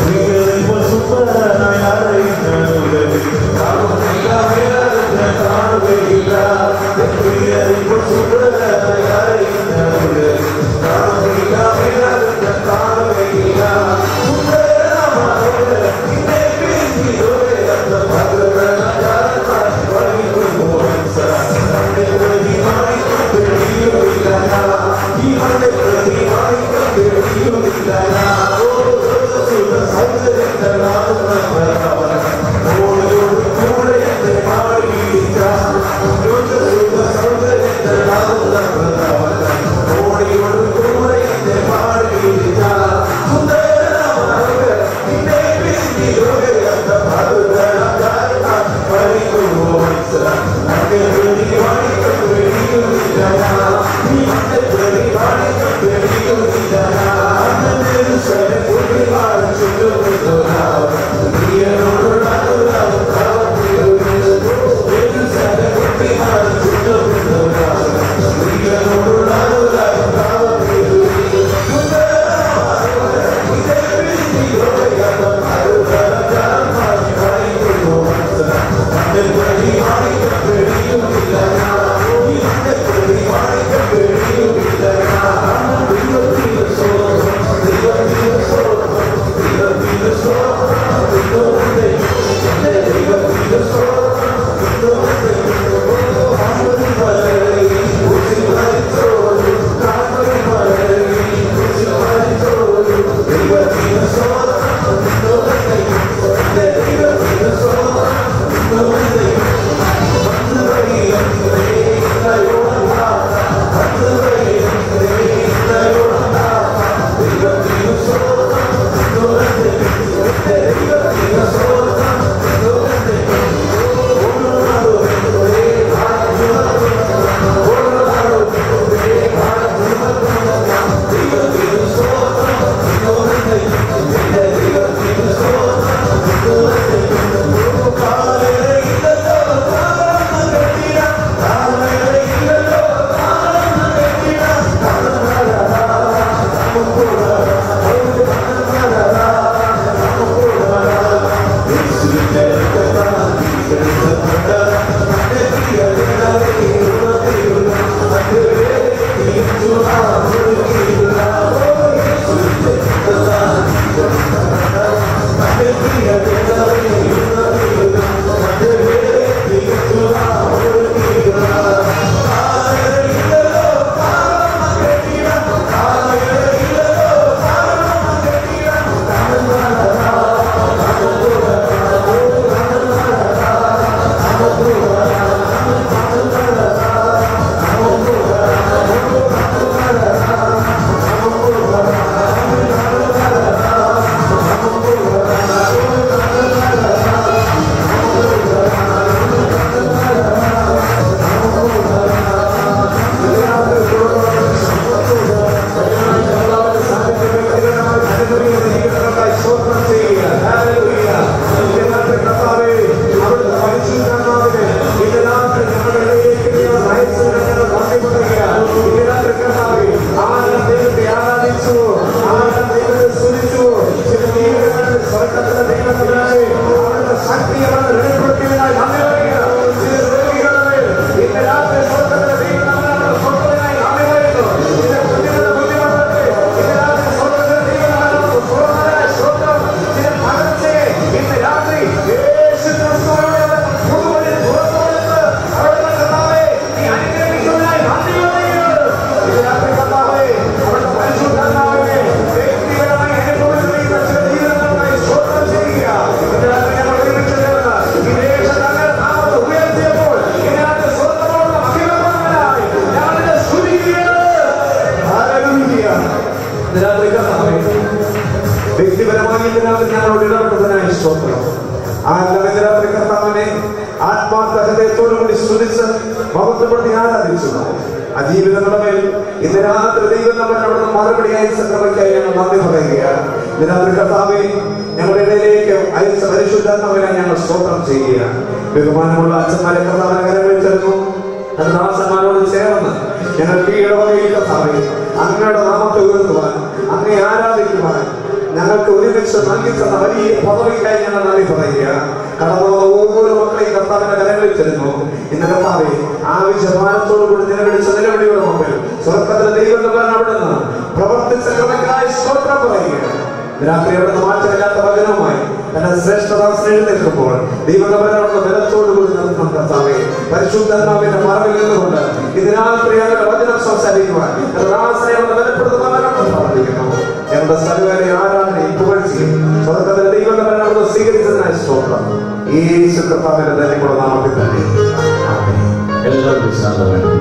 കടന്ന് വെളിപ്പെടുത്തിയതിനായി നന്ദി പറയുക ഇത് രോഗികളുടെ മേൽ ഇന്ന് രാത്രി സ്വർഗ്ഗത്തിലെ ദൈവം നമ്മളെ സ്വർഗ്ഗത്തിനായി നന്ദി പറയുന്നു ഇത് കുഞ്ഞുങ്ങളുടെ ബുദ്ധിമുട്ടത്തെ ഇന്ന് രാത്രി സ്വർഗ്ഗത്തിലെ ദൈവം നമ്മളെ സ്വർഗ്ഗത്തിനായി സ്വർഗ്ഗം ഇത് പകർച്ചയെ ഇന്ന് രാത്രി യേശു ക്രിസ്തുവിലൂടെ പുതുവഴി തുറന്നു കൊടുത്ത് അവിടുത്തെ കർത്താവേ നീ അനുഗ്രഹിക്കുന്നതിനായി നന്ദി പറയുന്നു ഇത് രാത്രി കർത്താവേ അവിടുത്തെ പരിശുദ്ധാത്മാവിനെ വ്യക്തിപരമായി അനുഭവിച്ചിരിക്കുന്ന ചില ജീവിതങ്ങൾക്കായി സ്തോത്രം ചെയ്യുക ഇത് രാത്രി ഞങ്ങൾ ഒരുമിച്ച് ചേർന്ന് ഈ ദേശം അങ്ങയുടെ നാമത്തെ ഉയർത്തിയപ്പോൾ ഇതിനകത്ത് സ്വർഗ്ഗത്തോടുള്ള മഹിമപ്പെടുന്നതിനായി ഞങ്ങളിത് സ്തുതിക്കുകയാണ് ഹല്ലേലൂയ ഇത് രാത്രി കർത്താവേ വ്യക്തിപരമായി ഇതിനകത്ത് ഞങ്ങളോട് ഇടപെട്ടതിനായി സ്തോത്രം ആ ലവരാത്രി കർത്താവിനെ ആത്മാർത്ഥ ഹൃദയത്തോടുകൂടി സ്തുതിച്ച് മഹത്വപ്പെടുത്തി ആരാധിച്ചു ആ ജീവിതങ്ങളുടെ മേൽ ഇന്ന് രാത്രി ദൈവം നമ്മൾ അവിടുന്ന് മറുപടിയായി സംക്രമിക്കായി ഞങ്ങൾ നന്ദി പറയുകയാണ് ഇന്ന് രാത്രി കർത്താവെ ഞങ്ങളുടെ ഇടയിലേക്ക് അയച്ച പരിശുദ്ധാത്മാവിനെ ഞങ്ങൾ സ്തോത്രം ചെയ്യുകയാണ് ബഹുമാനമുള്ള അച്ഛന്മാരെ കർത്താവിനെ കരങ്ങളിൽ തരുന്നു ദാസന്മാരോട് ചേർന്ന് ഞങ്ങൾ കീഴടവകയിൽ കർത്താവെ അങ്ങയുടെ നാമത്തെ ഉയർത്തുവാൻ അങ്ങേ ആരാധിക്കുവാൻ ഞങ്ങൾക്ക് ഒരുമിച്ച് നൽകി തന്ന വലിയ പദവിക്കായി ഞങ്ങൾ നന്ദി പറയുക കടന്നു ഓരോ മക്കളെയും കർത്താവിന്റെ കരങ്ങളിൽ തരുന്നു ഇന്ന് കർത്താവെ ആവശ്യഭാരത്തോടു കൂടി നിലവിളിച്ച നിലവിളിയുടെ മുമ്പിൽ സ്വർഗത്തിലെ ദൈവം തമ്മിൽ അവിടുന്ന് പ്രവർത്തിച്ച കൃപയ്ക്കായി സ്തോത്രം പറയുക രാത്രി അവിടുന്ന് മാറ്റമില്ലാത്ത വചനവുമായി തന്റെ ശ്രേഷ്ഠദാസൻ എഴുന്നേൽക്കുമ്പോൾ ദൈവകവനോടുള്ള ബലത്തോടു കൂടി നിർത്തുന്ന കർത്താവെ പരിശുദ്ധാത്മാവിന്റെ മറവിൽ നിന്നുകൊണ്ട് ഇത് രാത്രി ഞങ്ങളുടെ വചനം സംസാരിക്കുവാൻ ദാസനെ ഒന്ന് ബലപ്പെടുത്തുന്നവരാണ് പ്രാർത്ഥിക്കുന്നു ഞങ്ങളുടെ സർവരെ ആരാധനയും പുകഴ്ചയും സ്വർഗത്തിലെ ദൈവകവനോട് സ്വീകരിച്ചതിനായി സ്തോത്രം യേശു കർത്താവിന്റെ ധന്യമുള്ള നാമത്തിൽ തന്നെ ആമേൻ. എല്ലാവരും വിശ്രാന്തമാണ്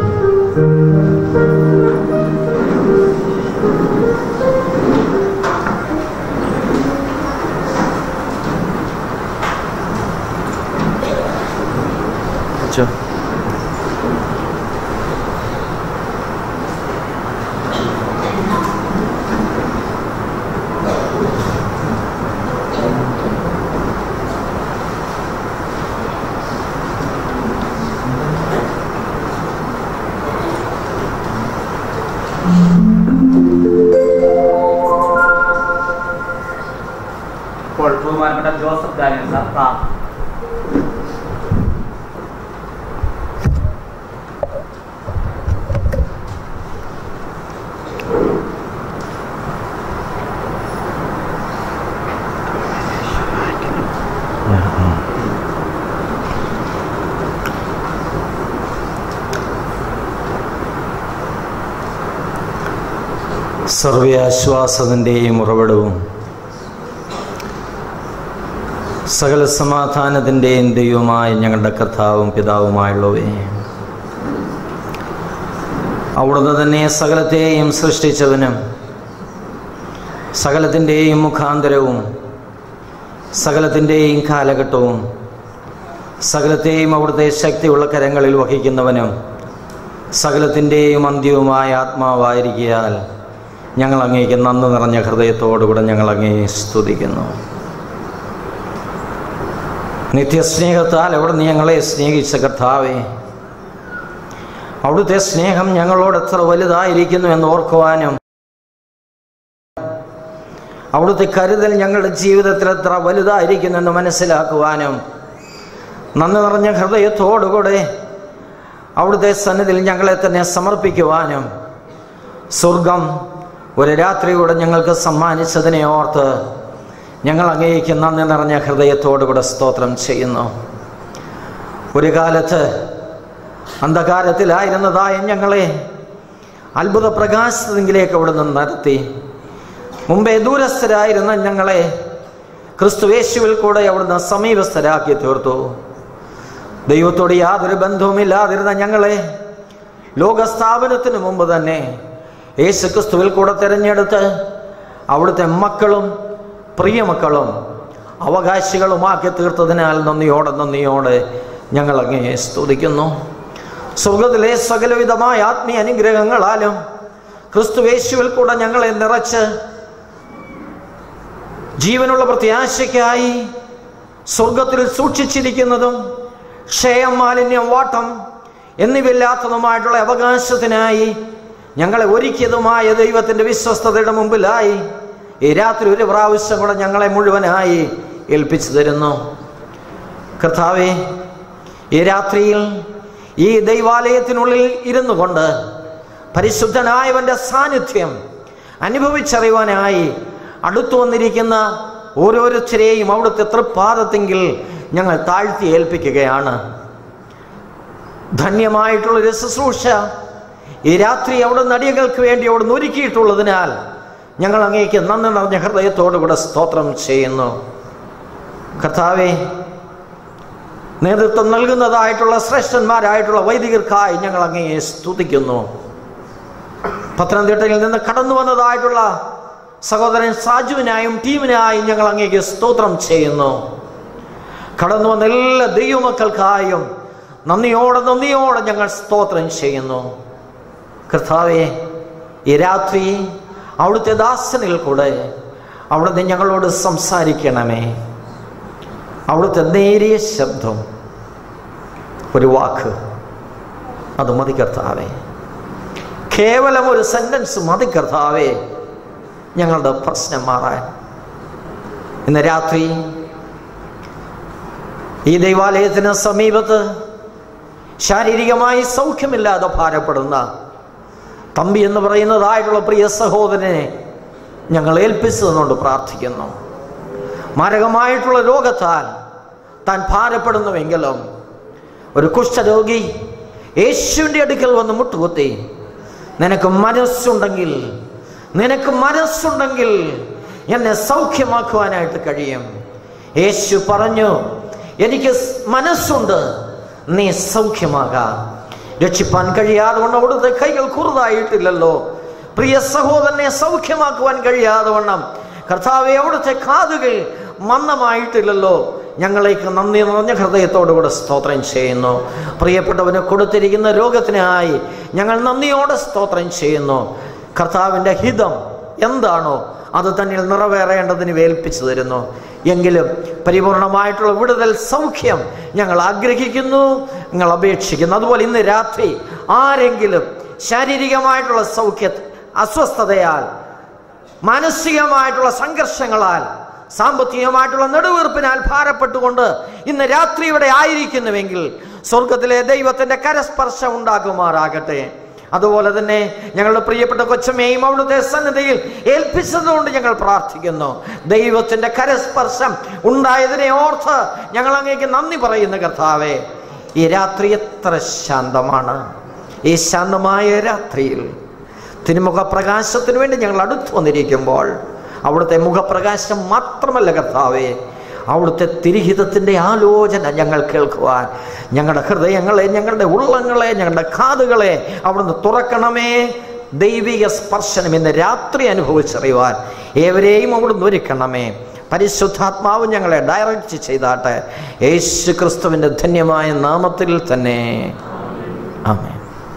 ഇപ്പോൾ ബഹുമാനപ്പെട്ട ജോസഫ് ഡാനിയൽ സാർ പ്രാർത്ഥന സർവ്യാശ്വാസത്തിൻ്റെയും ഉറവിടവും സകല സമാധാനത്തിൻ്റെയും ദൈവമായ ഞങ്ങളുടെ കർത്താവും പിതാവുമായുള്ളവേ അവിടുന്ന് തന്നെ സകലത്തെയും സൃഷ്ടിച്ചവനും സകലത്തിൻ്റെയും മുഖാന്തരവും സകലത്തിൻ്റെയും കാലഘട്ടവും സകലത്തെയും അവിടുത്തെ ശക്തിയുള്ള കരങ്ങളിൽ വഹിക്കുന്നവനും സകലത്തിൻ്റെയും അന്ത്യവുമായ ആത്മാവായിരിക്കാൽ ഞങ്ങൾ അങ്ങേക്ക് നന്ദി നിറഞ്ഞ ഹൃദയത്തോടുകൂടെ ഞങ്ങൾ അങ്ങേ സ്തുതിക്കുന്നു നിത്യസ്നേഹത്താൽ അവിടുന്ന് ഞങ്ങളെ സ്നേഹിച്ച കർത്താവേ അവിടുത്തെ സ്നേഹം ഞങ്ങളോട് എത്ര വലുതായിരിക്കുന്നു എന്ന് ഓർക്കുവാനും അവിടുത്തെ കരുതൽ ഞങ്ങളുടെ ജീവിതത്തിൽ എത്ര വലുതായിരിക്കുന്നു എന്ന് മനസ്സിലാക്കുവാനും നന്ദി നിറഞ്ഞ ഹൃദയത്തോടുകൂടെ അവിടുത്തെ സന്നിധിയിൽ ഞങ്ങളെ തന്നെ സമർപ്പിക്കുവാനും സ്വർഗം ഒരു രാത്രിയൂടെ ഞങ്ങൾക്ക് സമ്മാനിച്ചതിനെ ഓർത്ത് ഞങ്ങൾ അങ്ങേക്ക് നന്ദി നിറഞ്ഞ ഹൃദയത്തോടുകൂടെ സ്തോത്രം ചെയ്യുന്നു ഒരു കാലത്ത് അന്ധകാരത്തിലായിരുന്നതായ ഞങ്ങളെ അത്ഭുത പ്രകാശത്തിലേക്ക് അവിടെ നിന്ന് നടത്തി മുമ്പേ ദൂരസ്ഥരായിരുന്ന ഞങ്ങളെ ക്രിസ്തുവേശുവിൽ കൂടെ അവിടുന്ന് സമീപസ്ഥരാക്കി തീർത്തു ദൈവത്തോട് യാതൊരു ബന്ധവുമില്ലാതിരുന്ന ഞങ്ങളെ ലോകസ്ഥാപനത്തിന് മുമ്പ് തന്നെ യേശു ക്രിസ്തുവിൽ കൂടെ തിരഞ്ഞെടുത്ത് അവിടുത്തെ മക്കളും പ്രിയമക്കളും അവകാശികളുമാക്കി തീർത്തതിനാൽ നന്ദിയോടെ നന്ദിയോടെ ഞങ്ങൾ അങ്ങേ സ്തുതിക്കുന്നു സ്വർഗത്തിലെ സകലവിധമായ ആത്മീയ അനുഗ്രഹങ്ങളാലും ക്രിസ്തുവേശുവിൽ കൂടെ ഞങ്ങളെ നിറച്ച് ജീവനുള്ള പ്രത്യാശയ്ക്കായി സ്വർഗത്തിൽ സൂക്ഷിച്ചിരിക്കുന്നതും ക്ഷയം മാലിന്യം വാട്ടം എന്നിവയില്ലാത്തതുമായിട്ടുള്ള അവകാശത്തിനായി ഞങ്ങളെ ഒരുക്കിയതുമായ ദൈവത്തിൻ്റെ വിശ്വസ്തതയുടെ മുമ്പിലായി ഈ രാത്രി ഒരു പ്രാവശ്യം കൂടെ ഞങ്ങളെ മുഴുവനായി ഏൽപ്പിച്ചു തരുന്നു കർത്താവെ ഈ രാത്രിയിൽ ഈ ദൈവാലയത്തിനുള്ളിൽ ഇരുന്നു കൊണ്ട് പരിശുദ്ധനായവൻ്റെ സാന്നിധ്യം അനുഭവിച്ചറിയുവാനായി അടുത്തു വന്നിരിക്കുന്ന ഓരോരുത്തരെയും അവിടുത്തെ തൃപ്പാദത്തെങ്കിൽ ഞങ്ങൾ താഴ്ത്തി ഏൽപ്പിക്കുകയാണ് ധന്യമായിട്ടുള്ളൊരു ശുശ്രൂഷ ഈ രാത്രി അവിടെ നടികൾക്ക് വേണ്ടി അവിടെ ഒരുക്കിയിട്ടുള്ളതിനാൽ ഞങ്ങൾ അങ്ങേക്ക് നന്ദി നിറഞ്ഞ ഹൃദയത്തോടുകൂടെ സ്തോത്രം ചെയ്യുന്നു കർത്താവെ നേതൃത്വം നൽകുന്നതായിട്ടുള്ള ശ്രേഷ്ഠന്മാരായിട്ടുള്ള വൈദികർക്കായി ഞങ്ങൾ അങ്ങയെ സ്തുതിക്കുന്നു പത്തനംതിട്ടയിൽ നിന്ന് കടന്നു വന്നതായിട്ടുള്ള സഹോദരൻ സാജുവിനായും ടീമിനായും ഞങ്ങൾ അങ്ങേക്ക് സ്തോത്രം ചെയ്യുന്നു കടന്നു വന്ന എല്ലാ ദൈവമക്കൾക്കായും നന്ദിയോടെ നന്ദിയോടെ ഞങ്ങൾ സ്തോത്രം ചെയ്യുന്നു കർത്താവെ ഈ രാത്രി അവിടുത്തെ ദാസനിൽ കൂടെ അവിടുന്ന് ഞങ്ങളോട് സംസാരിക്കണമേ അവിടുത്തെ നേരിയ ശബ്ദം ഒരു വാക്ക് അത് മതി കർത്താവേ കേവലം ഒരു സെന്റൻസ് മതി കർത്താവേ ഞങ്ങളുടെ പ്രശ്നം മാറാൻ ഇന്ന് രാത്രി ഈ ദൈവാലയത്തിന് സമീപത്ത് ശാരീരികമായി സൗഖ്യമില്ലാതെ ഭാരപ്പെടുന്ന തമ്പി എന്ന് പറയുന്നതായിട്ടുള്ള പ്രിയ സഹോദരനെ ഞങ്ങൾ ഏൽപ്പിച്ചു തന്നുകൊണ്ട് പ്രാർത്ഥിക്കുന്നു മാരകമായിട്ടുള്ള രോഗത്താൽ താൻ ഭാരപ്പെടുന്നുവെങ്കിലും ഒരു കുഷ്ഠരോഗി യേശുവിൻ്റെ അടുക്കൽ വന്ന് മുട്ടുകുത്തി നിനക്ക് മനസ്സുണ്ടെങ്കിൽ നിനക്ക് മനസ്സുണ്ടെങ്കിൽ എന്നെ സൗഖ്യമാക്കുവാനായിട്ട് കഴിയും യേശു പറഞ്ഞു എനിക്ക് മനസ്സുണ്ട് നീ സൗഖ്യമാകാം രക്ഷിപ്പാൻ കഴിയാതെ വണ്ണം അവിടുത്തെ കൈകൾ കുറുതായിട്ടില്ലല്ലോ പ്രിയ സഹോദരനെ സൗഖ്യമാക്കുവാൻ കഴിയാതെ വണ്ണം കർത്താവെ അവിടുത്തെ കാതുകൾ മന്ദമായിട്ടില്ലല്ലോ ഞങ്ങളേക്ക് നന്ദി നിറഞ്ഞ ഹൃദയത്തോടുകൂടെ സ്തോത്രം ചെയ്യുന്നു പ്രിയപ്പെട്ടവന് കൊടുത്തിരിക്കുന്ന രോഗത്തിനായി ഞങ്ങൾ നന്ദിയോടെ സ്തോത്രം ചെയ്യുന്നു കർത്താവിൻ്റെ ഹിതം എന്താണോ അത് തന്നിൽ നിറവേറേണ്ടതിന് വേൽപ്പിച്ചു തരുന്നു എങ്കിലും പരിപൂർണമായിട്ടുള്ള വിടുതൽ സൗഖ്യം ഞങ്ങൾ ആഗ്രഹിക്കുന്നു ഞങ്ങൾ അപേക്ഷിക്കുന്നു അതുപോലെ ഇന്ന് രാത്രി ആരെങ്കിലും ശാരീരികമായിട്ടുള്ള സൗഖ്യ അസ്വസ്ഥതയാൽ മാനസികമായിട്ടുള്ള സംഘർഷങ്ങളാൽ സാമ്പത്തികമായിട്ടുള്ള നെടുവീർപ്പിനാൽ ഭാരപ്പെട്ടുകൊണ്ട് ഇന്ന് രാത്രി ഇവിടെ ആയിരിക്കുന്നുവെങ്കിൽ സ്വർഗത്തിലെ ദൈവത്തിന്റെ കരസ്പർശം ഉണ്ടാകുമാറാകട്ടെ അതുപോലെ തന്നെ ഞങ്ങളുടെ പ്രിയപ്പെട്ട കൊച്ചമ്മയും അവിടുത്തെ സന്നിധിയിൽ ഏൽപ്പിച്ചതുകൊണ്ട് ഞങ്ങൾ പ്രാർത്ഥിക്കുന്നു ദൈവത്തിന്റെ കരസ്പർശം ഉണ്ടായതിനെ ഓർത്ത് ഞങ്ങൾ അങ്ങേക്ക് നന്ദി പറയുന്നു കർത്താവേ ഈ രാത്രി എത്ര ശാന്തമാണ് ഈ ശാന്തമായ രാത്രിയിൽ തിരുമുഖ പ്രകാശത്തിന് വേണ്ടി ഞങ്ങൾ അടുത്ത് വന്നിരിക്കുമ്പോൾ അവിടുത്തെ മുഖപ്രകാശം മാത്രമല്ല കർത്താവേ അവിടുത്തെ തിരിഹിതത്തിൻ്റെ ആലോചന ഞങ്ങൾ കേൾക്കുവാൻ ഞങ്ങളുടെ ഹൃദയങ്ങളെ ഞങ്ങളുടെ ഉള്ളങ്ങളെ ഞങ്ങളുടെ കാതുകളെ അവിടുന്ന് തുറക്കണമേ ദൈവിക സ്പർശനം ഇന്ന് രാത്രി അനുഭവിച്ചറിയുവാൻ ഏവരെയും അവിടുന്ന് ഒരുക്കണമേ പരിശുദ്ധാത്മാവ് ഞങ്ങളെ ഡയറക്റ്റ് ചെയ്താട്ടെ യേശു ക്രിസ്തുവിൻ്റെ ധന്യമായ നാമത്തിൽ തന്നെ ആമേ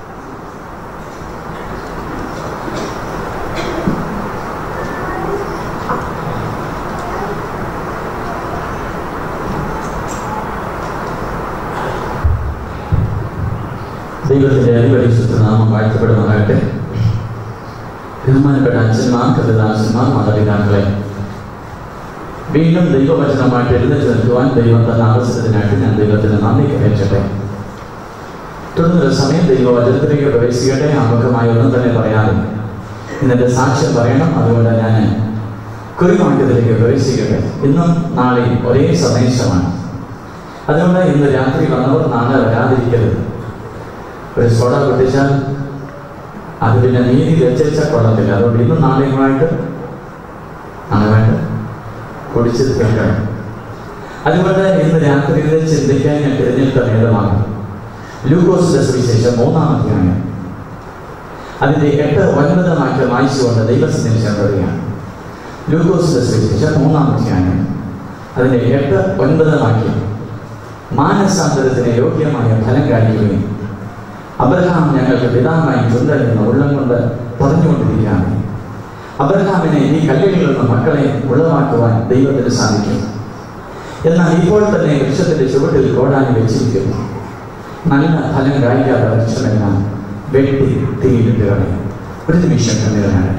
ദൈവത്തിന്റെ അതിപരിശുദ്ധ നാമം വാഴ്ത്തപ്പെടുമാകട്ടെ ബഹുമാനപ്പെട്ട അച്ഛന്മാർ കവിദാസന്മാർ മാതാപിതാക്കളെ വീണ്ടും ദൈവവചനമായിട്ട് എഴുന്നേറ്റ് നിൽക്കുവാൻ ദൈവം തന്ന അവസരത്തിനായിട്ട് ഞാൻ ദൈവത്തിന് നന്ദി കരയച്ചട്ടെ തുടർന്നൊരു സമയം ദൈവവചനത്തിലേക്ക് പ്രവേശിക്കട്ടെ ആമുഖമായി ഒന്നും തന്നെ പറയാതെ ഇന്നെന്റെ സാക്ഷ്യം പറയണം അതുകൊണ്ട് ഞാൻ കുറിവാക്യത്തിലേക്ക് പ്രവേശിക്കട്ടെ ഇന്നും നാളെയും ഒരേ സന്ദേശമാണ് അതുകൊണ്ട് ഇന്ന് രാത്രി വന്നവർ നാളെ വരാതിരിക്കരുത് ഒരു സോഡ പൊട്ടിച്ചാൽ അത് പിന്നെ നീതി വെച്ചാൽ കൊള്ളത്തില്ല അതുകൊണ്ട് ഇന്നും നാളെയുമായിട്ട് നാളെയുമായിട്ട് കുടിച്ച് തീർക്കണം അതുകൊണ്ട് ഇന്ന് രാത്രിയിൽ ചിന്തിക്കാൻ ഞാൻ തിരഞ്ഞെടുത്ത നേരമാണ് ലൂക്കോസിന്റെ സുവിശേഷം മൂന്നാം അധ്യായം അതിന്റെ എട്ട് ഒൻപത് വാക്യം വായിച്ചുകൊണ്ട് ദൈവസന്ദേശം പറയുകയാണ് ലൂക്കോസിന്റെ സുവിശേഷം മൂന്നാം അധ്യായം അതിന്റെ എട്ട് ഒൻപത് വാക്യം മാനസാന്തരത്തിന് യോഗ്യമായ ഫലം കാണിക്കുകയും അബ്രഹാം ഞങ്ങൾക്ക് പിതാവായിട്ടുണ്ട് എന്ന് ഉള്ളം കൊണ്ട് പറഞ്ഞുകൊണ്ടിരിക്കുകയാണ് അബ്രഹാമിനെ ഈ കല്ലുകളിൽ നിന്ന് മക്കളെ ഉളവാക്കുവാൻ ദൈവത്തിന് സാധിക്കും എന്നാൽ ഇപ്പോൾ തന്നെ വൃക്ഷത്തിന്റെ ചുവട്ടിൽ കോടാനി വെച്ചിരിക്കുന്നു നല്ല ഫലം കായ്ക്കാത്ത വൃക്ഷമെല്ലാം വെട്ടി തീയിലിട്ട് കളയും ഒരു നിമിഷം കണ്ണുകളാണ്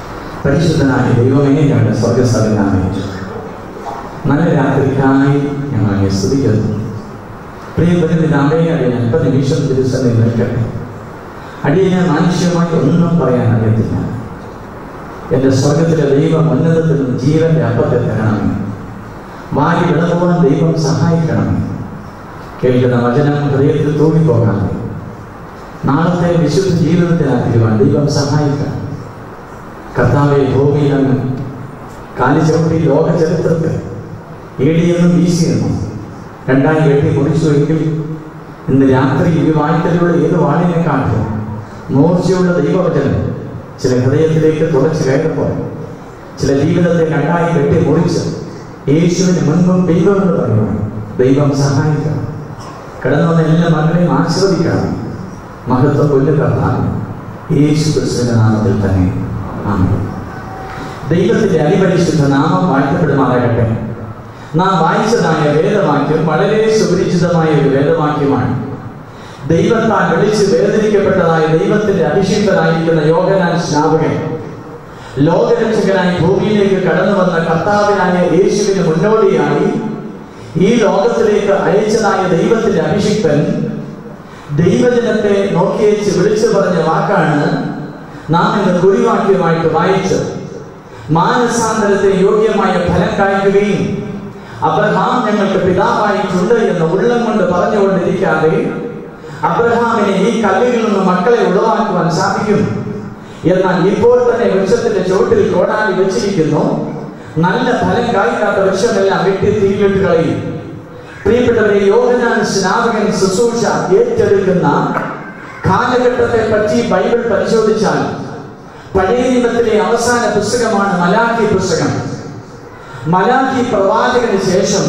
പരിശുദ്ധനായ ദൈവമേ ഞങ്ങളുടെ സ്വർഗസ്ഥലനാമേ നല്ല രാത്രിക്കായി അങ്ങേ സ്തുതിക്കുന്നു പ്രിയപ്പെട്ട അമ്മയെ അടിയൻ അല്പനിമിഷം തിരുസനെ നിൽക്കട്ടെ അടിയനെ മാനുഷ്യമായി ഒന്നും പറയാൻ അറിയത്തില്ല എൻ്റെ സ്വർഗത്തിലെ ദൈവം ഉന്നതത്തിൽ നിന്ന് ജീവന്റെ അപ്പത്തെ തരണമേ വാരി വിളകുവാൻ ദൈവം സഹായിക്കണമേ കേൾക്കുന്ന വചനം ഹൃദയത്തിൽ തൂങ്ങിപ്പോകാതെ നാളത്തെ വിശുദ്ധ ജീവിതത്തിനാക്കിടുവാൻ ദൈവം സഹായിക്കണം കർത്താവെ ഭൂമിയിൽ അങ്ങ് കാലിച്ചവിട്ടി ലോക ചരിത്രത്തിൽ ഏടിയെന്നും വീശിയെന്നും രണ്ടായി വെട്ടി മുറിച്ചുവെങ്കിൽ ഇന്ന് രാത്രി ഈ വാഴ്ത്തലുള്ള ഏത് വാളിനെക്കാട്ടും മൂർച്ചയുള്ള ദൈവവചനം ചില ഹൃദയത്തിലേക്ക് തുളച്ച് കയറപ്പോൾ ചില ജീവിതത്തെ രണ്ടായി വെട്ടി മുറിച്ച് യേശുവിന് മുൻപും ദൈവം എന്ന് പറയുവാൻ ദൈവം സഹായിക്കണം കടന്നു വന്ന എല്ലാ മക്കളെയും ആശീർവദിക്കണം മഹത്വം കൊല്ലു കർത്താവ് യേശു ക്രിസ്തുവിന്റെ നാമത്തിൽ തന്നെ ആമേൻ ദൈവത്തിന്റെ അതിപരിശുദ്ധ നാമം വാഴ്ത്തപ്പെടുമാറാകട്ടെ നാം വായിച്ചതായ വേദവാക്യം വളരെ സുപരിചിതമായ ഒരു വേദവാക്യമാണ് ദൈവത്താൽ വിളിച്ച് വേദനിക്കപ്പെട്ടതായ ദൈവത്തിന്റെ അഭിഷിക്തനായിരിക്കുന്ന യോഗനാൻ സ്നാപകൻ ലോകരക്ഷകനായി ഭൂമിയിലേക്ക് കടന്നു വന്ന കർത്താവിനായ യേശുവിന് മുന്നോടിയായി ഈ ലോകത്തിലേക്ക് അയച്ചതായ ദൈവത്തിന്റെ അഭിഷിക്തൻ ദൈവജനത്തെ നോക്കിയേച്ച് വിളിച്ചു പറഞ്ഞ വാക്കാണ് നാം ഇന്ന് കുറിവാക്യമായിട്ട് വായിച്ചത് മാനസാന്തരത്തെ യോഗ്യമായ ഫലം കായ്ക്കുകയും അബ്രഹാം ഞങ്ങൾക്ക് പിതാവായിട്ടുണ്ട് എന്ന് ഉള്ളം കൊണ്ട് പറഞ്ഞുകൊണ്ടിരിക്കാതെ അബ്രഹാമിനെ ഈ കല്ലുകളിൽ നിന്ന് മക്കളെ ഉളവാക്കുവാൻ സാധിക്കും എന്നാൽ ഇപ്പോൾ തന്നെ വൃക്ഷത്തിന്റെ ചുവട്ടിൽ കോടാലി വെച്ചിരിക്കുന്നു നല്ല ഫലം കായ്ക്കാത്ത വൃക്ഷമെല്ലാം വെട്ടി തീയിലിട്ട് കളയും പ്രിയപ്പെട്ടവരെ യോഹനാൻ സ്നാപകൻ ശുശ്രൂഷ ഏറ്റെടുക്കുന്ന കാലഘട്ടത്തെ പറ്റി ബൈബിൾ പരിശോധിച്ചാൽ പഴയ നിയമത്തിലെ അവസാന പുസ്തകമാണ് മലാഖി പുസ്തകം മലാഖി പ്രവാചകന് ശേഷം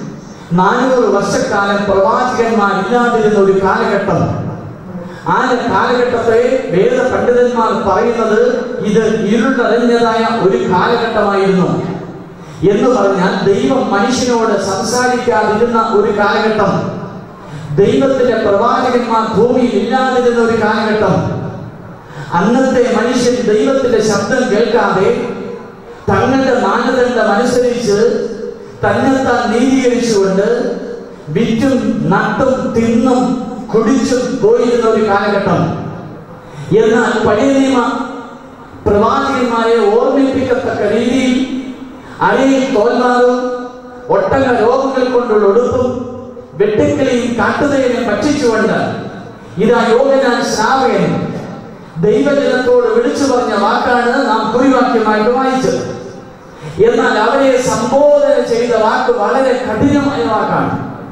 നാനൂറ് വർഷക്കാലം പ്രവാചകന്മാരില്ലാതിരുന്ന ഒരു കാലഘട്ടം ആ കാലഘട്ടത്തെ വേദ പണ്ഡിതന്മാർ പറയുന്നത് ഇത് ഇരുൾ നിറഞ്ഞതായ ഒരു കാലഘട്ടമായിരുന്നു എന്ന് പറഞ്ഞാൽ ദൈവം മനുഷ്യനോട് സംസാരിക്കാതിരുന്ന ഒരു കാലഘട്ടം ദൈവത്തിന്റെ പ്രവാചകന്മാർ ഭൂമിയിൽ ഇല്ലാതിരുന്ന ഒരു കാലഘട്ടം അന്നത്തെ മനുഷ്യൻ ദൈവത്തിന്റെ ശബ്ദം കേൾക്കാതെ തങ്ങളുടെ മാനദണ്ഡം അനുസരിച്ച് തന്നെത്താൻ നീതീകരിച്ചുകൊണ്ട് വിറ്റും നട്ടും തിന്നും കുടിച്ചും പോയിരുന്ന ഒരു കാലഘട്ടം എന്നാൽ പഴയ നിയമ പ്രവാചകന്മാരെ ഓർമ്മിപ്പിക്കത്തക്ക രീതിയിൽ അരയിൽ തോൽമാറും ഒട്ടക രോഗങ്ങൾ കൊണ്ടുള്ള ഉടുപ്പും വെട്ടുക്കിളിയും കാട്ടുതേനെ ഭക്ഷിച്ചുകൊണ്ട് ഇതാ യോഗനാൻ ശ്രാവകൻ ദൈവജനത്തോട് വിളിച്ചു പറഞ്ഞ വാക്കാണ് നാം കുറിവാക്യമായിട്ട് വായിച്ചത് എന്നാൽ അവരെ സംബോധന ചെയ്ത വാക്ക് വളരെ കഠിനമായ വാക്കാണ്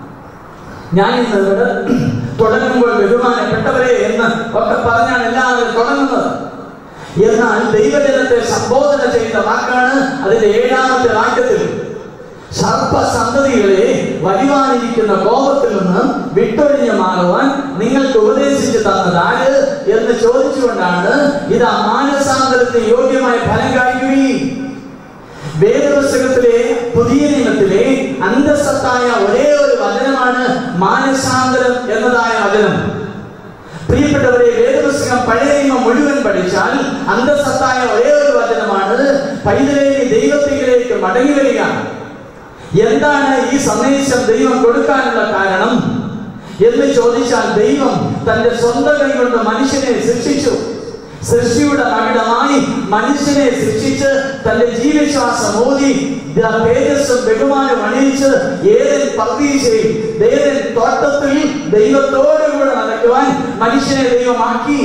ഞാൻ ഇന്ന് ഇവിടെ തുടങ്ങുമ്പോൾ ബഹുമാനപ്പെട്ടവരെ എന്ന് ഒക്കെ പറഞ്ഞാണ് എല്ലാവരും തുടങ്ങുന്നത് എന്നാൽ ദൈവജനത്തെ സംബോധന ചെയ്ത വാക്കാണ് അതിന്റെ ഏഴാമത്തെ വാക്യത്തിൽ സർപ്പസന്തതികളെ വരുവാനിരിക്കുന്ന കോപത്തിൽ നിന്ന് വിട്ടൊഴിഞ്ഞു മാറുവാൻ നിങ്ങൾക്ക് ഉപദേശിച്ചു തന്നത് ആര് എന്ന് ചോദിച്ചുകൊണ്ടാണ് ഇത് മാനസാന്തരത്തിന് യോഗ്യമായ ഫലം കാണിക്കുകയും വേദപുസ്തകത്തിലെ പുതിയ നിയമത്തിലെ അന്തസ്സത്തായ ഒരേ ഒരു വചനമാണ് മാനസാന്തരം എന്നതായ വചനം പ്രിയപ്പെട്ടവരെ വേദപുസ്തകം പഴയ നിയമം മുഴുവൻ പഠിച്ചാൽ അന്തസ്സത്തായ ഒരേ ഒരു വചനമാണ് പൈതലേ ദൈവത്തിലേക്ക് മടങ്ങി വരിക എന്താണ് ഈ സന്ദേശം ദൈവം കൊടുക്കാനുള്ള കാരണം എന്ന് ചോദിച്ചാൽ ദൈവം തന്റെ സ്വന്തം കൈ കൊണ്ട് മനുഷ്യനെ സൃഷ്ടിച്ചു സൃഷ്ടിയുടെ മകിടമായി മനുഷ്യനെ സൃഷ്ടിച്ച് തന്റെ ജീവശ്വാസം ഓതി ദ തേജസ്സും ബഹുമാനം അണിയിച്ച് ഏതൻ പർദീശയിൽ ഏതൻ തോട്ടത്തിൽ ദൈവത്തോടു കൂടെ നടക്കുവാൻ മനുഷ്യനെ ദൈവമാക്കി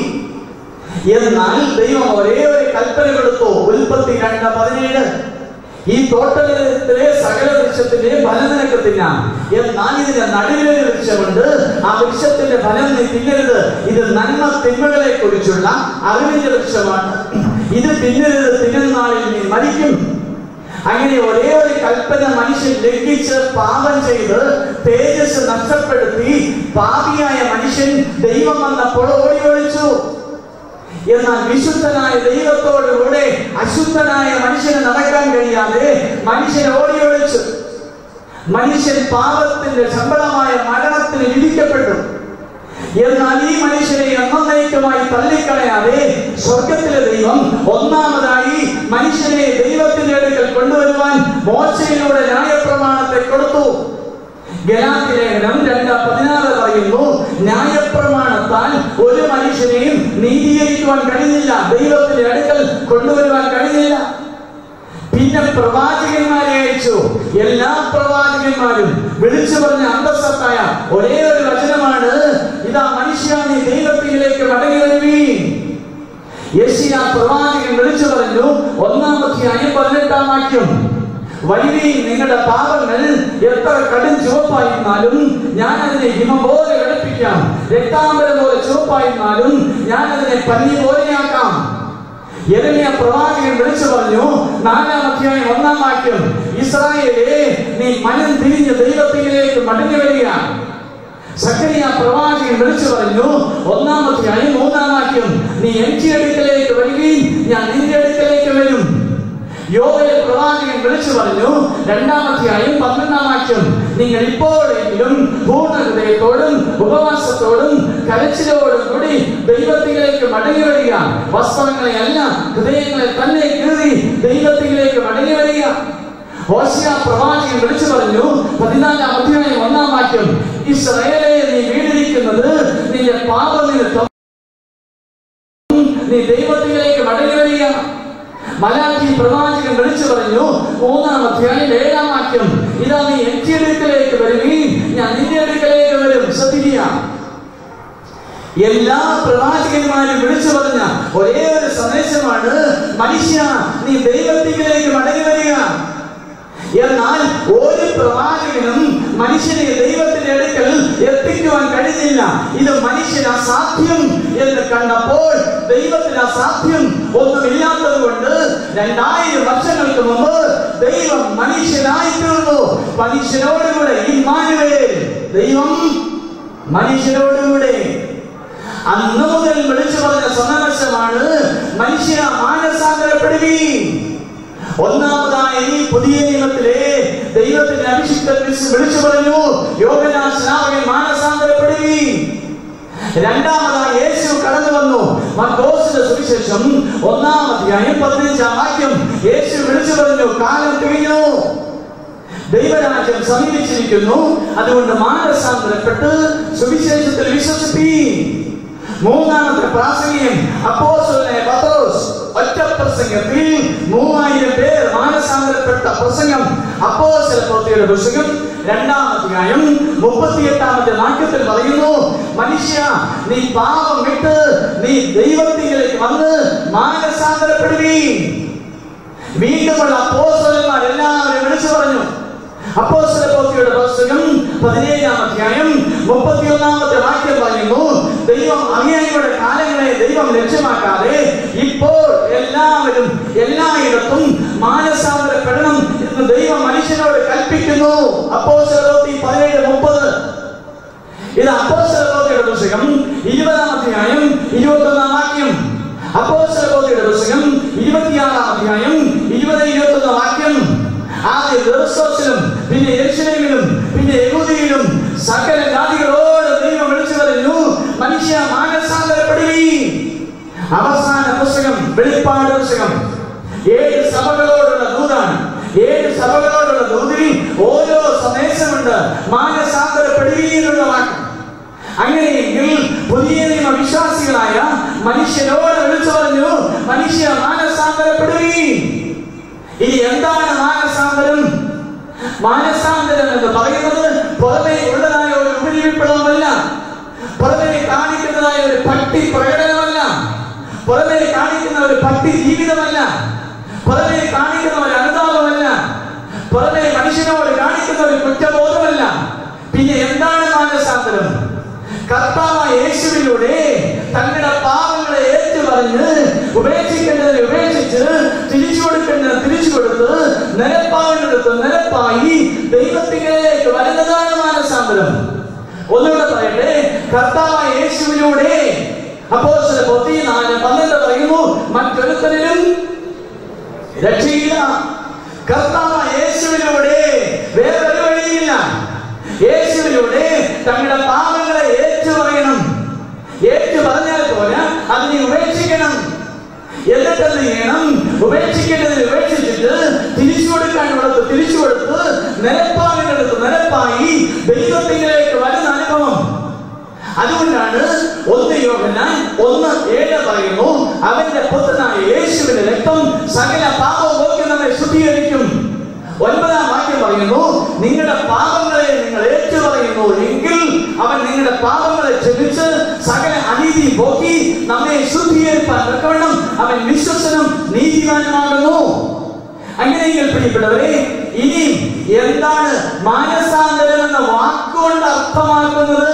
എന്നാൽ ദൈവം ഒരേ ഒരു കൽപ്പന കൊടുത്തു ഉൽപ്പത്തി രണ്ട് പതിനേഴ് ഈ തോട്ടത്തിലെ സകല വൃക്ഷത്തിന്റെ ഫലം നിനക്ക് തിന്നാം എന്നാൽ ഇതിന്റെ നടുവിലൊരു വൃക്ഷമുണ്ട് ആ വൃക്ഷത്തിന്റെ ഫലം നീ തിന്നരുത് ഇത് നന്മ തിന്മകളെ കുറിച്ചുള്ള അറിവിന്റെ വൃക്ഷമാണ് ഇത് തിന്നരുത് തിന്നുന്നാളിൽ നീ മരിക്കും അങ്ങനെ ഒരേ ഒരു കൽപ്പന മനുഷ്യൻ ലംഘിച്ച് പാപം ചെയ്ത് തേജസ് നഷ്ടപ്പെടുത്തി പാപിയായ മനുഷ്യൻ ദൈവം വന്നപ്പോൾ ഓടി ഒളിച്ചു എന്നാൽ വിശുദ്ധനായ ദൈവത്തോടുകൂടെ അശുദ്ധനായ മനുഷ്യന് നടക്കാൻ കഴിയാതെ മനുഷ്യൻ ഓടി ഒളിച്ചു മനുഷ്യൻ പാപത്തിന്റെ ശമ്പളമായ മരണത്തിന് വിധിക്കപ്പെട്ടു എന്നാൽ ഈ മനുഷ്യനെ എന്നേക്കുമായി തള്ളിക്കളയാതെ സ്വർഗത്തിലെ ദൈവം ഒന്നാമതായി മനുഷ്യനെ ദൈവത്തിന്റെ അടുക്കൽ കൊണ്ടുവരുവാൻ മോശയിലൂടെ ന്യായപ്രമാണത്തെ കൊടുത്തു ഗലാത്യ ലേഖനം രണ്ട് പതിനാറ് പറയുന്നു ന്യായപ്രമാണത്താൽ ഒരു മനുഷ്യനെയും നീതീകരിക്കുവാൻ കഴിഞ്ഞില്ല ദൈവത്തിന്റെ അടുക്കൽ കൊണ്ടുവരുവാൻ കഴിഞ്ഞില്ല പിന്നെ പ്രവാചകന്മാരെ അയച്ചു എല്ലാ പ്രവാചകന്മാരും വിളിച്ചു പറഞ്ഞ അന്തസ്സത്തായ ഒരേ ഒരു വചനമാണ് ഇതാ മനുഷ്യ നീ ദൈവത്തിലേക്ക് മടങ്ങി വരുവീൻ യേശിയ പ്രവാചകൻ വിളിച്ചു പറഞ്ഞു ഒന്നാമധ്യായം പതിനെട്ടാം വാക്യം വരുവീൻ നിങ്ങളുടെ പാപങ്ങൾ എത്ര കടും ചുവപ്പായിരുന്നാലും ഞാൻ അതിനെ ഹിമം പോലെ വെളുപ്പിക്കാം രക്താംബരം പോലെ ചുവപ്പായിരുന്നാലും ഞാൻ അതിനെ പഞ്ഞി പോലെയാക്കാം യെരമ്യ പ്രവാചകൻ വിളിച്ചു പറഞ്ഞു നാലാം അധ്യായം ഒന്നാം വാക്യം ഇസ്രായേലേ നീ മനം തിരിഞ്ഞ് ദൈവത്തിലേക്ക് മടങ്ങി വരിക സക്രിയ പ്രവാചകൻ വിളിച്ചു പറഞ്ഞു ഒന്നാം അധ്യായം മൂന്നാം വാക്യം നീ എന്റെ അടുക്കലേക്ക് വരികയും ഞാൻ നിന്റെ അടുക്കലേക്ക് വരും യോവയെ പ്രവാചകൻ വിളിച്ചു പറഞ്ഞു രണ്ടാം അധ്യായം പന്ത്രണ്ടാം വാക്യം നിങ്ങൾ ഇപ്പോഴെങ്കിലും പൂർണ്ണ ഹൃദയത്തോടും ഉപവാസത്തോടും കരച്ചിലോടും കൂടി ദൈവത്തിലേക്ക് മടങ്ങി വരിക വസ്ത്രങ്ങളെ അല്ല ഹൃദയങ്ങളെ തന്നെ കീറി ദൈവത്തിലേക്ക് മടങ്ങി വരിക ഹോശിയ പ്രവാചകൻ വിളിച്ചു പറഞ്ഞു പതിനാലാം അധ്യായം ഒന്നാം വാക്യം ഇസ്രയേലെ നീ വീടിരിക്കുന്നത് നിന്റെ പാപനിമിത്തം നീ ദൈവത്തിലേക്ക് മടങ്ങി വരിക മലാഖി പ്രവാചകൻ വിളിച്ചു പറഞ്ഞു മൂന്നാം അധ്യായം ഏഴാം വാക്യം ഇതാ നീ എന്റെ അടുക്കലേക്ക് വരികയും ഞാൻ നിന്റെ അടുക്കലേക്ക് വരും ശ്രദ്ധിക്കുക എല്ലാ പ്രവാചകന്മാരും വിളിച്ചു പറഞ്ഞ ഒരേ ഒരു സന്ദേശമാണ് മനുഷ്യ നീ ദൈവത്തിലേക്ക് മടങ്ങി വരിക എന്നാൽ ഒരു പ്രവാചകനും മനുഷ്യനെ ദൈവത്തിന്റെ അടുക്കൽ എത്തിക്കുവാൻ കഴിഞ്ഞില്ല ഇത് മനുഷ്യന് അസാധ്യം എന്ന് കണ്ടപ്പോൾ ദൈവത്തിന് അസാധ്യം ഒന്നുമില്ലാത്തത് കൊണ്ട് രണ്ടായിരം വർഷങ്ങൾക്ക് മുമ്പ് ദൈവം മനുഷ്യനായി തീർന്നു മനുഷ്യനോടുകൂടെ ഇമ്മാനുവേൽ ദൈവം മനുഷ്യനോടുകൂടെ അന്ന് മുതൽ വിളിച്ചു പറഞ്ഞ സന്ദേശമാണ് മനുഷ്യ മാനസാന്തരപ്പെടുവീ ഒന്നാമതായി പുതിയ നിയമത്തിലെ ദൈവത്തിന്റെ അഭിഷിക്ത വിളിച്ചു പറഞ്ഞു യോഗനാ സ്നാപകൻ മാനസാന്തരപ്പെടുവീ രണ്ടാമതായി യേശു കടന്നു വന്നു മർക്കോസിന്റെ സുവിശേഷം ഒന്നാം അധ്യായം പതിനഞ്ചാം വാക്യം യേശു വിളിച്ചു പറഞ്ഞു കാലം തികഞ്ഞു ദൈവരാജ്യം സമീപിച്ചിരിക്കുന്നു അതുകൊണ്ട് മാനസാന്തരപ്പെട്ട് സുവിശേഷത്തിൽ വിശ്വസിപ്പീ മൂന്നാമത്തെ പ്രാസംഗികൻ അപ്പോസ്തലനായ പത്രോസ് ഒറ്റ പ്രസംഗത്തിൽ മൂവായിരം പേർ മാനസാന്തരപ്പെട്ട പ്രസംഗം അപ്പോസ്തല പ്രവൃത്തിയുടെ പുസ്തകം രണ്ടാം അധ്യായം മുപ്പത്തിയെട്ടാമത്തെ വാക്യത്തിൽ പറയുന്നു മനുഷ്യ നീ പാപം വിട്ട് നീ ദൈവത്തിലേക്ക് വന്ന് മാനസാന്തരപ്പെടുവീ വീണ്ടുമുള്ള അപ്പോസ്തലന്മാർ എല്ലാവരും വിളിച്ചു പറഞ്ഞു അപ്പോസ്തല പ്രവൃത്തിയുടെ പുസ്തകം പതിനേഴാം അധ്യായം മുപ്പത്തിയൊന്നാമത്തെ വാക്യം പറയുന്നു ദൈവം അങ്ങയുടെ കാലങ്ങളെ ദൈവം ലക്ഷ്യമാക്കാതെ ഇപ്പോൾ എല്ലാവരും എല്ലായിടത്തും മാനസാന്തരപ്പെടണം എന്ന് ദൈവം മനുഷ്യനോട് കൽപ്പിക്കുന്നു അപ്പോസ്തല പ്രവൃത്തി പതിനേഴ് മുപ്പത് ഇത് അപ്പോസ്തല പ്രവൃത്തിയുടെ പുസ്തകം ഇരുപതാം അധ്യായം ഇരുപത്തൊന്നാം വാക്യം അപ്പോസ്തല പ്രവൃത്തിയുടെ പുസ്തകം ഇരുപത്തിയാറാം അധ്യായം ഇരുപത് ഇരുപത്തൊന്ന് വാക്യം ആദ്യം ദർശോസിലും പിന്നെ യെരുശലേമിലും പിന്നെ യഹൂദിയിലും സകല ജാതികളോട് ദൈവം വിളിച്ചു പറഞ്ഞു മനുഷ്യ മാനസാന്തരപ്പെടുവീ അവസാന പുസ്തകം വെളിപ്പാട് പുസ്തകം ഏഴ് സഭകളോടുള്ള ദൂതാണ് ഏഴ് സഭകളോടുള്ള ദൂതിൽ ഓരോ സന്ദേശമുണ്ട് മാനസാന്തരപ്പെടുവീ എന്നുള്ള വാക്ക് അങ്ങനെയെങ്കിൽ പുതിയ നിയമ വിശ്വാസികളായ മനുഷ്യരോട് വിളിച്ചു പറഞ്ഞു മനുഷ്യ മാനസാന്തരപ്പെടുവീ ഇനി എന്താണ് മാനസാന്തരം മാനസാന്തരം എന്ന് പറയുന്നത് പുറമേ ഉള്ളതായ ഒരു ഉപരിവിപ്ലവമല്ല പുറമേ കാണിക്കുന്നതായ ഒരു പട്ടി പ്രകടനമല്ല പുറമേ കാണിക്കുന്ന ഒരു പട്ടി ജീവിതമല്ല പുറമേ കാണിക്കുന്ന ഒരു അനുതാപമല്ല പുറമേ മനുഷ്യനോട് കാണിക്കുന്ന ഒരു കുറ്റബോധമല്ല പിന്നെ എന്താണ് മാനസാന്തരം കർത്താവ് യേശുവിലൂടെ തങ്ങളുടെ പാപങ്ങളെ ഏറ്റു പറഞ്ഞ് ഉപേക്ഷിക്കേണ്ടതിനെ ഉപേക്ഷിച്ച് തിരിച്ചു കൊടുക്കേണ്ടത് തിരിച്ചു കൊടുത്ത് നിരപ്പാവേണ്ടത് നിരപ്പായി ദൈവത്തിലേക്ക് വരുന്നതാണ് മാനസാന്തരം ഒന്നുകൂടെ പറയട്ടെ കർത്താവ് യേശുവിലൂടെ അപ്പോ ചില പൊത്തി നാല് പന്ത്രണ്ട് പറയുന്നു മറ്റൊരുത്തരിലും രക്ഷയില്ല കർത്താവ് യേശുവിലൂടെ വേറൊരു വഴിയില്ല യേശുവിലൂടെ തങ്ങളുടെ പാപങ്ങളെ ഏറ്റു പറയണം ഏറ്റു പറഞ്ഞാൽ പോലെ അതിനെ ഉപേക്ഷിക്കണം എന്നിട്ട് എന്ത് ചെയ്യണം ഉപേക്ഷിക്കേണ്ടത് ഉപേക്ഷിച്ചിട്ട് തിരിച്ചു കൊടുക്കാനുള്ളത് തിരിച്ചു കൊടുത്ത് നിരപ്പാവിനടുത്ത് നിരപ്പായി ദൈവത്തിലേക്ക് വരുന്ന അനുഭവം അതുകൊണ്ടാണ് ഒന്ന് യോഹന്നാൻ ഒന്ന് ഏഴ് പറയുന്നു അവന്റെ പുത്രനായ യേശുവിന്റെ രക്തം സകല പാപവും പോക്കി നമ്മെ ശുദ്ധീകരിക്കും ഒൻപതാം വാക്യം പറയുന്നു നിങ്ങളുടെ പാപങ്ങളെ നിങ്ങൾ ഏറ്റു പറയുന്നു എങ്കിൽ അവൻ നിങ്ങളുടെ പാപങ്ങളെ ക്ഷമിച്ച് സകല അനീതി പോക്കി നമ്മെ ശുദ്ധീകരിപ്പാൻ തക്കവണ്ണം അവൻ വിശ്വസനും നീതിമാനുമാകുന്നു അങ്ങനെയെങ്കിൽ പ്രിയപ്പെട്ടവരെ ഇനിയും എന്താണ് മാനസാന്തരം എന്ന വാക്കുകൊണ്ട് അർത്ഥമാക്കുന്നത്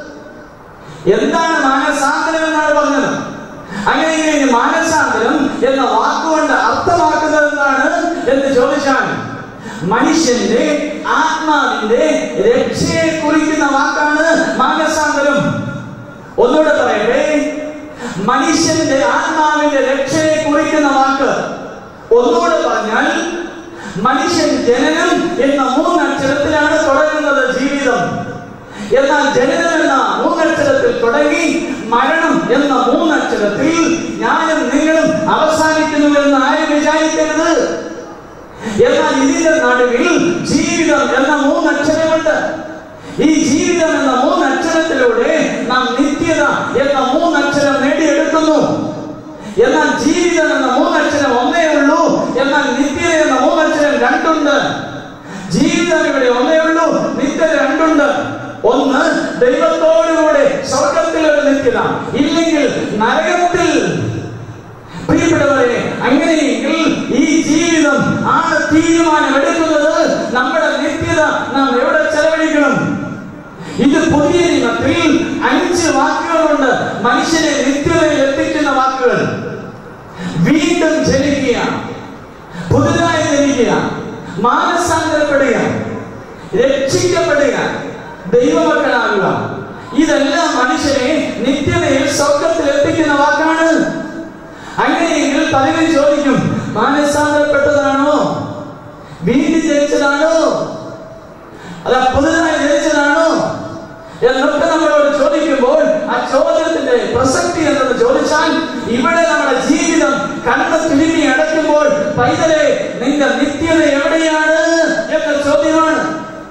എന്താണ് മാനസാന്തരം എന്നാണ് പറഞ്ഞത് അങ്ങനെയെങ്കിൽ ഇനി മാനസാന്തരം എന്ന വാക്കുകൊണ്ട് അർത്ഥമാക്കുന്നത് എന്താണ് എന്ന് ചോദിച്ചാൽ മനുഷ്യന്റെ ആത്മാവിന്റെ രക്ഷയെ കുറിക്കുന്ന വാക്കാണ് മാനസാന്തരം ഒന്നുകൂടെ പറയട്ടെ മനുഷ്യന്റെ ആത്മാവിന്റെ രക്ഷയെ കുറിക്കുന്ന വാക്ക് ഒന്നുകൂടെ പറഞ്ഞാൽ മനുഷ്യൻ ജനനം എന്ന മൂന്നക്ഷരത്തിലാണ് തുടങ്ങുന്നത് ജീവിതം എന്നാൽ ജനനം എന്ന മൂന്നക്ഷരത്തിൽ തുടങ്ങി മരണം എന്ന മൂന്നക്ഷരത്തിൽ ഞാനും നിങ്ങളും അവസാനിക്കുന്നു എന്ന് ആരും വിചാരിക്കരുത് എന്നാൽ ഇതിന്റെ നടുവിൽ ജീവിതം എന്ന മൂന്നക്ഷരമുണ്ട് ഈ ജീവിതം എന്ന മൂന്നക്ഷരത്തിലൂടെ നാം നിത്യത എന്ന മൂന്നക്ഷരം നേടിയെടുക്കുന്നു എന്നാൽ ജീവിതം എന്ന മൂന്നക്ഷരം ഒന്നേ ഉള്ളൂ എന്നാൽ നിത്യത എന്ന മൂന്നക്ഷരം രണ്ടുണ്ട് ജീവിതം ഇവിടെ ഒന്നേ ഉള്ളൂ നിത്യത രണ്ടുണ്ട് ഒന്ന് ദൈവത്തോടുകൂടെ സ്വർഗത്തിൽ ഒരു നിത്യത ഇല്ലെങ്കിൽ നരകത്തിൽ പ്രിയപ്പെട്ടവരെ അങ്ങനെയെങ്കിൽ ഈ ജീവിതം ആണ് തീരുമാനം എടുക്കുന്നത് നമ്മുടെ നിത്യത നാം എവിടെ ചെലവഴിക്കണം ഇത് പുതിയ നിയമത്തിൽ അഞ്ച് വാക്കുകളുണ്ട് മനുഷ്യനെ നിത്യതയിൽ എത്തിക്കുന്ന വാക്കുകൾ വീണ്ടും ജനിക്കുക പുതുതായി ജനിക്കുക മാനസാന്തരപ്പെടുക രക്ഷിക്കപ്പെടുക ദൈവമക്കളാകുക ഇതെല്ലാം മനുഷ്യനെ നിത്യതയിൽ സ്വർഗത്തിൽ എത്തിക്കുന്ന വാക്കാണ് അങ്ങനെയെങ്കിൽ പലരും ചോദിക്കും മാനസാന്തരപ്പെട്ടതാണോ വീണ്ടും ജനിച്ചതാണോ അല്ല പുതുതായി ജനിച്ചതാണോ എന്നൊക്കെ നമ്മളോട് ചോദിക്കുമ്പോൾ ആ ചോദ്യത്തിന്റെ പ്രസക്തി എന്തെന്ന് ചോദിച്ചാൽ ഇവിടെ നമ്മുടെ ജീവിതം കണ്ണ് തിരുമ്മി അടയ്ക്കുമ്പോൾ പൈതലെ നിന്റെ നിത്യത എവിടെയാണ് എന്ന ചോദ്യമാണ്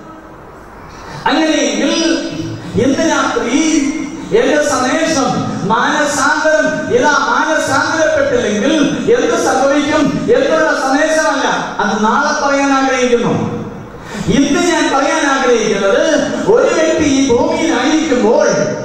അങ്ങനെയെങ്കിൽ ഇന്ന് രാത്രി എന്റെ സന്ദേശം മാനസാന്തരം ഇതാ മാനസാന്തരപ്പെട്ടില്ലെങ്കിൽ എന്ത് സംഭവിക്കും എന്നുള്ള സന്ദേശമല്ല അത് നാളെ പറയാൻ ആഗ്രഹിക്കുന്നു ഇന്ന് ഞാൻ പറയാൻ ആഗ്രഹിക്കുന്നത് ഒരു വ്യക്തി ഈ ഭൂമിയിലായിരിക്കുമ്പോൾ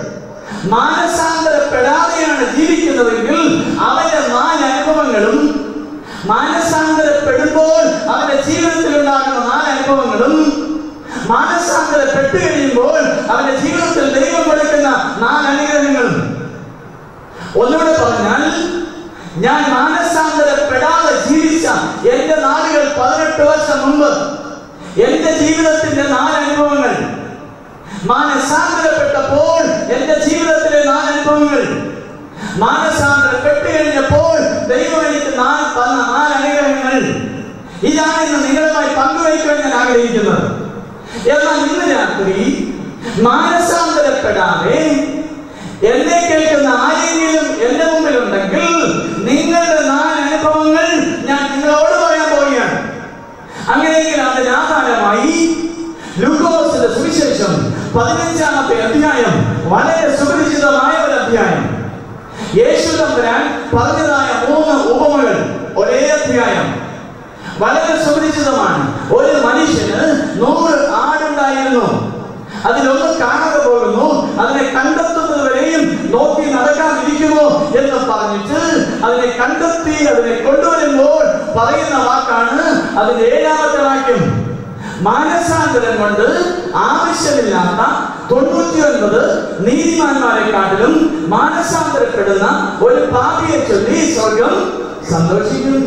മാനസാന്തരപ്പെടാതെയാണ് ജീവിക്കുന്നതെങ്കിൽ അവന്റെ നാല് അനുഭവങ്ങളും മാനസാന്തരപ്പെടുമ്പോൾ അവന്റെ ജീവിതത്തിൽ ഉണ്ടാകുന്ന നാല് അനുഭവങ്ങളും മാനസാന്തരപ്പെട്ട് കഴിയുമ്പോൾ അവന്റെ ജീവിതത്തിൽ ദൈവം കൊടുക്കുന്ന നാല് അനുഗ്രഹങ്ങളും ഒന്നുകൂടെ പറഞ്ഞാൽ ഞാൻ മാനസാന്തരപ്പെടാതെ ജീവിച്ച എന്റെ നാളുകൾ പതിനെട്ട് വർഷം മുമ്പ് എന്റെ ജീവിതത്തിന്റെ നാല് അനുഭവങ്ങൾ മാനസാന്തരപ്പെട്ടപ്പോൾ എന്റെ ജീവിതത്തിലെ നാല് അനുഭവങ്ങൾ മാനസാന്തരപ്പെട്ട് കഴിഞ്ഞപ്പോൾ ദൈവം എനിക്ക് നാല് തന്ന നാല് അനുഗ്രഹങ്ങൾ ഇതാണ് ഇന്ന് നിങ്ങളുമായി പങ്കുവയ്ക്കുവാൻ ഞാൻ ആഗ്രഹിക്കുന്നത് എന്നാൽ ഇന്ന് രാത്രി മാനസാന്തരപ്പെടാതെ എന്നെ കേൾക്കുന്ന ആരെങ്കിലും എന്റെ മുമ്പിലുണ്ടെങ്കിൽ നിങ്ങളുടെ നാല് അനുഭവങ്ങൾ ഞാൻ നിങ്ങളോട് പറയാൻ പോവുകയാണ് അങ്ങനെയെങ്കിൽ അതിന് ആധാരമായി ലൂക്കോസിന്റെ സുവിശേഷം പതിനഞ്ചാമത്തെ അധ്യായം വളരെ സുപരിചിതമായ ഒരു അധ്യായം യേശു തമ്പുരാൻ പറഞ്ഞതായ മൂന്ന് ഉപമകൾ ഒരേ അധ്യായം വളരെ സുപരിചിതമാണ് ഒരു മനുഷ്യന് നൂറ് ആടുണ്ടായിരുന്നു അതിലൊന്ന് കാണാതെ പോകുന്നു അതിനെ കണ്ടെത്തുന്നത് വരെയും നോക്കി നടക്കാതിരിക്കുമോ എന്ന് പറഞ്ഞിട്ട് അതിനെ കണ്ടെത്തി അതിനെ കൊണ്ടുവരുമ്പോൾ പറയുന്ന വാക്കാണ് അതിന്റെ ഏഴാമത്തെ വാക്യം മാനസാന്തരം കൊണ്ട് ആവശ്യമില്ലാത്ത തൊണ്ണൂറ്റി ഒൻപത് നീതിമാന്മാരെക്കാട്ടിലും മാനസാന്തരപ്പെടുന്ന ഒരു പാപിയെ ചൊല്ലി സ്വർഗം സന്തോഷിക്കും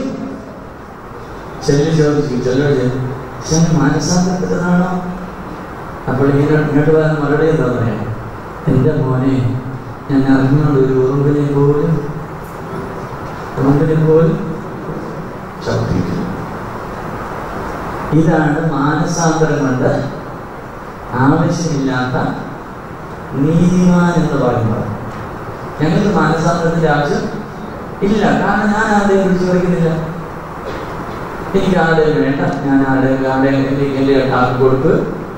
ചെല്ലു ചോദിച്ചു ചെല്ലോട് ഞാൻ മാനസാന്തരപ്പെട്ടതാണോ അപ്പോൾ ഇങ്ങനെ ഇങ്ങോട്ട് വരാൻ മറുപടി എന്താ പറയാ എൻ്റെ മോനെ ഞാൻ അറിഞ്ഞുകൊണ്ട് ഒരു ഉറുമ്പിനെ പോലും ഉറുമ്പിനെ പോലും ചവിട്ടിയിട്ടില്ല ഇതാണ് മാനസാന്തരം കൊണ്ട് ആവശ്യമില്ലാത്ത നീതിമാൻ എന്ന് പറയുന്നത് ഞങ്ങൾക്ക് മാനസാന്തരത്തിന്റെ ആവശ്യം ഇല്ല കാരണം ഞാൻ ആരുടെയും വിളിച്ചു പറയുന്നില്ല എനിക്ക് ആരുടെയും വേണ്ട ഞാൻ ആരുടെയും ആരുടെയും എൻ്റെ എൻ്റെ ആർക്ക് കൊടുത്ത്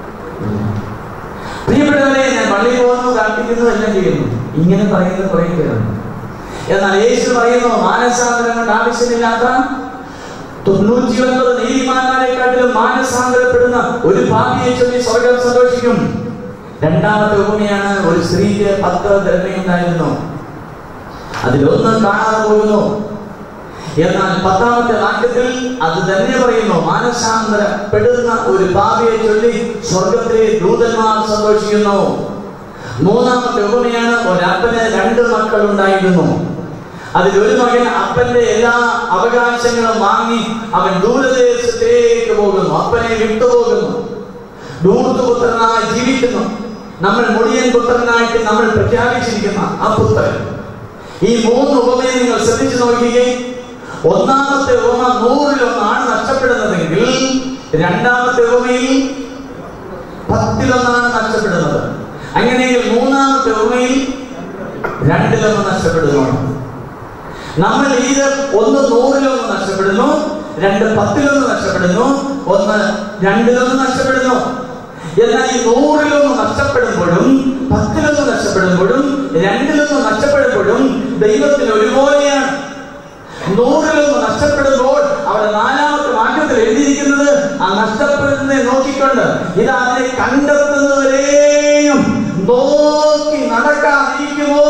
പ്രിയപ്പെട്ടവരെ ഞാൻ പള്ളിയിൽ പോകുന്നു പ്രാർത്ഥിക്കുന്നു എല്ലാം ചെയ്യുന്നു ഇങ്ങനെ പറയുന്നത് കുറേ പേരുണ്ട് എന്നാൽ യേശു പറയുന്നു മാനസാന്തരം കൊണ്ട് ആവശ്യമില്ലാത്ത തൊണ്ണൂറ്റി ഒൻപത് നീതിമാന്മാരെക്കാട്ടിലും മാനസാന്തരപ്പെടുന്ന ഒരു ഭാവിയെ ചൊല്ലി സ്വർഗം സന്തോഷിക്കും രണ്ടാമത്തെ ഉപമയാണ് ഒരു സ്ത്രീക്ക് പത്ത് ദ്രവ്യമുണ്ടായിരുന്നു അതിലൊന്നും കാണാതെ പോകുന്നു എന്നാൽ പത്താമത്തെ വാക്യത്തിൽ അത് തന്നെ പറയുന്നു മാനസാന്തരപ്പെടുന്ന ഒരു ഭാവിയെ ചൊല്ലി സ്വർഗത്തിലെ ദൂതന്മാർ സന്തോഷിക്കുന്നു മൂന്നാമത്തെ ഉപമയാണ് ഒരപ്പന് രണ്ട് മക്കൾ ഉണ്ടായിരുന്നു അതിലൊരു മകൻ അപ്പന്റെ എല്ലാ അവകാശങ്ങളും വാങ്ങി അവൻ ദൂരദേശത്തേക്ക് പോകുന്നു അപ്പനെ വിട്ടുപോകുന്നു ദൂർത്തുപുത്രനായി ജീവിക്കുന്നു നമ്മൾ മുടിയൻ പുത്രനായിട്ട് നമ്മൾ പ്രഖ്യാപിച്ചിരിക്കുന്ന ആ പുത്രൻ ഈ മൂന്ന് ഉപമയെ നിങ്ങൾ ശ്രദ്ധിച്ചു നോക്കുകയും ഒന്നാമത്തെ ഉപമ നൂറിലൊന്നാണ് നഷ്ടപ്പെടുന്നതെങ്കിൽ രണ്ടാമത്തെ ഉപമയിൽ പത്തിലൊന്നാണ് നഷ്ടപ്പെടുന്നത് അങ്ങനെയെങ്കിൽ മൂന്നാമത്തെ ഉപമയിൽ രണ്ടിലൊന്ന് നഷ്ടപ്പെടുന്നു നമ്മൾ ഇത് ഒന്ന് നൂറിലൊന്ന് നഷ്ടപ്പെടുന്നു രണ്ട് പത്തിലൊന്ന് നഷ്ടപ്പെടുന്നു ഒന്ന് രണ്ടിലൊന്ന് നഷ്ടപ്പെടുന്നു എന്നാൽ ഈ നൂറിലൊന്ന് നഷ്ടപ്പെടുമ്പോഴും പത്തിലൊന്ന് നഷ്ടപ്പെടുമ്പോഴും രണ്ടിലൊന്ന് നഷ്ടപ്പെടുമ്പോഴും ദൈവത്തിന് ഒരുപോലെയാണ് നൂറിലൊന്ന് നഷ്ടപ്പെടുമ്പോൾ അവിടെ നാലാമത്തെ വാക്യത്തിൽ എഴുതിയിരിക്കുന്നത് ആ നഷ്ടപ്പെടുന്നതിനെ നോക്കിക്കൊണ്ട് ഇത് അതിനെ കണ്ടെത്തുന്നവരെയും നോക്കി നടക്കാതിരിക്കുമോ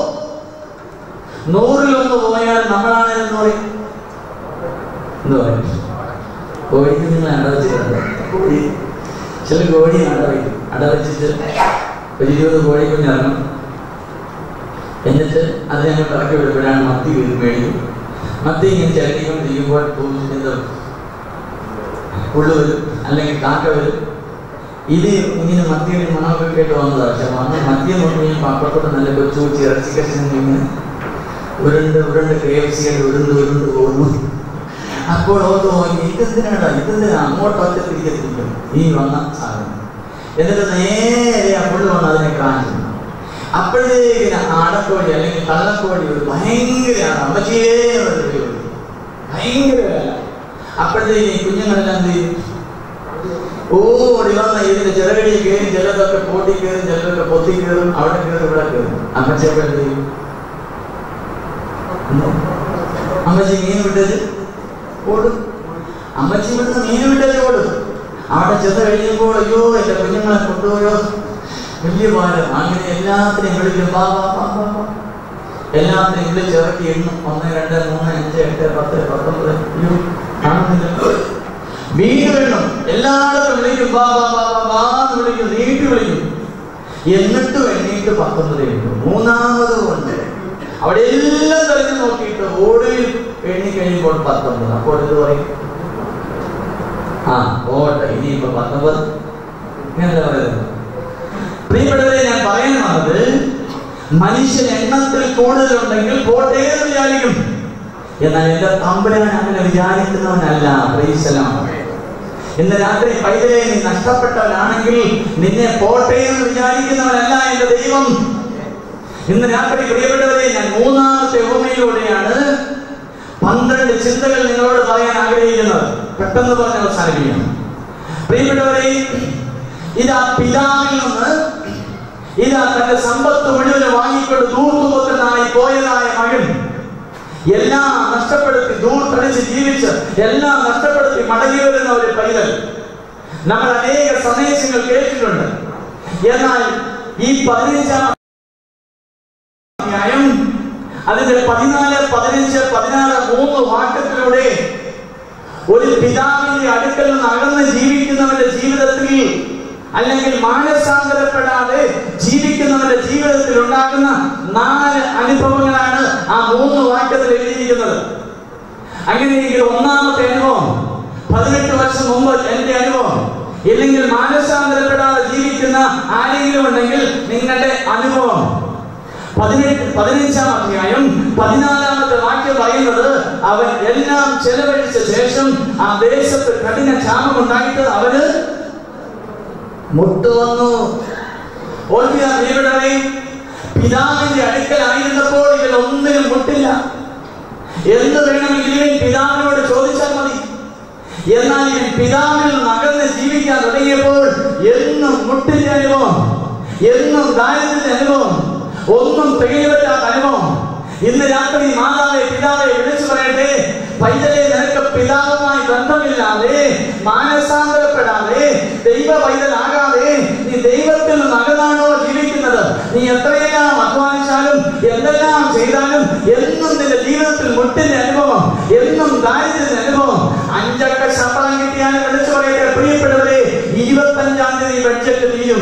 നൂറിലൊന്ന് പോയാൽ നമ്മളാണ് എന്ന് പറയും എന്ത് പറയും കോഴിക്ക് നിങ്ങൾ അടവച്ചിട്ടുണ്ട് കോഴി ചില കോഴി അടവയ്ക്കും അടവച്ചിട്ട് ഒരു ഇരുപത് കോഴി കുഞ്ഞിറങ്ങും എന്നിട്ട് അത് ഞങ്ങൾ ഇറക്കി വിടുമ്പോഴാണ് മത്തി വീട് മേടിക്കും മത്തി ഇങ്ങനെ ചിരട്ടിക്കൊണ്ടിരിക്കുമ്പോൾ എന്താ പുള്ളു വരും അല്ലെങ്കിൽ കാക്ക വരും ഇത് ഇങ്ങനെ മത്തിയുടെ മണമൊക്കെ കേട്ട് വന്നതാണ് പക്ഷെ വന്ന് മദ്യം നോക്കി കഴിഞ്ഞാൽ അപ്പുറത്തോട്ട് നല്ല കൊച്ചു കൊച്ചു ഇറച്ചിക്കട്ടി ഇങ്ങനെ ഉരുണ്ട് ഉരുണ്ട് കെ എഫ് സി ഉരുണ്ട് ഉരുണ്ട് പോകുന്നു അപ്പോൾ ഓർത്ത് നോക്കി ഇതെന്തിനാണ് ഇതെന്തിനാ അങ്ങോട്ട് ഒറ്റ തിരികെത്തിക്കും ഈ വന്ന സാധനം എന്നിട്ട് നേരെ അപ്പോൾ വന്ന് അതിനെ കാണിച്ചു അപ്പോഴത്തേക്കിന് ആടക്കോഴി അല്ലെങ്കിൽ കള്ളക്കോഴി ഒരു ഭയങ്കരമാണ് അമ്മച്ചിയേ എന്നൊരു വിളി വിളിക്കും. ഭയങ്കര വില അപ്പോഴത്തേക്ക് ഈ കുഞ്ഞുങ്ങളെല്ലാം എന്ത് ചെയ്യും ഓടി വന്ന ഇതിന്റെ ചിറകടിയിൽ കയറി ചിലതൊക്കെ പോട്ടി കയറും ചിലതൊക്കെ പൊത്തി കയറും അവിടെ കയറും ഇവിടെ കയറും അമ്മച്ചിയൊക്കെ എന്ത് ചെയ്യും അമ്മച്ചി മീൻ വിട്ടത് ഓടും അമ്മച്ചി ഇവിടുന്ന് മീൻ വിട്ടത് ഓടും അവിടെ ചെന്ന് കഴിയുമ്പോൾ അയ്യോ എന്റെ കുഞ്ഞുങ്ങളെ കൊണ്ടുപോയോ വലിയ പാട് അങ്ങനെ എല്ലാത്തിനെയും വിളിക്കും വാ വാ വാ വാ വാ എല്ലാത്തിനെയും വിളിച്ച് ഇറക്കി എണ്ണും ഒന്ന് രണ്ട് മൂന്ന് അഞ്ച് എട്ട് പത്ത് പത്തൊമ്പത് അയ്യോ കാണുന്നില്ല വീണ്ടും എണ്ണും എല്ലായിടത്തും വിളിക്കും വാ വാ വാ വാ വാ എന്ന് വിളിക്കും നീട്ടി വിളിക്കും എന്നിട്ടും എണ്ണീട്ട് പത്തൊമ്പത് എണ്ണും മൂന്നാമത് കൊണ്ട് അവിടെ എല്ലാം തെളിഞ്ഞു നോക്കിയിട്ട് ഓടിൽ എണ്ണി കഴിയുമ്പോൾ പത്തൊമ്പത് അപ്പോൾ ഇത് പറയും ആ ഓട്ടെ ഇനിയിപ്പോ പത്തൊമ്പത് ഇങ്ങനല്ല പറയുന്നത് പ്രിയപ്പെട്ടവരെ ഞാൻ പറയാൻ വന്നത് മനുഷ്യൻ എണ്ണത്തിൽ കൂടുതലുണ്ടെങ്കിൽ പോട്ടേ എന്ന് വിചാരിക്കും എന്നാൽ എന്റെ തമ്പുരാൻ അങ്ങനെ വിചാരിക്കുന്നവനല്ല പ്രീസലാം ഇന്ന് രാത്രി പൈതലെ നീ നഷ്ടപ്പെട്ടവനാണെങ്കിൽ നിന്നെ പോട്ടെ എന്ന് വിചാരിക്കുന്നവനല്ല എന്റെ ദൈവം ഇന്ന് രാത്രി പ്രിയപ്പെട്ടവരെ ഞാൻ മൂന്നാമത്തെ ഉപമയിലൂടെയാണ് പന്ത്രണ്ട് ചിന്തകൾ നിങ്ങളോട് പറയാൻ ആഗ്രഹിക്കുന്നത് പെട്ടെന്ന് പറഞ്ഞ് അവസാനിപ്പിക്കണം പ്രിയപ്പെട്ടവരെ ഇതാ പിതാവിൽ നിന്ന് ഇതാ തന്റെ സമ്പത്ത് മുഴുവൻ വാങ്ങിക്കൊണ്ട് ദൂർത്തുപുത്രനായി പോയതായ മകൻ എല്ലാം നഷ്ടപ്പെടുത്തി ദൂർത്തടിച്ച് ജീവിച്ച് എല്ലാം നഷ്ടപ്പെടുത്തി മടങ്ങി വരുന്ന ഒരു പൈതൽ നമ്മൾ അനേക സന്ദേശങ്ങൾ കേട്ടിട്ടുണ്ട് എന്നാൽ ഈ പതിനഞ്ചാം അധ്യായം അതിന്റെ പതിനാല് പതിനഞ്ച് പതിനാറ് മൂന്ന് വാക്യത്തിലൂടെ ഒരു പിതാവിന്റെ അടുക്കൽ നിന്ന് അകന്ന് ജീവിക്കുന്നവന്റെ ജീവിതത്തിൽ അല്ലെങ്കിൽ മാനസാന്തരപ്പെടാതെ ജീവിക്കുന്നവന്റെ ജീവിതത്തിൽ ഉണ്ടാകുന്ന നാല് അനുഭവങ്ങളാണ് ആ മൂന്ന് വാക്യത്തിൽ എഴുതിയിരിക്കുന്നത് അങ്ങനെയെങ്കിൽ ഒന്നാമത്തെ അനുഭവം പതിനെട്ട് വർഷം മുമ്പ് എന്റെ അനുഭവം ഇല്ലെങ്കിൽ മാനസാന്തരപ്പെടാതെ ജീവിക്കുന്ന ആരെങ്കിലും ഉണ്ടെങ്കിൽ നിങ്ങളുടെ അനുഭവം പതിനെട്ട് പതിനഞ്ചാം അധ്യായം പതിനാലാമത്തെ വാക്യം പറയുന്നത് അവൻ എല്ലാം ചെലവഴിച്ച ശേഷം ആ ദേശത്ത് കഠിന ക്ഷാമം ഉണ്ടായിട്ട് അവന് മുട്ടുവന്നു ഓർക്കുക പ്രിയപ്പെട്ടവരെ പിതാവിന്റെ അടുക്കലായിരുന്നപ്പോൾ ഇതിൽ ഒന്നിനും മുട്ടില്ല എന്ത് വേണമെങ്കിലും ഇവൻ പിതാവിനോട് ചോദിച്ചാൽ മതി എന്നാൽ ഈ പിതാവിൽ നിന്ന് അകന്ന് ജീവിക്കാൻ തുടങ്ങിയപ്പോൾ എന്നും മുട്ടിന്റെ അനുഭവം എന്നും ദാരിദ്ര്യത്തിന്റെ അനുഭവം ഒന്നും തികയപറ്റാത്ത അനുഭവം ഇന്ന് രാത്രി മാതാവെ പിതാവെ വിളിച്ചു പറയട്ടെ പൈതലെ നിനക്ക് പിതാവുമായി ബന്ധമില്ലാതെ മാനസാന്തരപ്പെടാതെ ദൈവ പൈതലാകാതെ നീ ദൈവത്തിൽ നിന്ന് അകന്നാണോ ജീവിക്കുന്നത് നീ എത്രയെല്ലാം അധ്വാനിച്ചാലും എന്തെല്ലാം ചെയ്താലും എന്നും നിന്റെ ജീവിതത്തിൽ മുട്ടിന്റെ അനുഭവം എന്നും ദാരിദ്ര്യത്തിന്റെ അനുഭവം അഞ്ചക്ക ശമ്പളം കിട്ടിയാലും വിളിച്ചു പറയട്ടെ പ്രിയപ്പെട്ടവരെ ഇരുപത്തഞ്ചാം തീയതി ബഡ്ജറ്റ് തീരും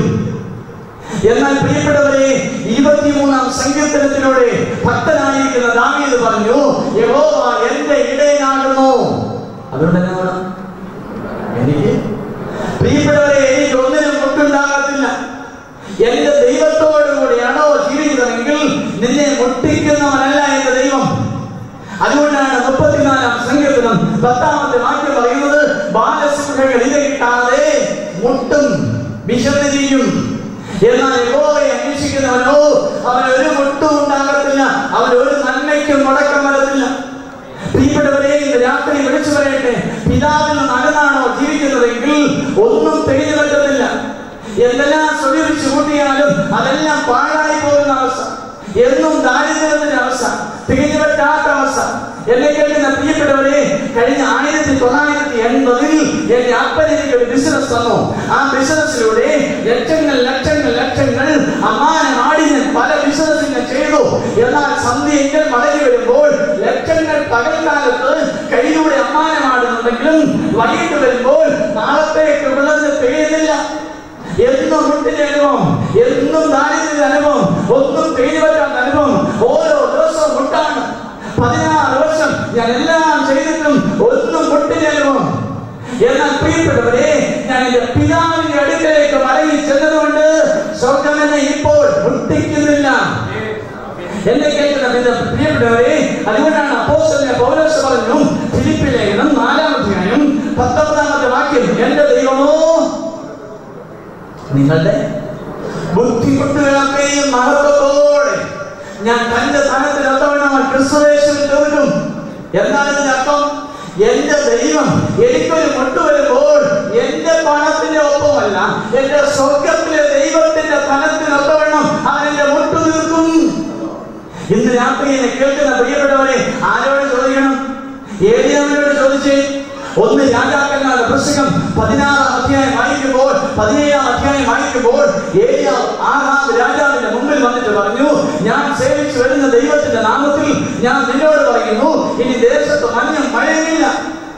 എന്നാൽ പ്രിയപ്പെട്ടവരെ ഇരുപത്തിമൂന്നാം സങ്കീർത്തനത്തിലൂടെ ഭക്തനായിരിക്കുന്ന ദാവീദ് പറഞ്ഞു യഹോവ എന്റെ ഇടയനാകുന്നു അതുകൊണ്ട് എന്നാ വേണം? എനിക്ക് പ്രിയപ്പെട്ടവരെ എനിക്ക് ഒന്നിനും മുട്ടുണ്ടാകത്തില്ല എന്റെ ദൈവത്തോടു കൂടിയാണോ ജീവിക്കുന്നതെങ്കിൽ നിന്നെ മുട്ടിക്കുന്നവനല്ല എന്റെ ദൈവം അതുകൊണ്ടാണ് മുപ്പത്തിനാലാം സങ്കീർത്തനം പത്താമത്തെ വാക്യം പറയുന്നത് ബാലസിംഹങ്ങൾ ഇത് കിട്ടാതെ മുട്ടും വിശന്നിരിക്കും എന്നാൽ യഹോവയെ അന്വേഷിക്കുന്നവനോ അവൻ ഒരു മുട്ടും ഉണ്ടാകത്തില്ല അവൻ ഒരു നന്മയ്ക്കും മുടക്കം വരത്തില്ല പ്രിയപ്പെട്ടവരെ ഇന്ന് രാത്രി വിളിച്ചു പറയട്ടെ പിതാവിൽ നിന്ന് അകന്നാണോ ജീവിക്കുന്നതെങ്കിൽ ഒന്നും തികഞ്ഞു പറ്റത്തില്ല എന്തെല്ലാം സ്വീകരിച്ചു കൂട്ടിയാലും അതെല്ലാം പാഴായി പോകുന്ന അവസ്ഥ എന്നും ദാരിദ്ര്യത്തിന്റെ അവസ്ഥ തികഞ്ഞു പറ്റാത്ത അവസ്ഥ എന്നെ കേൾക്കുന്ന പ്രിയപ്പെട്ടവരെ കഴിഞ്ഞ ആയിരത്തി തൊള്ളായിരത്തി എൺപതിൽ എന്റെ അപ്പൻ എനിക്ക് ഒരു ബിസിനസ് തന്നു ആ ബിസിനസ്സിലൂടെ ലക്ഷങ്ങൾ ലക്ഷങ്ങൾ ലക്ഷങ്ങൾ അമ്മാനമാടി ഞാൻ പല ബിസിനസ്സിനെ ചെയ്തു എന്നാൽ സന്ധ്യയെങ്കിൽ മടങ്ങി വരുമ്പോൾ ലക്ഷങ്ങൾ പകൽക്കാലത്ത് കയ്യിലൂടെ അമ്മാനമാടുന്നുണ്ടെങ്കിലും വൈകിട്ട് വരുമ്പോൾ നാളത്തേക്ക് ഉള്ളത് തികയുന്നില്ല എന്നും മുട്ടിന്റെ അനുഭവം എന്നും ദാരിദ്ര്യ അനുഭവം ഒന്നും പേര് പറ്റാത്ത അനുഭവം ഓരോ ദിവസവും മുട്ടാണ് പതിനാറ് വർഷം ഞാൻ എല്ലാം ചെയ്തിട്ടും ഒന്നും മുട്ടിന്റെ അനുഭവം എന്നാൽ പ്രിയപ്പെട്ടവരെ ഞാൻ എന്റെ പിതാവിന്റെ അടുക്കലേക്ക് മടങ്ങി ചെന്നതുകൊണ്ട് സ്വർഗം എന്നെ ഇപ്പോൾ മുട്ടിക്കുന്നില്ല എന്നെ കേൾക്കുന്ന പിന്നെ പ്രിയപ്പെട്ടവരെ അതുകൊണ്ടാണ് അപ്പോസ്തലനായ പൗലോസ് പറഞ്ഞു ഫിലിപ്പി ലേഖനം നാലാമധ്യായം പത്തൊമ്പതാമത്തെ വാക്യം എന്റെ ദൈവമോ നിങ്ങളുടെ ബുദ്ധിമുട്ടുകളൊക്കെയും മഹത്വത്തോടെ ഞാൻ തന്റെ സ്ഥാനത്തിൽ എത്തവണ്ണം ക്രിസ്തുവേശുവിൽ തീർക്കും എന്താണ് ഇതിന്റെ അർത്ഥം എന്റെ ദൈവം എനിക്കൊരു മുട്ട് വരുമ്പോൾ എന്റെ പണത്തിന്റെ ഒപ്പമല്ല എന്റെ സ്വർഗത്തിലെ ദൈവത്തിന്റെ ധനത്തിന് ഒത്തവണ്ണം അവൻ എന്റെ മുട്ടു തീർക്കും ഇന്ന് രാത്രി എന്നെ കേൾക്കുന്ന പ്രിയപ്പെട്ടവരെ ആരോട് ചോദിക്കണം ഏലിയാവിനോട് ചോദിച്ചേ ഒന്ന് രാജാക്കന്മാരുടെ പുസ്തകം പതിനാറാം അധ്യായം വായിക്കുമ്പോൾ പതിനേഴാം അധ്യായം വായിക്കുമ്പോൾ ഏലിയ ആഹാബ് രാജാവിന്റെ മുമ്പിൽ വന്നിട്ട് പറഞ്ഞു ഞാൻ സേവിച്ചു വരുന്ന ദൈവത്തിന്റെ നാമത്തിൽ ഞാൻ നിന്നോട് പറയുന്നു ഇനി ദേശത്ത് മഞ്ഞും മഴയുമില്ല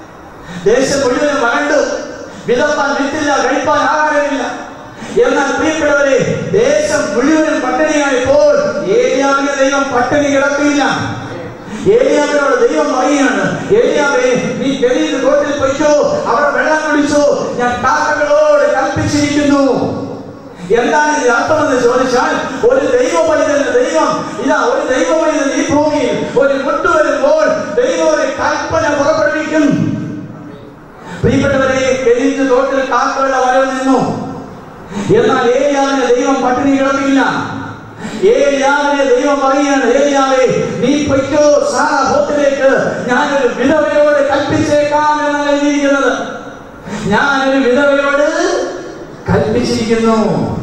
ദേശം മുഴുവനും വരണ്ടു വിതപ്പാൻ വിത്തില്ല കഴിപ്പാൻ ആഹാരമില്ല എന്നാൽ പ്രിയപ്പെട്ടവരെ ദേശം മുഴുവനും പട്ടിണിയായപ്പോൾ ഏലിയാവിന്റെ ദൈവം പട്ടിണി കിടക്കില്ല ഏലിയാവിനോട് ദൈവം പറയുകയാണ് ഏലിയാവേ നീ ഗലീൽ തോട്ടിൽ പൊയ്ക്കോ അവിടെ വെള്ളം കുടിച്ചോ ഞാൻ കാക്കകളോട് കൽപ്പിച്ചിരിക്കുന്നു എന്താണ് ഇതിന്റെ അർത്ഥമെന്ന് ചോദിച്ചാൽ ഒരു ദൈവ പൈതലിന്റെ ദൈവം ഇതാ ഒരു ദൈവ പൈതൽ ഈ ഭൂമിയിൽ ഒരു മുട്ട് വരുമ്പോൾ ദൈവം ഒരു കൽപ്പന പുറപ്പെടുവിക്കും പ്രിയപ്പെട്ടവരെ ഗലീൽ തോട്ടിൽ കാക്കകളുടെ വരവ് നിന്നു എന്നാൽ ഏലിയാവിനെ ദൈവം പട്ടിണി കിടന്നില്ല ഏലിയാവിനെ ദൈവം പറയുകയാണ് ഏലിയാവേ നീ പൊയ്ക്കോ സാറാഹോത്തിലേക്ക് ഞാനൊരു വിധവയോട് കൽപ്പിച്ചേക്കാം എന്നാണ് എഴുതിയിരിക്കുന്നത് ഞാനൊരു വിധവയോട് കൽപ്പിച്ചിരിക്കുന്നു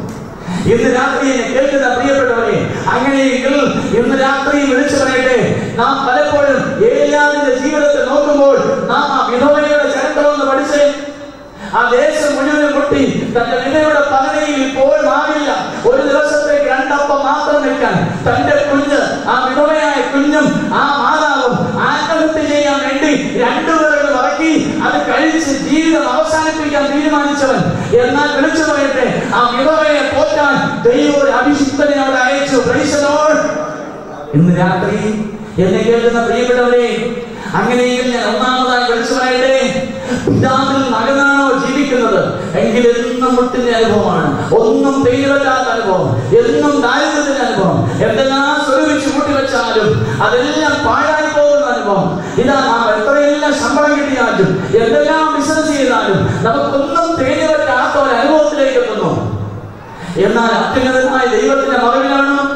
ഇന്ന് രാത്രി എന്നെ കേൾക്കുന്ന പ്രിയപ്പെട്ടവരെ അങ്ങനെയെങ്കിൽ ഇന്ന് രാത്രി വിളിച്ചു പറയട്ടെ നാം പലപ്പോഴും ഏലിയാവിന്റെ ജീവിതത്തെ നോക്കുമ്പോൾ നാം ആ വിധവയുടെ ചരിത്രം ഒന്ന് പഠിച്ചേ ആ ദേശം മുഴുവൻ മുട്ടി തന്റെ വിധയുടെ പകരയിൽ ഇപ്പോൾ മാറില്ല ഒരു ദിവസത്തേക്ക് രണ്ടപ്പം മാത്രം വെക്കാൻ തന്റെ കുഞ്ഞ് ആ വിധവയായ കുഞ്ഞും ആ മാതാവും ആത്മഹത്യ ചെയ്യാൻ വേണ്ടി രണ്ടുപേരുടെ മറക്കി അത് കഴിച്ച് ജീവിതം അവസാനിപ്പിക്കാൻ തീരുമാനിച്ചവൻ എന്നാൽ വിളിച്ചു പറയട്ടെ ആ വിധവയെ പോറ്റാൻ ദൈവം ഒരു അഭിഷിക്തനെ അവിടെ അയച്ചു Praise the Lord. ഇന്ന് രാത്രി എന്നെ കേൾക്കുന്ന പ്രിയപ്പെട്ടവരെ അങ്ങനെയെങ്കിൽ ഞാൻ ഒന്നാമതായി വിളിച്ചു പറയട്ടെ പിതാവിൽ നഗനാണോ ജീവിക്കുന്നത് എങ്കിൽ എന്നും മുട്ടിന്റെ അനുഭവമാണ് ഒന്നും പെയ്യുവല്ലാത്ത അനുഭവം എന്നും ദാരിദ്ര്യത്തിന്റെ അനുഭവം എന്തെല്ലാം സ്വരൂപിച്ച് കൂട്ടിവെച്ചാലും അതെല്ലാം പാഴായി പോകുന്ന അനുഭവം ഇതാ നാം എത്രയെല്ലാം ശമ്പളം കിട്ടിയാലും എന്തെല്ലാം ബിസിനസ് ചെയ്താലും നമുക്കൊന്നും തേഞ്ഞു പറ്റാത്ത ഒരു അനുഭവത്തിലേക്ക് എത്തുന്നു എന്നാൽ അത്യുന്നതമായ ദൈവത്തിന്റെ മറവിലാണ്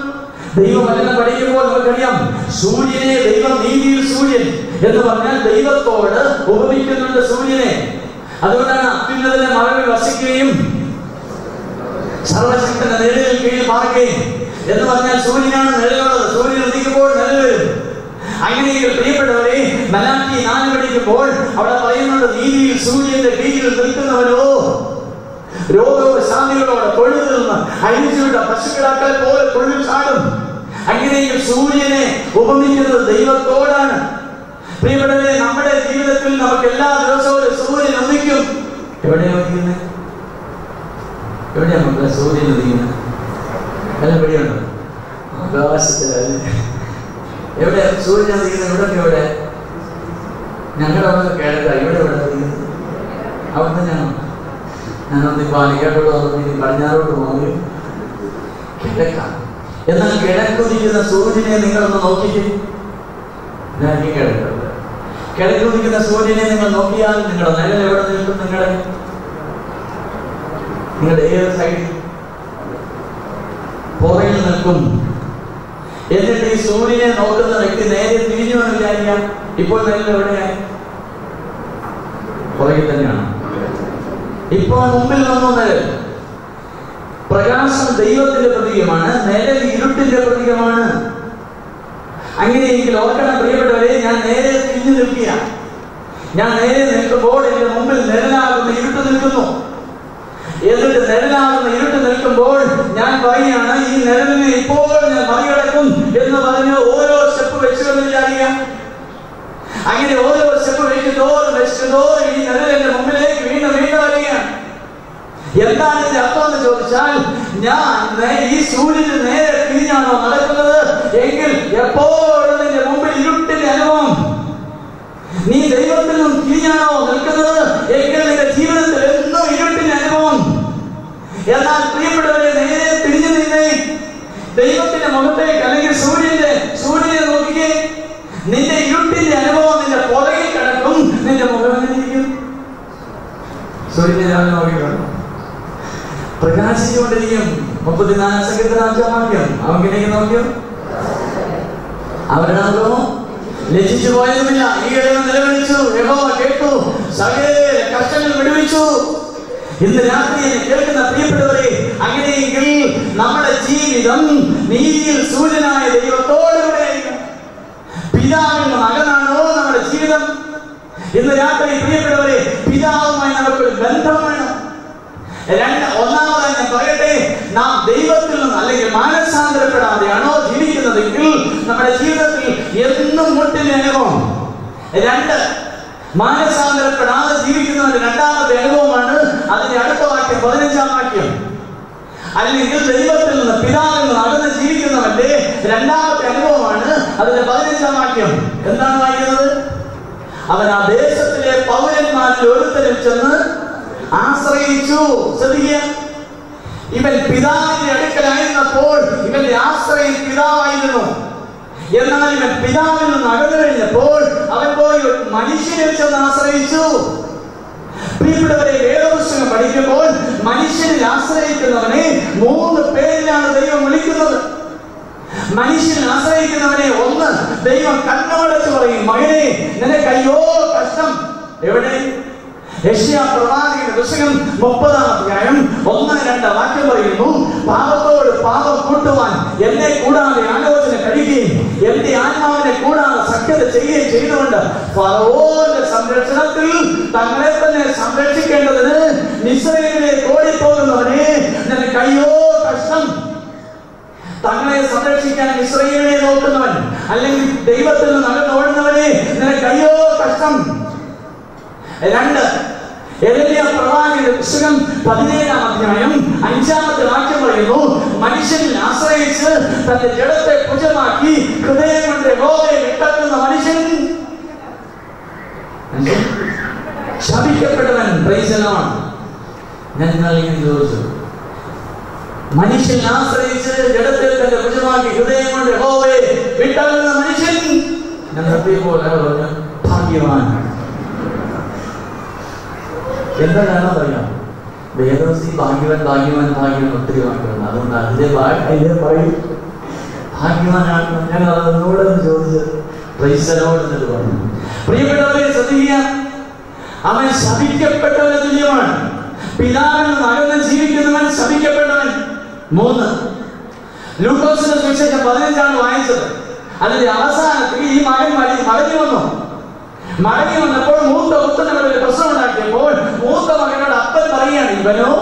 ദൈവവചനം പഠിക്കുമ്പോൾ നമുക്കറിയാം സൂര്യനെ ദൈവം നീതിയിൽ സൂര്യൻ എന്ന് പറഞ്ഞാൽ ദൈവത്തോട് ഉപമിക്കുന്നുണ്ട് സൂര്യനെ അതുകൊണ്ടാണ് അത്യുന്നതിന്റെ മറവിൽ വസിക്കുകയും സർവശക്തന്റെ നിഴലിൽ കീഴിൽ പാർക്കുകയും എന്ന് പറഞ്ഞാൽ സൂര്യനാണ് നിഴലുള്ളത് സൂര്യൻ ഉദിക്കുമ്പോൾ നിഴൽ വരും അങ്ങനെയെങ്കിൽ പ്രിയപ്പെട്ടവരെ മലാക്കി നാല് പഠിക്കുമ്പോൾ അവിടെ പറയുന്നുണ്ട് നീതിയിൽ സൂര്യന്റെ കീഴിൽ നിൽക്കുന്നവനോ രോഗശാന്തികളോട് തൊഴിൽ നിന്ന് അഴിച്ചുവിട്ട പശുക്കിടാക്കളെ പോലെ തൊഴിൽ ചാടും അങ്ങനെയെങ്കിൽ സൂര്യനെ ഉപമിക്കുന്നത് ദൈവത്തോടാണ് പ്രിയപ്പെട്ടവരെ നമ്മുടെ ജീവിതത്തിൽ നമുക്ക് എല്ലാ ദിവസവും ഒരു സൂര്യൻ ഉദിക്കും എവിടെയാ ഉദിക്കുന്നത് എവിടെയാ മക്കളെ സൂര്യൻ ഉദിക്കുന്നത് എല്ലാം എവിടെയുണ്ടോ ആകാശത്തിലല്ലേ എവിടെ സൂര്യൻ ഉദിക്കുന്നത് ഇവിടെ എവിടെ ഞങ്ങളുടെ അവിടെ കേരള ഇവിടെ എവിടെ ഉദിക്കുന്നത് അവിടെ തന്നെയാണോ ഞാനൊന്ന് പാലിക്കാട്ടോട് വന്നു പടിഞ്ഞാറോട്ട് പോകും കിഴക്കാണ് എന്നാൽ കിഴക്കുദിക്കുന്ന സൂര്യനെ നിങ്ങളൊന്ന് നോക്കിക്കേ ഇതായിരിക്കും കിഴക്ക് കിഴക്കുദിക്കുന്ന സൂര്യനെ നിങ്ങൾ നോക്കിയാൽ നിങ്ങളുടെ നിഴൽ എവിടെ നിൽക്കും നിങ്ങളുടെ നിങ്ങളുടെ ഏത് സൈഡിൽ പുറകിൽ നിൽക്കും എന്നിട്ട് ഈ സൂര്യനെ നോക്കുന്ന വ്യക്തി നേരെ തിരിഞ്ഞു എന്ന് വിചാരിക്കാം ഇപ്പോൾ നിഴൽ എവിടെയായി പുറകിൽ തന്നെയാണ് ഇപ്പോൾ മുമ്പിൽ വന്നു നിഴൽ പ്രകാശം ദൈവത്തിന്റെ പ്രതീകമാണ് നിഴൽ ഇരുട്ടിന്റെ പ്രതീകമാണ് അങ്ങനെയെങ്കിൽ ഓർക്കണം പ്രിയപ്പെട്ടവരെ ഞാൻ നേരെ തിരിഞ്ഞു നിൽക്കുക ഞാൻ നേരെ നിൽക്കുമ്പോൾ എന്റെ മുമ്പിൽ നിഴലാകുന്ന ഇരുട്ട് നിൽക്കുന്നു എന്നിട്ട് നിഴലാകുന്ന ഇരുട്ട് നിൽക്കുമ്പോൾ ഞാൻ പറയുകയാണ് ഈ നിഴലിനെ ഇപ്പോൾ ഞാൻ മറികടക്കും എന്ന് പറഞ്ഞ് ഓരോ സ്റ്റെപ്പ് വെച്ചുകൊണ്ട് വിചാരിക്കുക അങ്ങനെ ഓരോ സ്റ്റെപ്പ് വെക്കുന്നതോറും വെക്കുന്നതോറും ഈ നിഴൽ എന്റെ മുമ്പിലേക്ക് വീണ്ടും വീണ്ടും വരികയാണ് എന്താണ് ഇതിന്റെ അർത്ഥം എന്ന് ചോദിച്ചാൽ ഞാൻ നേ- ഈ സൂര്യന് നേരെ തിരിഞ്ഞാണോ നടക്കുന്നത് എങ്കിൽ എപ്പോഴും നിന്റെ മുമ്പിൽ ഇരുട്ടിന്റെ അനുഭവം നീ ദൈവത്തിൽ നിന്നും തിരിഞ്ഞാണോ നിൽക്കുന്നത് എങ്കിൽ നിന്റെ ജീവിതത്തിൽ എന്നും ഇരുട്ടിന്റെ അനുഭവം എന്നാൽ പ്രിയപ്പെട്ടവരെ നേരെ തിരിഞ്ഞു നിന്നേ ദൈവത്തിന്റെ മുഖത്തേക്ക് അല്ലെങ്കിൽ സൂര്യന്റെ സൂര്യനെ നോക്കിക്കേ നിന്റെ ഇരുട്ടിന്റെ അനുഭവം നിന്റെ പുറകിൽ കിടക്കും നിന്റെ മുഖം എങ്ങനെ ഇരിക്കും സൂര്യനെ രാവിലെ നോക്കിക്കണം പ്രകാശിച്ചുകൊണ്ടിരിക്കും മുപ്പത്തിനാലാം സംഘത്തിന് അഞ്ചാം വാക്യം അവങ്കിലേക്ക് നോക്കിയോ അവരുടെ അനുഭവം ലജിച്ചു പോയതുമില്ല ഈ ഇടവ നിലവിളിച്ചു യഹോവ കേട്ടു സകല കഷ്ടങ്ങൾ വിടുവിച്ചു ഇന്ന് രാത്രി എന്നെ കേൾക്കുന്ന പ്രിയപ്പെട്ടവരെ അങ്ങനെയെങ്കിൽ നമ്മുടെ ജീവിതം നീതിയിൽ സൂര്യനായ ദൈവത്തോടുകൂടെ പിതാവിൽ നിന്ന് അകന്നാണോ നമ്മുടെ ജീവിതം ഇന്ന് രാത്രി പ്രിയപ്പെട്ടവരെ പിതാവുമായി നമുക്കൊരു ബന്ധം വേണം രണ്ട് ഒന്നാമതായി ഞാൻ പറയട്ടെ നാം ദൈവത്തിൽ നിന്ന് അല്ലെങ്കിൽ മാനസാന്തരപ്പെടാതെയാണോ ജീവിക്കുന്നതെങ്കിൽ നമ്മുടെ ജീവിതത്തിൽ എന്നും മുട്ടിന്റെ അനുഭവം രണ്ട് മാനസാന്തരപ്പെടാതെ ജീവിക്കുന്നതിന്റെ രണ്ടാമത്തെ അനുഭവമാണ് അതിന്റെ അടുത്ത വാക്യം പതിനഞ്ചാം വാക്യം അല്ലെങ്കിൽ ദൈവത്തിൽ നിന്ന് പിതാവിൽ നിന്ന് അകന്ന് ജീവിക്കുന്നവന്റെ രണ്ടാമത്തെ അനുഭവമാണ് അതിന്റെ പതിനഞ്ചാം വാക്യം എന്താണ് വായിക്കുന്നത് അവൻ ആ ദേശത്തിലെ പൗരന്മാരിൽ ഒരുത്തരിൽ ചെന്ന് ആശ്രയിച്ചു ശ്രദ്ധിക്കുക ഇവൻ പിതാവിന്റെ അടുക്കലായിരുന്നപ്പോൾ ഇവന്റെ ആശ്രയം പിതാവായിരുന്നു എന്നാൽ ഇവൻ പിതാവിൽ നിന്ന് അകന്നു കഴിഞ്ഞപ്പോൾ അവൻ പോയി ഒരു മനുഷ്യനെ ചെന്ന് ആശ്രയിച്ചു പ്രിയപ്പെട്ടവരെ വേദപുസ്തകം പഠിക്കുമ്പോൾ മനുഷ്യനിൽ ആശ്രയിക്കുന്നവനെ മൂന്ന് പേരിലാണ് ദൈവം വിളിക്കുന്നത് മനുഷ്യൻ ആശ്രയിക്കുന്നവനെ ഒന്ന് ദൈവം കണ്ണോടച്ച് പറയും മകനെ നിനക്ക് അയ്യോ കഷ്ടം എവിടെ യശ്യാ പ്രവാചകന്റെ പുസ്തകം മുപ്പതാം അധ്യായം ഒന്ന് രണ്ട് വാക്യം പറയുന്നു പാപത്തോട് പാപം കൂട്ടുവാൻ എന്നെ കൂടാതെ ആലോചന കഴിയുകയും എന്റെ ആത്മാവിനെ കൂടാതെ സഖ്യത ചെയ്യുകയും ചെയ്തുകൊണ്ട് ഫറവോന്റെ സംരക്ഷണത്തിൽ തങ്ങളെ തന്നെ സംരക്ഷിക്കേണ്ടതിന് നിസ്രയിലേക്ക് ഓടിപ്പോകുന്നവനെ നിനക്ക് അയ്യോ കഷ്ടം തങ്ങളെ സംരക്ഷിക്കാൻ ഇസ്രയേലിനെ നോക്കുന്നവൻ അല്ലെങ്കിൽ ദൈവത്തിൽ നിന്ന് അകന്നോടുന്നവനെ നിനക്ക് അയ്യോ കഷ്ടം രണ്ട് എരമ്യ പ്രവാചകന്റെ പുസ്തകം പതിനേഴാം അധ്യായം അഞ്ചാമത്തെ വാക്യം പറയുന്നു മനുഷ്യനിൽ ആശ്രയിച്ച് തന്റെ ജഡത്തെ ഭുജമാക്കി ഹൃദയം കൊണ്ട് യഹോവയെ വിട്ടക്കുന്ന മനുഷ്യൻ മനുഷ്യൻ ശപിക്കപ്പെട്ടവൻ പ്രൈസലാണ് ഞാൻ ഇന്നലെ ഇങ്ങനെ ചോദിച്ചു മനുഷ്യൻ ആശ്രയിച്ച് ജഡത്തെ തന്റെ ഭുജമാക്കി ഹൃദയം കൊണ്ട് യഹോവയെ വിട്ടകുന്ന മനുഷ്യൻ ഞാൻ നിർത്തിയപ്പോൾ അയാൾ പറഞ്ഞു ഭാഗ്യവാൻ എന്താ കാരണം അറിയാം വേദവസി ഭാഗ്യവൻ ഭാഗ്യവാൻ ഭാഗ്യവൻ ഒത്തിരി വാക്കുകളുണ്ട് അതുകൊണ്ട് അതിന്റെ ഭാ- അതിന്റെ പറയും ഭാഗ്യവാനാണ് ഞാൻ അതിനോട് ചോദിച്ചത് പ്രൈസലോട് എന്നിട്ട് പറഞ്ഞു പ്രിയപ്പെട്ടവരെ ശ്രദ്ധിക്കുക അവൻ ശപിക്കപ്പെട്ടവന് തുല്യമാണ് പിതാവിൽ നിന്ന് അകന്ന് ജീവിക്കുന്നവൻ ശപിക്കപ്പെട്ടവൻ മൂന്ന് ലൂക്കോസിന്റെ സുവിശേഷം പതിനഞ്ചാണ് വായിച്ചത് അതിന്റെ അവസാനത്തിൽ ഈ മകൻ മടി മടങ്ങി വന്നു മടങ്ങി വന്നപ്പോൾ മൂത്ത പുത്രനോട് ഒരു പ്രശ്നം ഉണ്ടാക്കിയപ്പോൾ മൂത്ത മകനോട് അപ്പൻ പറയുകയാണ് ഇവനോ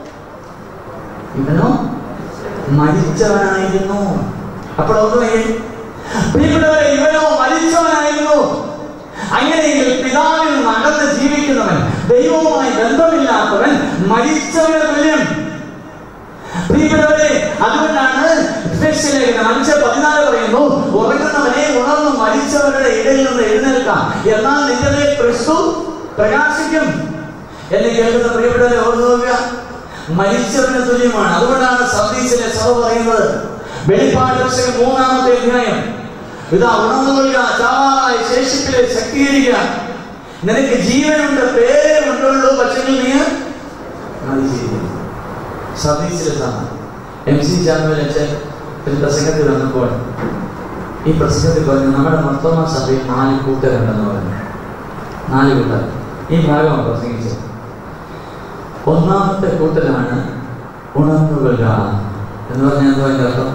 ഇവനോ മരിച്ചവനായിരുന്നു അപ്പോൾ ഒന്ന് പ്രിയപ്പെട്ടവരെ ഇവനോ മരിച്ചവനായിരുന്നു അങ്ങനെയെങ്കിൽ പിതാവിൽ നിന്ന് അകന്ന് ജീവിക്കുന്നവൻ ദൈവവുമായി ബന്ധമില്ലാത്തവൻ മരിച്ചവന് തുല്യം പ്രിയപ്പെട്ടവരെ അതുകൊണ്ടാണ് ലേഖനം അഞ്ച് പതിനാല് പറയുന്നു ഉറങ്ങുന്നവനെ ഉണർന്നു മരിച്ചവരുടെ ഇടയിൽ നിന്ന് എഴുന്നേൽക്കാം എന്നാൽ നിന്റെ മേൽ ക്രിസ്തു പ്രകാശിക്കും എന്നെ കേൾക്കുന്ന പ്രിയപ്പെട്ടവരെ ഓർന്നു നോക്കുക മരിച്ചവന് തുല്യമാണ് അതുകൊണ്ടാണ് സന്ദേശിലെ സഭ പറയുന്നത് വെളിപ്പാട് പുസ്തകം മൂന്നാമത്തെ അധ്യായം ഇതാ ഉണർന്നുകൊള്ളുക ചാവാറായി ശേഷിപ്പിലെ ശക്തീകരിക്കുക നിനക്ക് ജീവനുണ്ട് പേരേ ഉണ്ടുള്ളൂ പക്ഷേ നീ മരിച്ചിരിക്കുന്നു സതീശിലെത്താണ് എം സി ചാനൽ അച്ഛൻ ഒരു പ്രസംഗത്തിൽ വന്നപ്പോൾ ഈ പ്രസംഗത്തിൽ പറഞ്ഞു നമ്മുടെ മർത്തോമ സഭയിൽ നാല് കൂട്ടരുണ്ടെന്ന് പറഞ്ഞു നാല് കൂട്ടർ ഈ ഭാഗമാണ് പ്രസംഗിച്ചത് ഒന്നാമത്തെ കൂട്ടരാണ് ഉണർന്നുകൊള്ളുക എന്ന് പറഞ്ഞാൽ എന്താ അതിന്റെ അർത്ഥം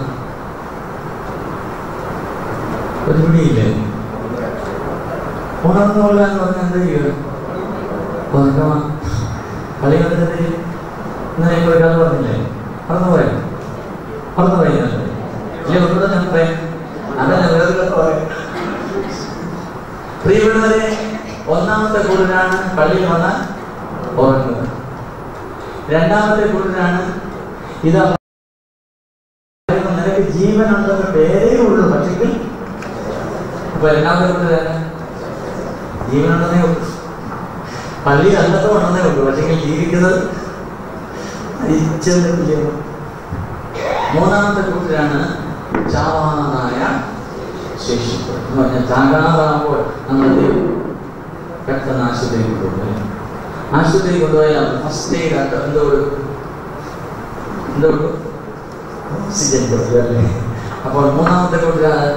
ഒരു പിടിയില്ലേ ഉണർന്നുകൊള്ളുക എന്ന് പറഞ്ഞാൽ എന്താ ചെയ്യുക ഉറക്കമാ കളി കളിച്ചിട്ട് ഇന്നലെ ഞങ്ങൾ ഒരു കഥ പറഞ്ഞില്ലേ മറന്നു പോയോ മറന്നു പോയില്ലേ ഇല്ലേ ഒന്നുകൂടെ ഞാൻ പറയാം അതല്ല വേറെ കഥ പറയാം പ്രിയപ്പെട്ടവരെ ഒന്നാമത്തെ കൂടിനാണ് പള്ളിയിൽ വന്നാൽ ഉറങ്ങുന്നത് രണ്ടാമത്തെ കൂടിനാണ് ഇതാ നിനക്ക് ജീവനുണ്ടെന്ന് പേരേ ഉള്ളൂ പക്ഷെങ്കിൽ അപ്പൊ രണ്ടാമത്തെ കൂട്ടരാണ് ജീവനുണ്ടെന്നേ ഉള്ളൂ പള്ളിയിൽ അന്നത്തെ ഉണ്ടെന്നേ ഉള്ളൂ പക്ഷെങ്കിൽ ജീവിക്കുന്നത് മരിച്ചതിന് തുല്യമാണ് മൂന്നാമത്തെ കൂട്ടരാണ് ചാവാനായ ശേഷിപ്പ് എന്ന് പറഞ്ഞാൽ ചാകാറാകുമ്പോൾ നമ്മൾ പെട്ടെന്ന് ആശുപത്രിയിൽ കൊണ്ടുപോയി ആശുപത്രിയിൽ കൊണ്ടുപോയാൽ ഫസ്റ്റ് എയ്ഡ് ആയിട്ട് എന്തോ ഒരു എന്തോ ഒരു ഓക്സിജൻ കൊടുക്കുക അല്ലേ അപ്പോൾ മൂന്നാമത്തെ കൂട്ടരാണ്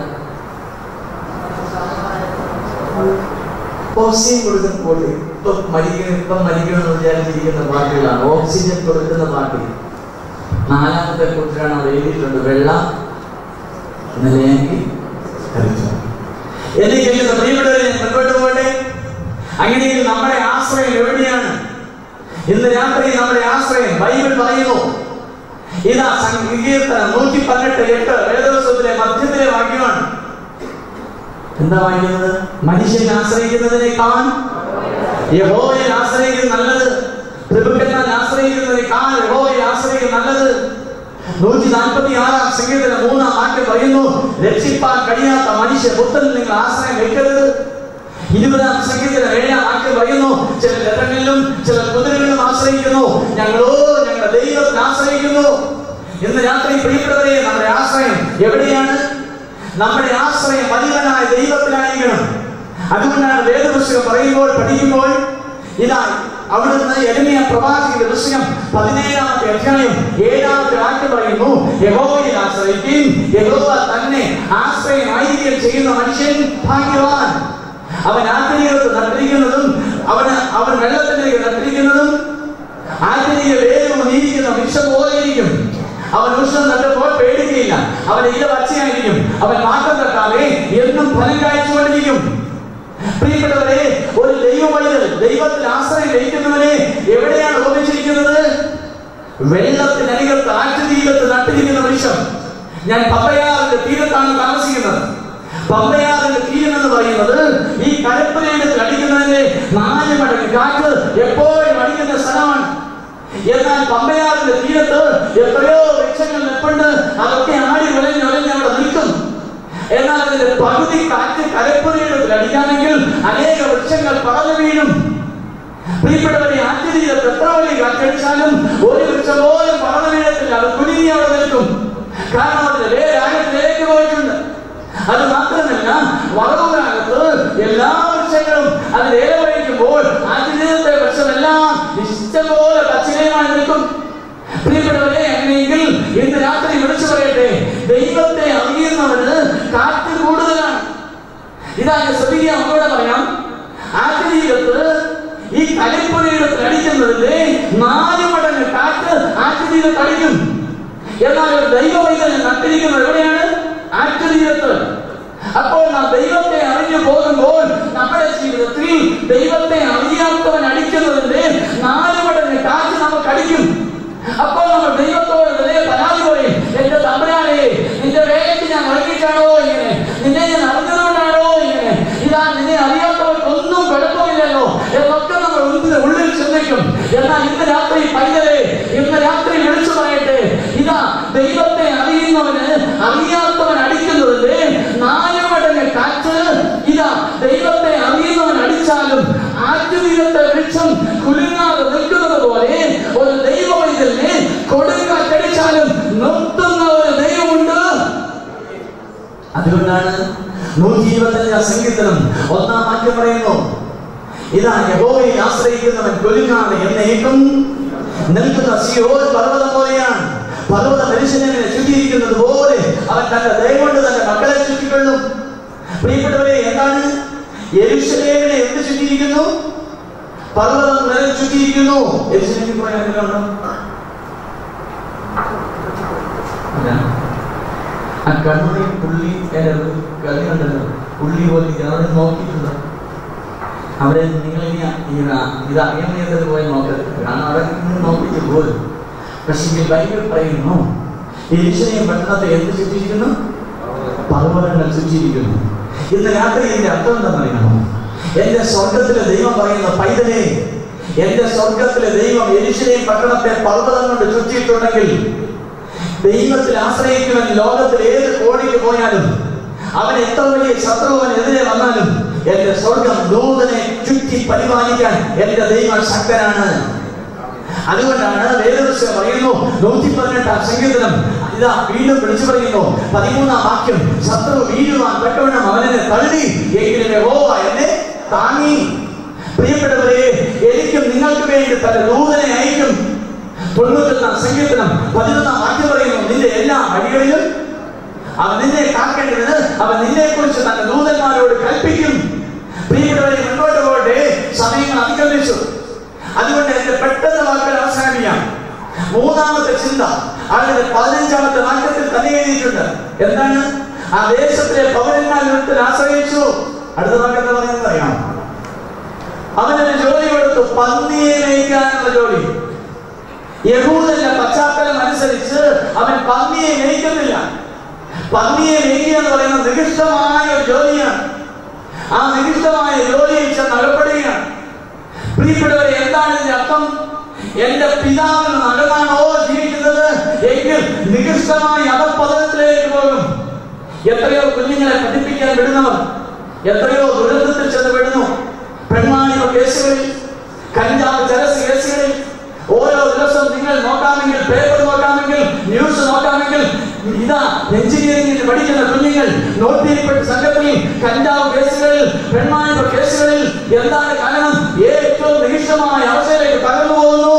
ഓക്സിജൻ കൊടുക്കുന്ന പാർട്ടി ഇപ്പൊ മരിക്കണം ഇപ്പം മരിക്കണമെന്ന് വിചാരിച്ചിരിക്കുന്ന പാർട്ടികളാണ് ഓക്സിജൻ കൊടുക്കുന്ന പാർട്ടി നാലാമത്തെ കൂട്ടരാണ് അവിടെ എഴുതിയിട്ടുണ്ട് വെള്ളം നിലയാക്കി കളിച്ചു എനിക്ക് കേൾക്കുന്ന പ്രിയപ്പെട്ടവരെ ഞാൻ മുൻപോട്ട് പോകട്ടെ അങ്ങനെയെങ്കിൽ നമ്മുടെ ആശ്രയം എവിടെയാണ് ഇന്ന് രാത്രി നമ്മുടെ ആശ്രയം ബൈബിൾ പറയുന്നു ഇതാ സങ്കീർത്തനം നൂറ്റി പതിനെട്ട് എട്ട് വേദോത്സവത്തിലെ മധ്യത്തിലെ വാക്യമാണ് എന്താ വായിക്കുന്നത് മനുഷ്യനെ ആശ്രയിക്കുന്നതിനേക്കാൾ യഹോവയെ ആശ്രയിക്കുന്നത് നല്ലത് പ്രഭുക്കന്മാരെ ആശ്രയിക്കുന്നതിനേക്കാൾ യഹോവയെ ആശ്രയിക്കുന്നത് നല്ലത് നൂറ്റി നാൽപ്പത്തി ആറാം സംഗീതത്തിലെ മൂന്നാം വാക്യം പറയുന്നു രക്ഷിപ്പാൻ കഴിയാത്ത മനുഷ്യ പുത്രൻ നിങ്ങൾ ആശ്രയം വെക്കരുത് ഇരുപതാം സംഗീതത്തിലെ ഏഴാം വാക്യം പറയുന്നു ചില രഥങ്ങളിലും ചില കുതിരകളിലും ആശ്രയിക്കുന്നു ഞങ്ങളോ ഞങ്ങളുടെ ദൈവത്തിന് ആശ്രയിക്കുന്നു ഇന്ന് രാത്രി പ്രിയപ്പെട്ടവരെ നമ്മുടെ ആശ്രയം എവിടെയാണ് നമ്മുടെ ആശ്രയം വലിയവനായ ദൈവത്തിലായിരിക്കണം അതുകൊണ്ടാണ് വേദപുസ്തകം പറയുമ്പോൾ പഠിക്കുമ്പോൾ ഇതാ അവിടുന്ന് എരമിയ പ്രവാചക പുസ്തകം പതിനേഴാമത്തെ അധ്യായം ഏഴാമത്തെ വാക്യം പറയുന്നു യഹോവയിൽ ആശ്രയിക്കുകയും യഹോവ തന്നെ ആശ്രയമായിരിക്കുകയും ചെയ്യുന്ന മനുഷ്യൻ ഭാഗ്യവാൻ അവൻ ആന്തരികത്ത് നട്ടിരിക്കുന്നതും അവന് അവൻ വെള്ളത്തിലേക്ക് നട്ടിരിക്കുന്നതും ആന്തരിക വേരും നീരിക്കുന്ന വൃക്ഷം പോലെയിരിക്കും അവൻ ഉഷ്ണം നട്ടപ്പോൾ പേടിക്കുകയില്ല അവൻ ഇല പച്ചയായിരിക്കും അവൻ മാറ്റം തട്ടാതെ എന്നും ഫലം കാഴ്ചകൊണ്ടിരിക്കും പ്രിയപ്പെട്ടവരെ ഒരു ദൈവമൈതൽ ദൈവത്തിൽ ആശ്രയം ലയിക്കുന്നവനെ എവിടെയാണ് ഓർമ്മിച്ചിരിക്കുന്നത് വെള്ളത്തിനരികത്ത് ആറ്റുതീരത്ത് നട്ടിരിക്കുന്ന വൃക്ഷം ഞാൻ പമ്പയാറിന്റെ തീരത്താണ് താമസിക്കുന്നത് പമ്പയാറിന്റെ തീരം എന്ന് പറയുന്നത് ഈ കരപ്പനയിടത്തിൽ അടിക്കുന്നതിന്റെ നാല് മടങ്ങ് കാറ്റ് എപ്പോഴും അടിക്കുന്ന സ്ഥലമാണ് എന്നാൽ പമ്പയാറിന്റെ തീരത്ത് എത്രയോ വൃക്ഷങ്ങൾ നിൽപ്പുണ്ട് അതൊക്കെ ആടി ഉലഞ്ഞ് ഉലഞ്ഞ് അവിടെ നിൽക്കും എന്നാൽ അതിന്റെ പകുതി കാറ്റ് കരപ്പുരയിടത്തിൽ അടിക്കാമെങ്കിൽ അനേക വൃക്ഷങ്ങൾ പടർന്നു വീഴും പ്രിയപ്പെട്ടവരെ ആറ്റിരീരത്ത് എത്ര വലിയ കാറ്റടിച്ചാലും ഒരു വൃക്ഷം പോലും പടർന്നു വീഴത്തില്ല അത് കുലുങ്ങി അവിടെ നിൽക്കും കാരണം അതിന്റെ വേര് ആഴത്തിലേക്ക് പോയിട്ടുണ്ട് അത് മാത്രമല്ല വറവുകാലത്ത് എല്ലാ വൃക്ഷങ്ങളും അതിൽ ഇല വഹിക്കുമ്പോൾ ആറ്റിരീരത്തെ വൃക്ഷമെല്ലാം ഇഷ്ടംപോലെ പച്ചിലയുമായി നിൽക്കും പ്രിയപ്പെട്ടവരെ അങ്ങനെയെങ്കിൽ ഇന്ന് രാത്രി വിളിച്ചു പറയട്ടെ ദൈവത്തെ അറിയുന്ന ഇതാ ഞാൻ ശ്രദ്ധിക്കുക ഒന്നുകൂടെ പറയാം ആറ്റുതീരത്ത് ഈ കലിപ്പുരയിടത്തിൽ അടിക്കുന്നതിന്റെ നാല് മടങ്ങ് കാറ്റ് ആറ്റുതീരത്ത് അടിക്കും എന്നാൽ ഒരു ദൈവവൈദ്യൻ നട്ടിരിക്കുന്നത് എവിടെയാണ് ആറ്റുതീരത്ത് അപ്പോൾ നാം ദൈവത്തെ അറിഞ്ഞു പോകുമ്പോൾ നമ്മുടെ ജീവിതത്തിൽ ദൈവത്തെ അറിയാത്തവൻ അടിക്കുന്നതിന്റെ നാല് മടങ്ങ് കാറ്റ് നമുക്ക് അടിക്കും അപ്പോൾ നമ്മൾ ദൈവത്തോട് വെറുതെ പരാതി പറയും എന്റെ തമ്പരാനെ നിന്റെ വേലയ്ക്ക് ഞാൻ ഇറങ്ങിയിട്ടാണോ ഇങ്ങനെ നിന്നെ ഞാൻ അറിഞ്ഞതുകൊണ്ടാണോ ഇങ്ങനെ ഇതാ നിന്നെ അറിയാത്തവർക്കൊന്നും കുഴപ്പമില്ലല്ലോ എന്നൊക്കെ നമ്മൾ ഉള്ളിൽ ഉള്ളിൽ ചിന്തിക്കും എന്നാൽ ഇന്ന് രാത്രി പൈതലെ ഇന്ന് രാത്രി വിളിച്ചു പറയട്ടെ ഇതാ ദൈവത്തെ അറിയുന്നവന് അറിയാത്തവൻ അടിക്കുന്നതിന്റെ നാല് മടങ്ങ് കാറ്റ് ഇതാ ദൈവത്തെ അറിയുന്നവൻ അടിച്ചാലും ആറ്റുതീരത്തെ വൃക്ഷം കുലുങ്ങാതെ നിൽക്കുന്നത് പോലെ ഒരു ദൈവവൈദ്യനെ കൊടുങ്കാറ്റടിച്ചാലും നിർത്തുന്ന ഒരു ദൈവമുണ്ട് അതുകൊണ്ടാണ് നൂറ്റി ഇരുപത്തഞ്ചാം സംഗീതം ഒന്നാം വാക്യം പറയുന്നു ഇതാ യഹോവയെ ആശ്രയിക്കുന്നവൻ കൊല്ലുകാണ് എന്നേക്കും നിൽക്കുന്ന സിയോൻ പർവ്വതം പോലെയാണ് പർവ്വത മനുഷ്യനെ ചുറ്റിയിരിക്കുന്നത് പോലെ അവൻ തന്റെ ദയം കൊണ്ട് തന്റെ മക്കളെ ചുറ്റിക്കൊള്ളും പ്രിയപ്പെട്ടവരെ എന്താണ് യെരൂശലേമിനെ എന്ത് ചുറ്റിയിരിക്കുന്നു പർവ്വതം നിലം ചുറ്റിയിരിക്കുന്നു യെരൂശലേമിൽ പോയ എന്തെങ്കിലും അല്ല ആ കണ്ണുകളിൽ പുള്ളി എന്റെ കളി കണ്ടല്ലോ പുള്ളി പോലെ അവിടെ നോക്കിയിട്ടുണ്ട് അവിടെ നിങ്ങൾ ഇത് അറിയാൻ വേണ്ടത് പോയി നോക്കരുത് കാരണം അവിടെ നിന്ന് നോക്കിയിട്ട് പോലും പക്ഷേ ഈ ബൈബിൾ പറയുന്നു ഈശ്വരയും പട്ടണത്തെ എന്ത് ചുറ്റിയിരിക്കുന്നു പർവ്വതങ്ങൾ ചുറ്റിയിരിക്കുന്നു ഇന്ന് രാത്രി ഇതിന്റെ അർത്ഥം എന്താണെന്ന് അറിയണമോ എന്റെ സ്വർഗത്തിലെ ദൈവം പറയുന്ന പൈതലേ എന്റെ സ്വർഗത്തിലെ ദൈവം എരിശിനെയും പട്ടണത്തെ പർവ്വതം കൊണ്ട് ചുറ്റിയിട്ടുണ്ടെങ്കിൽ ദൈവത്തിൽ ആശ്രയിക്കുവാൻ ലോകത്തിൽ ഏത് കോണിക്ക് പോയാലും അവൻ എത്ര വലിയ ശത്രുവിനെതിരെ വന്നാലും എന്റെ സ്വർഗം ദൂതനെ ചുറ്റി പരിപാലിക്കാൻ എന്റെ ദൈവം ശക്തനാണ് അതുകൊണ്ടാണ് വേദപുസ്തകം പറയുന്നു നൂറ്റി പതിനെട്ടാം സംഗീതനം ഇതാ വീണ്ടും വിളിച്ചു പറയുന്നു പതിമൂന്നാം വാക്യം ശത്രു വീഴുവാൻ പെട്ടവണ്ണം അവനെ തള്ളി എങ്കിലും യഹോവ എന്നെ താങ്ങി പ്രിയപ്പെട്ടവരെ എനിക്കും നിങ്ങൾക്ക് വേണ്ടി തന്റെ ദൂതനെ അയക്കും തൊണ്ണൂറ്റൊന്നാം സംഗീതനം പതിനൊന്നാം വാക്യം പറയുന്നു നിന്റെ എല്ലാ വഴികളിലും അവൻ നിന്നെ കാക്കേണ്ടതിന് അവൻ നിന്നെ കുറിച്ച് തന്റെ ദൂതന്മാരോട് കൽപ്പിക്കും പ്രിയപ്പെട്ടവരെ മുന്നോട്ട് പോകട്ടെ സമയങ്ങൾ അതിക്രമിച്ചു അതുകൊണ്ട് എന്റെ പെട്ടെന്ന് വാക്കുകൾ അവസാനിപ്പിക്കാം മൂന്നാമത്തെ ചിന്ത അതിന്റെ പതിനഞ്ചാമത്തെ വാക്യത്തിൽ തന്നെ എഴുതിയിട്ടുണ്ട് എന്താണ് ആ ദേശത്തിലെ പൗരന്മാരുടെ ആശ്രയിച്ചു അടുത്ത വാക്യം എന്താ പറയുന്നത് അറിയാം അവനൊരു ജോലി കൊടുത്തു പന്നിയെ മേയ്ക്കാനുള്ള ജോലി യഹൂദന്റെ പശ്ചാത്തലം അനുസരിച്ച് അവൻ പന്നിയെ മേയ്ക്കുന്നില്ല പന്നിയെ മേയ്ക്കുക എന്ന് പറയുന്നത് നികൃഷ്ടമായ ഒരു ജോലിയാണ് ആ നികൃഷ്ടമായ ജോലിയിൽ ചെന്ന് അകപ്പെടുകയാണ് പ്രിയപ്പെട്ടവരെ എന്താണ് ഇതിന്റെ അർത്ഥം എന്റെ പിതാവിന് നല്ലതാണോ ജീവിക്കുന്നത് എങ്കിൽ നികൃഷ്ടമായ അധപ്പതനത്തിലേക്ക് പോകും എത്രയോ കുഞ്ഞുങ്ങളെ പഠിപ്പിക്കാൻ വിടുന്നവർ എത്രയോ ദുരന്തത്തിൽ ചെന്ന് വിടുന്നു പെൺമാണിക കേസുകളിൽ കഞ്ചാവ് ചരസ് കേസുകളിൽ ഓരോ ദിവസം നിങ്ങൾ നോക്കാമെങ്കിൽ പേപ്പർ നോക്കാമെങ്കിൽ ന്യൂസ് നോക്കാമെങ്കിൽ ഇതാ എഞ്ചിനീയറിംഗിൽ പഠിക്കുന്ന കുഞ്ഞുങ്ങൾ നോട്ടിൽപ്പെട്ട സംഘത്തിൽ കഞ്ചാവ് കേസുകളിൽ പെൺമാണിക കേസുകളിൽ എന്താണ് കാരണം ഏറ്റവും നിമിഷമായ അവസ്ഥയിലേക്ക് തകർന്നു പോകുന്നു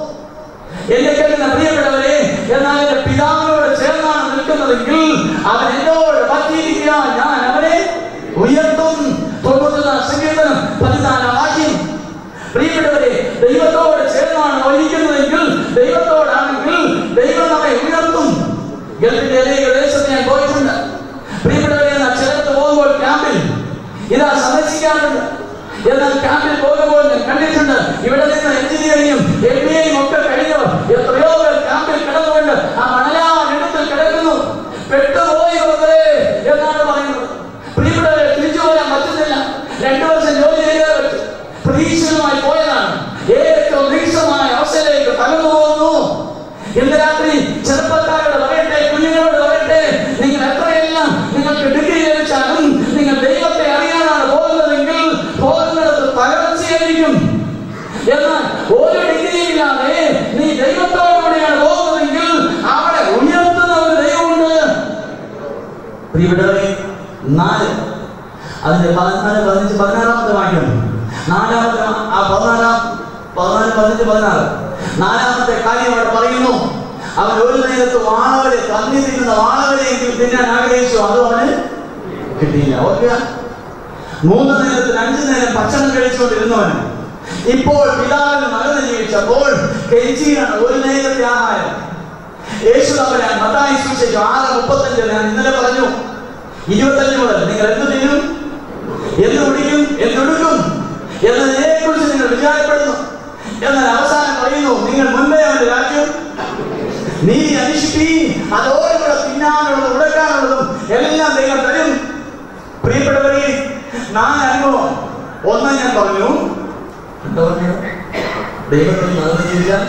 എന്നെ കേൾക്കുന്ന പ്രിയപ്പെട്ടവരെ എന്നാൽ എന്റെ പിതാവിനോട് ചേർന്നാണ് നിൽക്കുന്നതെങ്കിൽ അവൻ എന്നോട് പറ്റിയിരിക്കുക ഞാൻ അവനെ ഉയർത്തും തൊണ്ണൂറ്റൊന്നാം സങ്കീർത്തനം പതിനാലാം വാക്യം പ്രിയപ്പെട്ടവരെ ദൈവത്തോട് ചേർന്നാണ് ഒഴിക്കുന്നതെങ്കിൽ ദൈവത്തോടാണെങ്കിൽ ദൈവം നമ്മെ ഉയർത്തും ഗൾഫിന്റെ ഏതെങ്കിലും ദേശത്ത് ഞാൻ പോയിട്ടുണ്ട് പ്രിയപ്പെട്ടവരെ ഞാൻ ചിലത്ത് പോകുമ്പോൾ ക്യാമ്പിൽ ഇതാ സന്ദർശിക്കാറുണ്ട് എന്നാൽ ക്യാമ്പിൽ പോകുമ്പോൾ ഞാൻ കണ്ടിട്ടുണ്ട് ഇവിടെ നിന്ന് എഞ്ചിനീയറിംഗും എം ബി എയും ഒക്കെ കഴിഞ്ഞവർ എത്രയോ പേർ ക്യാമ്പിൽ കിടന്നുകൊണ്ട് ആ മണലാനിടത്തിൽ കിടക്കുന്നു പെട്ടുപോയി വെറുതെ എന്നാണ് പറയുന്നത് പ്രിയപ്പെട്ടവരെ തിരിച്ചു പോരാൻ പറ്റുന്നില്ല രണ്ടു വർഷം ജോലി ചെയ്തേ പറ്റും പ്രതീക്ഷിതമായി പോയതാണ് ഏറ്റവും നിരീക്ഷമായ അവസ്ഥയിലേക്ക് തകർന്നു പോകുന്നു ഇന്ന് രാത്രി ചെറുപ്പക്കാരോട് പറയട്ടെ കുഞ്ഞുങ്ങളോട് പറയട്ടെ നിങ്ങൾ എത്രയെല്ലാം നിങ്ങൾക്ക് ഡിഗ്രി ലഭിച്ചാലും നിങ്ങൾ ദൈവത്തെ അറിയാനാണ് പോകുന്നതെങ്കിൽ പോകുന്നിടത്ത് തകർച്ചയായിരിക്കും എന്നാൽ ഒരു ഡിഗ്രിയും ഇല്ലാതെ നീ ദൈവത്തോടുകൂടിയാണ് പോകുന്നതെങ്കിൽ അവിടെ ഉയർത്തുന്ന ഒരു ദൈവമുണ്ട് പ്രിയപ്പെട്ടവരെ നാല് അതിന്റെ പതിനാല് പതിനഞ്ച് പതിനാറാമത്തെ വാക്യം നാലാമത്തെ ആ പതിനാലാം പതിനാല് പതിനഞ്ച് പതിനാറ് നാലാമത്തെ കാര്യം അവിടെ പറയുന്നു അവൻ ഒരു നേരത്ത് വാളവരെ തന്നി തിന്നുന്ന വാളവരെയെങ്കിലും തിന്നാൻ ആഗ്രഹിച്ചു അതും അവന് കിട്ടിയില്ല ഓർക്കുക മൂന്ന് നേരത്തിൽ അഞ്ചു നേരം ഭക്ഷണം കഴിച്ചുകൊണ്ടിരുന്നവന് ഇപ്പോൾ പിതാവിന് മകന് ജീവിച്ചപ്പോൾ കെഞ്ചിയാണ് ഒരു നേരത്തെ ആഹാരം യേശു തമ്പുരാൻ മത്തായി സുവിശേഷം ആറ് മുപ്പത്തഞ്ച് ഞാൻ ഇന്നലെ പറഞ്ഞു ഇരുപത്തഞ്ച് മുതൽ നിങ്ങൾ എന്ത് തിന്നും എന്ന് കുടിക്കും എന്നൊടുക്കും എന്നതിനെ കുറിച്ച് നിങ്ങൾ വിചാരപ്പെടുന്നു എന്നാൽ അവസാനം പറയുന്നു നിങ്ങൾ മുൻപേ അവന്റെ രാജ്യം നീതി അന്വേഷിപ്പീൻ അതോടുകൂടെ തിന്നാനുള്ളതും ഉടക്കാനുള്ളതും എല്ലാം ദൈവം തരും പ്രിയപ്പെട്ടവരെ നാല് അനുഭവം ഒന്ന് ഞാൻ പറഞ്ഞു എന്താ പറഞ്ഞത് ദൈവത്തിൽ നടന്നു ജീവിച്ചാൽ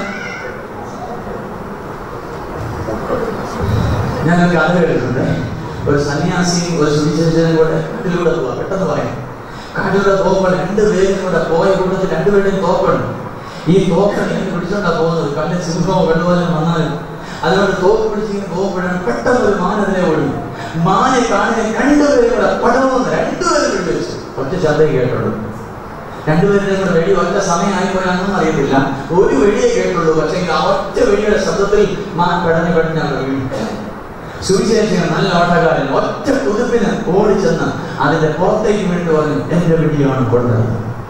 ഞാൻ ഒരു കഥ കേട്ടിട്ടുണ്ട് ഒരു സന്യാസിയും ഒരു സുവിശേഷനും കൂടെ കാട്ടിലൂടെ പോവാ പെട്ടെന്ന് പറയാം കാട്ടിലൂടെ പോകുമ്പോൾ രണ്ടുപേരും കൂടെ പോയ കൂട്ടത്തിൽ രണ്ടുപേരുടെയും തോക്കുണ്ട് ഈ തോക്ക് ഇങ്ങനെ പിടിച്ചോണ്ടാ പോകുന്നത് കല്ല് സിംഹമോ വെള്ളുപോലും വന്നാലും അതുകൊണ്ട് തോക്ക് പിടിച്ചിങ്ങനെ പോകുമ്പോഴാണ് പെട്ടെന്ന് ഒരു മാനതിനെ ഓടി മാനെ കാണുന്ന രണ്ടുപേരും കൂടെ പടവുന്ന രണ്ടുപേരും വെടിവെച്ചു ഒറ്റ ശബ്ദം കേട്ടുള്ളൂ രണ്ടുപേരുടെയും കൂടെ വെടി ഒറ്റ സമയമായി പോയാണെന്നും അറിയത്തില്ല ഒരു വെടിയെ കേട്ടുള്ളൂ പക്ഷേ ആ ഒറ്റ വെടിയുടെ ശബ്ദത്തിൽ മാൻ പെടഞ്ഞ് പെടഞ്ഞാണ് വീണു സുവിശേഷം നല്ല ഓട്ടക്കാരൻ ഒറ്റ കുതിപ്പിന് ഓടിച്ചെന്ന് അതിന്റെ പുറത്തേക്ക് വീണ്ടു പറഞ്ഞു എന്റെ വെടിയാണ് കൊണ്ടത്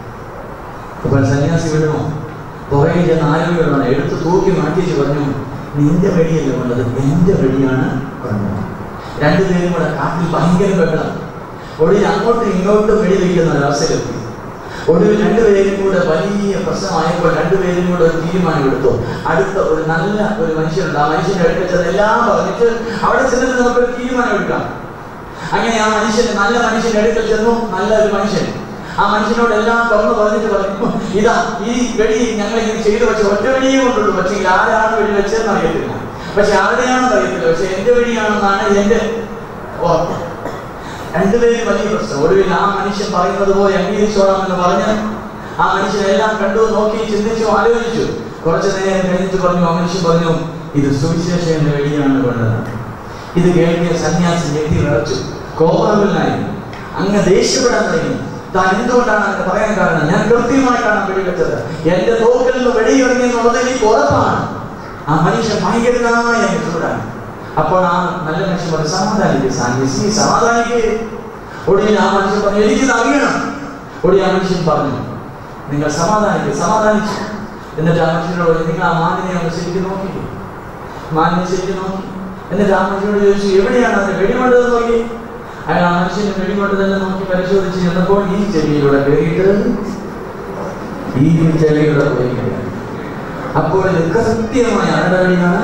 അപ്പോൾ സന്യാസി വിടുമോ പുറകെ ചെന്ന് ആരോഗ്യമാണ് എടുത്ത് തൂക്കി മാറ്റിച്ച് പറഞ്ഞു നിന്റെ വെടിയല്ല കൊണ്ടത് എന്റെ വെടിയാണ് കൊണ്ടത് രണ്ടുപേരും കൂടെ കാട്ടിൽ ഭയങ്കര ബഹളം ഒടുവിൽ അങ്ങോട്ടും ഇങ്ങോട്ടും വെടി വയ്ക്കുന്ന ഒരവസരമെത്തി ഒടുവിൽ രണ്ടുപേരും കൂടെ വലിയ പ്രശ്നമായപ്പോൾ രണ്ടുപേരും കൂടെ ഒരു തീരുമാനം എടുത്തു അടുത്ത ഒരു നല്ല ഒരു മനുഷ്യനുണ്ട് ആ മനുഷ്യന്റെ അടുക്കൽ ചെന്ന് എല്ലാം പറഞ്ഞിട്ട് അവിടെ ചെന്നിട്ട് നമുക്കൊരു തീരുമാനം എടുക്കാം അങ്ങനെ ആ മനുഷ്യൻ നല്ല മനുഷ്യന്റെ അടുക്കൽ ചെന്നു നല്ല ഒരു മനുഷ്യൻ ആ മനുഷ്യനോട് എല്ലാം തുറന്നു പറഞ്ഞിട്ട് പറഞ്ഞു ഇതാ ഈ വെടി ഞങ്ങൾ ഇങ്ങനെ ചെയ്തു വെച്ച ഒറ്റ വെടിയേ കൊണ്ടുള്ളൂ പക്ഷേ ആരാണ് വെടി വെച്ചതെന്ന് അറിയത്തില്ല പക്ഷെ ആരുടെയാണെന്ന് അറിയത്തില്ല പക്ഷെ എന്റെ വെടിയാണെന്നാണ് എന്റെ ഓർമ്മ രണ്ടുപേരും വലിയ പ്രശ്നം ഒടുവിൽ ആ മനുഷ്യൻ പറയുന്നത് പോലെ അംഗീകരിച്ചോളാം എന്ന് പറഞ്ഞ് ആ മനുഷ്യൻ എല്ലാം കണ്ടു നോക്കി ചിന്തിച്ചു ആലോചിച്ചു കുറച്ചു നേരം കഴിഞ്ഞിട്ട് പറഞ്ഞു ആ മനുഷ്യൻ പറഞ്ഞു ഇത് സുവിശേഷന്റെ വെടിയാണ് കൊണ്ടത് ഇത് കേൾക്കിയ സന്യാസി ഞെട്ടി വിറച്ചു കോപാകുലനായി അങ്ങ് ദേഷ്യപ്പെടാൻ തുടങ്ങി താൻ എന്തുകൊണ്ടാണ് അങ്ങനെ പറയാൻ കാരണം ഞാൻ കൃത്യമായിട്ടാണ് വെടിവെച്ചത് എന്റെ തോക്കിൽ നിന്ന് വെടിയിറങ്ങി എന്നുള്ളത് എനിക്ക് ഉറപ്പാണ് ആ മനുഷ്യൻ ഭയങ്കരനായ ചൂടാണ് അപ്പോൾ ആ നല്ല മനുഷ്യൻ പറഞ്ഞു സമാധാനിക്ക് സന്യസി സമാധാനിക്ക് ഒടുവിൽ ആ മനുഷ്യൻ പറഞ്ഞു എനിക്കിത് അറിയണം ഒടുവിൽ ആ മനുഷ്യൻ പറഞ്ഞു നിങ്ങൾ സമാധാനിക്ക് സമാധാനിച്ചു എന്നിട്ട് ആ മനുഷ്യനോട് പറഞ്ഞു, നിങ്ങൾ ആ മാനിനെ ഒന്ന് ശരിക്കും നോക്കി മാനിനെ ശരിക്കും നോക്കി എന്നിട്ട് ആ മനുഷ്യനോട് ചോദിച്ചു എവിടെയാണ് അതിന് വെടികൊണ്ടത് നോക്കി അയാൾ ആ മനുഷ്യന് വെടികൊണ്ട് തന്നെ നോക്കി പരിശോധിച്ച് ചെന്നപ്പോൾ ഈ ചെവിയിലൂടെ കയറിയിട്ട് ഈ ചെവിയിലൂടെ പോയി അപ്പോൾ ഇത് കൃത്യമായ ആരുടെ വഴിയാണ്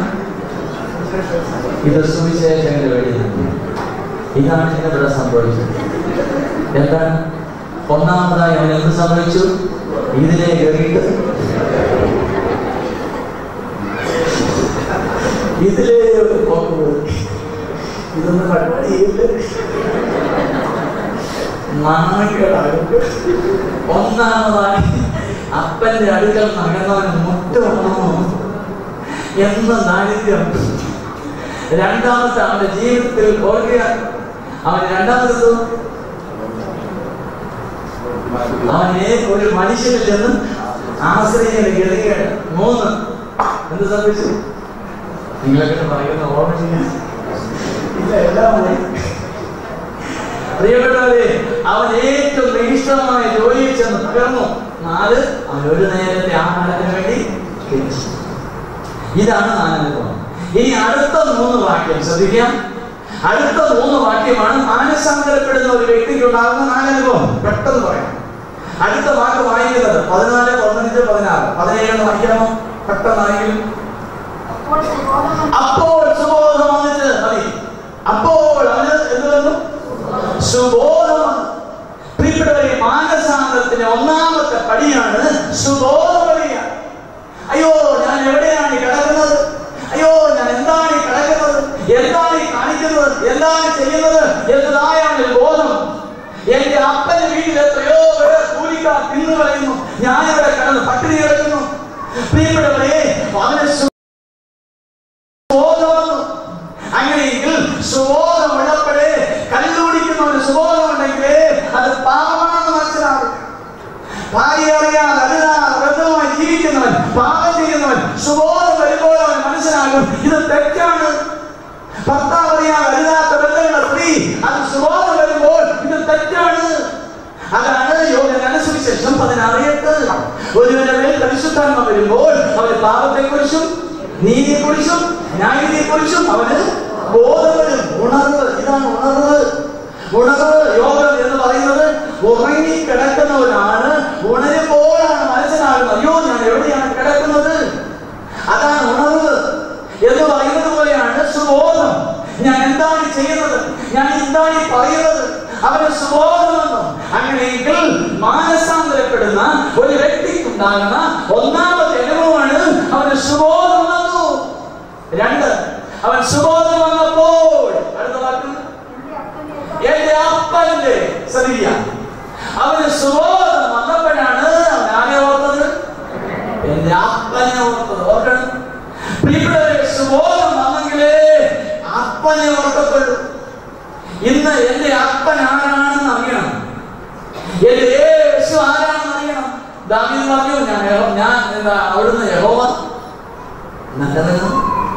ഇത് സുവിശേഷങ്ങളുടെ വഴി തന്നെ ഇതാണ് ഇവിടെ സംഭവിച്ചത് എന്താണ് ഒന്നാമതായി അവൻ എന്ത് സംഭവിച്ചു ഇതിനെ കയറിയിട്ട് ഇതിലെ ഇതൊന്നും കട്ടിയിട്ട് നാണക്കേടാകും ഒന്നാമതായി അപ്പന്റെ അടുക്കൽ നഗർന്നവൻ മുട്ടുവണമോ എന്ന ദാരിദ്ര്യം രണ്ടാമത്തെ അവന്റെ ജീവിതത്തിൽ ഓർക്കുക അവൻ രണ്ടാമത് അവനെ ഒരു മനുഷ്യനിൽ ചെന്ന് ആശ്രയിക്കുന്ന ഗതികേട് മൂന്ന് എന്ത് സംഭവിച്ചു നിങ്ങളൊക്കെ പറയുന്ന ഓർമ്മ ചെയ്യാൻ ഇല്ല എല്ലാം പോയി പ്രിയപ്പെട്ടവരെ അവൻ ഏറ്റവും നിഷ്ഠമായ ജോലിയിൽ ചെന്ന് തകർന്നു നാല് അവൻ ഒരു നേരത്തെ ആഹാരത്തിന് വേണ്ടി കെഞ്ചി. ഇതാണ് നാലനുഭവം ഇനി അടുത്ത മൂന്ന് വാക്യം ശ്രദ്ധിക്കാം അടുത്ത മൂന്ന് വാക്യമാണ് മാനസാന്തരപ്പെടുന്ന ഒരു വ്യക്തിക്ക് ഉണ്ടാകുന്ന നാലനുഭവം പെട്ടെന്ന് പറയാം അടുത്ത വാക്ക് വായിക്കുന്നത് പതിനാല് പതിനഞ്ച് പതിനാറ് പതിനേഴ് വായിക്കാമോ പെട്ടെന്നായെങ്കിലും അപ്പോൾ സുബോധം വന്നിട്ട് മതി അപ്പോൾ അവന് എന്ത് വന്നു സുബോധം വന്നു. പ്രിയപ്പെട്ടവരെ മാനസാന്തരത്തിന്റെ ഒന്നാമത്തെ പടിയാണ് സുബോധം വരിക അയ്യോ ഞാൻ എവിടെയാണ് ഈ കിടക്കുന്നത് അയ്യോ ഞാൻ എന്താണ് ഈ കിടക്കുന്നത് എന്താണ് ഈ കാണിക്കുന്നത് എന്താണ് ചെയ്യുന്നത് എന്നതായ ഒരു ബോധം എന്റെ അപ്പന്റെ വീട്ടിൽ എത്രയോ പേർ കൂലിക്കാർ തിന്നു കളയുന്നു ഞാനിവിടെ കിടന്ന് പട്ടിണി കിടക്കുന്നു പ്രിയപ്പെട്ടവരെ അവനെ സു- സുബോധം വന്നു അങ്ങനെയെങ്കിൽ സുബോധം ഉള്ളപ്പോഴേ കല്ലുപിടിക്കുന്ന ഒരു സുബോധം ഉണ്ടെങ്കിൽ അത് പാപമാണെന്ന് മനസ്സിലാവും ഭാര്യ അറിയാതെ അരുതാതെ വ്രതമായി ജീവിക്കുന്നവൻ പാപം ചെയ്യുന്നവൻ സുബോധം വരുമ്പോൾ അവൻ മനസ്സിലാകും ഇത് തെറ്റാണ് ഭർത്താവ് അറിയാതെ അരുതാത്ത ബന്ധമുള്ള സ്ത്രീ അത് സുബോധം വരുമ്പോൾ ഇത് തെറ്റാണ് അതാണ് യോഹന്നാന സുവിശേഷം പതിനാറ് എട്ട് ഒരുവന്റെ മേൽ പരിശുദ്ധാത്മ വരുമ്പോൾ അവന് പാപത്തെക്കുറിച്ചും നീതിയെക്കുറിച്ചും ന്യായത്തെക്കുറിച്ചും അവന് ബോധം വരും ഉണർവ് ഇതാണ് ഉണർവ് ഉണർവ് യോഗം എന്ന് പറയുന്നത് ഉറങ്ങി കിടക്കുന്നവനാണ് ഉണരുമ്പോഴാണ് മനസ്സിലാകുന്നത് അയ്യോ ഞാൻ എവിടെയാണ് കിടക്കുന്നത് അതാണ് ഉണർവ് എന്ന് പറയുന്നത് പോലെയാണ് സുബോധം ഞാൻ എന്താണ് ചെയ്യുന്നത് ഞാൻ എന്താണ് ഈ പറയുന്നത് അവന് സുബോധമെന്നും അങ്ങനെയെങ്കിൽ മാനസാന്തരപ്പെടുന്ന ഒരു വ്യക്തിക്കുണ്ടാകുന്ന ഒന്നാമത്തെ അനുഭവമാണ് അവന് സുബോധം വന്നു രണ്ട് അവൻ സുബോധം വന്നപ്പോൾ അടുത്ത വാക്ക് എന്റെ അപ്പന്റെ സതിയ അവന് സുബോധം വന്നപ്പോഴാണ് അവൻ ആരെ ഓർത്തത് എന്റെ അപ്പനെ ഓർത്തത് ഓർക്കണം പ്രിയപ്പെട്ടവരെ സുബോധം വന്നെങ്കിലേ അപ്പനെ ഓർക്കപ്പെടും ഇന്ന് എന്റെ അപ്പൻ ആരാണെന്ന് അറിയണം എന്റെ യേശു ആരാണെന്ന് അറിയണം ദാവീദ് പറഞ്ഞു ഞാൻ യഹോ- ഞാൻ എന്താ അവിടുന്ന് യഹോവ നല്ലതെന്ന്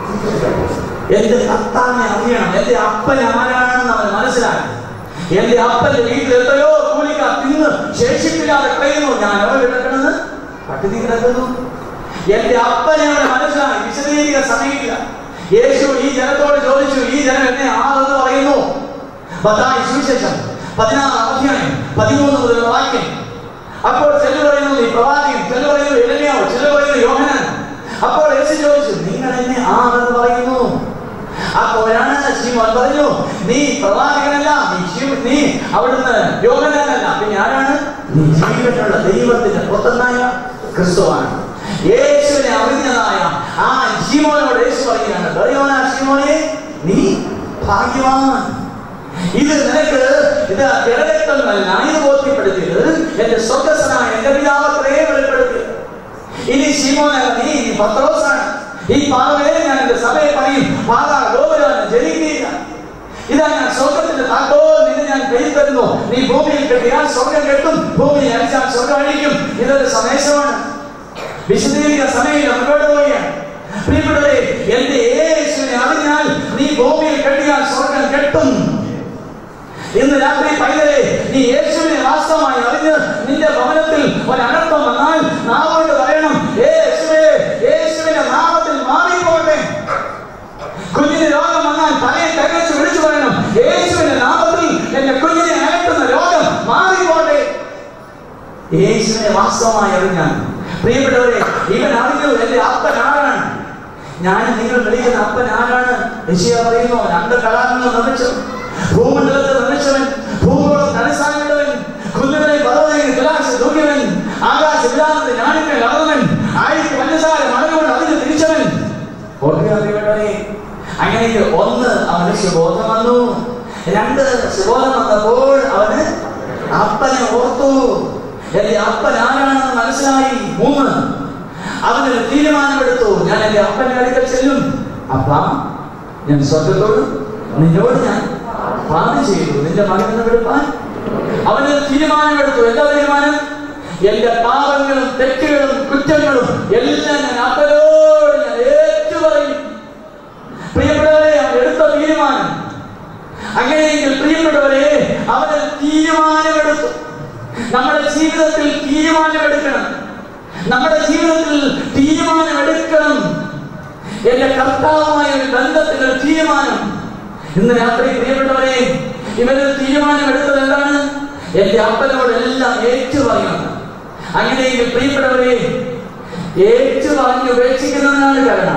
എന്റെ കർത്താവിനെ അറിയണം എന്റെ അപ്പൻ ആരാണെന്ന് അവൻ മനസ്സിലാക്കി എന്റെ അപ്പന്റെ വീട്ടിൽ എത്രയോ കൂലിക്കാർ തിന്ന് ശേഷിപ്പില്ലാതെ കഴിയുന്നു ഞാൻ എവിടെ കിടക്കണമെന്ന് പട്ടിണി കിടക്കുന്നു എന്റെ അപ്പനെ അവനെ മനസ്സിലാക്കി വിശദീകരിക്കാൻ സമയമില്ല യേശു ഈ ജനത്തോട് ചോദിച്ചു ഈ ജനം എന്നെ ആരെന്ന് പറയുന്നു പത്തായി സുവിശേഷം പതിനാറാം അധ്യായം പതിമൂന്ന് മുതലുള്ള വാക്യം അപ്പോൾ ചില പറയുന്നു നീ പ്രവാചകൻ ചില പറയുന്നു എലനിയാവ് ചില പറയുന്നു യോഹനാൻ അപ്പോൾ യേശു ചോദിച്ചു നിങ്ങൾ എന്നെ ആരെന്ന് പറയുന്നു അപ്പോഴാണ് ശിവൻ പറഞ്ഞു നീ പ്രവാചകനല്ല നീ ശിവ നീ അവിടുന്ന് യോഹനാനല്ല പിന്നെ ആരാണ് നീ ജീവനുള്ള ദൈവത്തിന്റെ പുത്രനായ ക്രിസ്തുവാണ് യേശുവിനെ അറിഞ്ഞതായ ആ ശിമോനോട് യേശു പറയുകയാണ് ദൈവനാ ശിമോനെ നീ ഭാഗ്യവാൻ ഇത് നിനക്ക് ഇത് ജലരക്തമല്ല ഇത് ബോധ്യപ്പെടുത്തിയത് എന്റെ സ്വർഗസ്വനായ എന്റെ പിതാവത്രയെ വെളിപ്പെടുത്തിയത് ഇനി ശിമോനല്ല നീ നീ പത്രോസാണ് ഈ പാതമേലെ ഞാൻ എന്റെ സഭയെ പണിയും പാതാ ഗോപുരം ജനിക്കുകയില്ല ഇതാ ഞാൻ സ്വർഗത്തിന്റെ താക്കോൽ നിന്നെ ഞാൻ കയ്യിൽ തരുന്നു നീ ഭൂമിയിൽ കെട്ടിയാൽ സ്വർഗം കെട്ടും ഭൂമിയിൽ അടിച്ചാൽ സ്വർഗം അഴിക്കും ഇതൊരു സന്ദേശമാണ് വിശദീകരിക്കാൻ സമയമില്ല മുന്നോട്ട് പോവുകയാണ് പ്രിയപ്പെട്ടവരെ എന്റെ യേശുവിനെ അറിഞ്ഞാൽ നീ ഭൂമിയിൽ കെട്ടിയാൽ സ്വർഗം കെട്ടും ഇന്ന് രാത്രി പൈതലെ നീ യേശുവിനെ വാസ്തവമായി അറിഞ്ഞ് നിന്റെ ഭവനത്തിൽ ഒരു അനർത്ഥം വന്നാൽ നാവോട് പറയണം യേശുവേ യേശുവിന്റെ നാമത്തിൽ മാറിപ്പോട്ടെ കുഞ്ഞിന് രോഗം വന്നാൽ തലയെ കരച്ച് വിളിച്ചു പറയണം യേശുവിന്റെ നാമത്തിൽ എന്റെ കുഞ്ഞിനെ അകറ്റുന്ന രോഗം മാറിപ്പോട്ടെ യേശുവിനെ വാസ്തവമായി അറിഞ്ഞാൽ പ്രിയപ്പെട്ടവരെ ഇവൻ അറിഞ്ഞു എന്റെ അപ്പൻ ആരാണ് ഞാൻ നിങ്ങൾ വിളിക്കുന്ന അപ്പൻ ആരാണ് യശിയ പറയുന്നു രണ്ട് കലാങ്ങൾ നിർമ്മിച്ചു ഭൂമണ്ഡലത്തെ നിർമ്മിച്ചവൻ ഭൂഗോളം തലസ്ഥാനമിട്ടവൻ കുന്നുകളെ പർവ്വതങ്ങൾ തുലാസ് തൂക്കിയവൻ ആകാശ വിധാനത്തെ ഞാനിന്റെ കടന്നവൻ ആയിരത്തി പഞ്ചസാര മഴകൊണ്ട് അതിന് തിരിച്ചവൻ ഓർക്കുക പ്രിയപ്പെട്ടവരെ അങ്ങനെ ഒന്ന് അവന് സുബോധം വന്നു രണ്ട് സുബോധം വന്നപ്പോൾ അവന് അപ്പനെ ഓർത്തു എന്റെ അപ്പൻ ആരാണെന്ന് മനസ്സിലായി മൂന്ന് അവനൊരു തീരുമാനമെടുത്തു ഞാൻ എന്റെ അപ്പന്റെ അടുക്കൽ ചെല്ലും അപ്പ ഞാൻ സ്വർഗത്തോട് നിന്നോട് ഞാൻ പാപം ചെയ്തു നിന്റെ മകനെന്ന് വിടുപ്പാൻ അവനൊരു തീരുമാനമെടുത്തു എന്താ തീരുമാനം എന്റെ പാപങ്ങളും തെറ്റുകളും കുറ്റങ്ങളും എല്ലാം ഞാൻ അപ്പനോട് ഞാൻ ഏറ്റുപറയും പ്രിയപ്പെട്ടവരെ അവൻ എടുത്ത തീരുമാനം അങ്ങനെയെങ്കിൽ പ്രിയപ്പെട്ടവരെ അവന് തീരുമാനമെടുത്തു നമ്മുടെ ജീവിതത്തിൽ തീരുമാനമെടുക്കണം നമ്മുടെ ജീവിതത്തിൽ തീരുമാനമെടുക്കണം എന്റെ കർത്താവുമായ ഒരു ബന്ധത്തിൽ ഒരു തീരുമാനം ഇന്ന് രാത്രി പ്രിയപ്പെട്ടവരെ ഇവരൊരു തീരുമാനം എടുത്തത് എന്താണ് എന്റെ അപ്പനോട് എല്ലാം ഏറ്റു പറയണം അങ്ങനെയെങ്കിൽ പ്രിയപ്പെട്ടവരെ ഏറ്റു പറഞ്ഞ് ഉപേക്ഷിക്കുന്നതിനാണ് കാരണം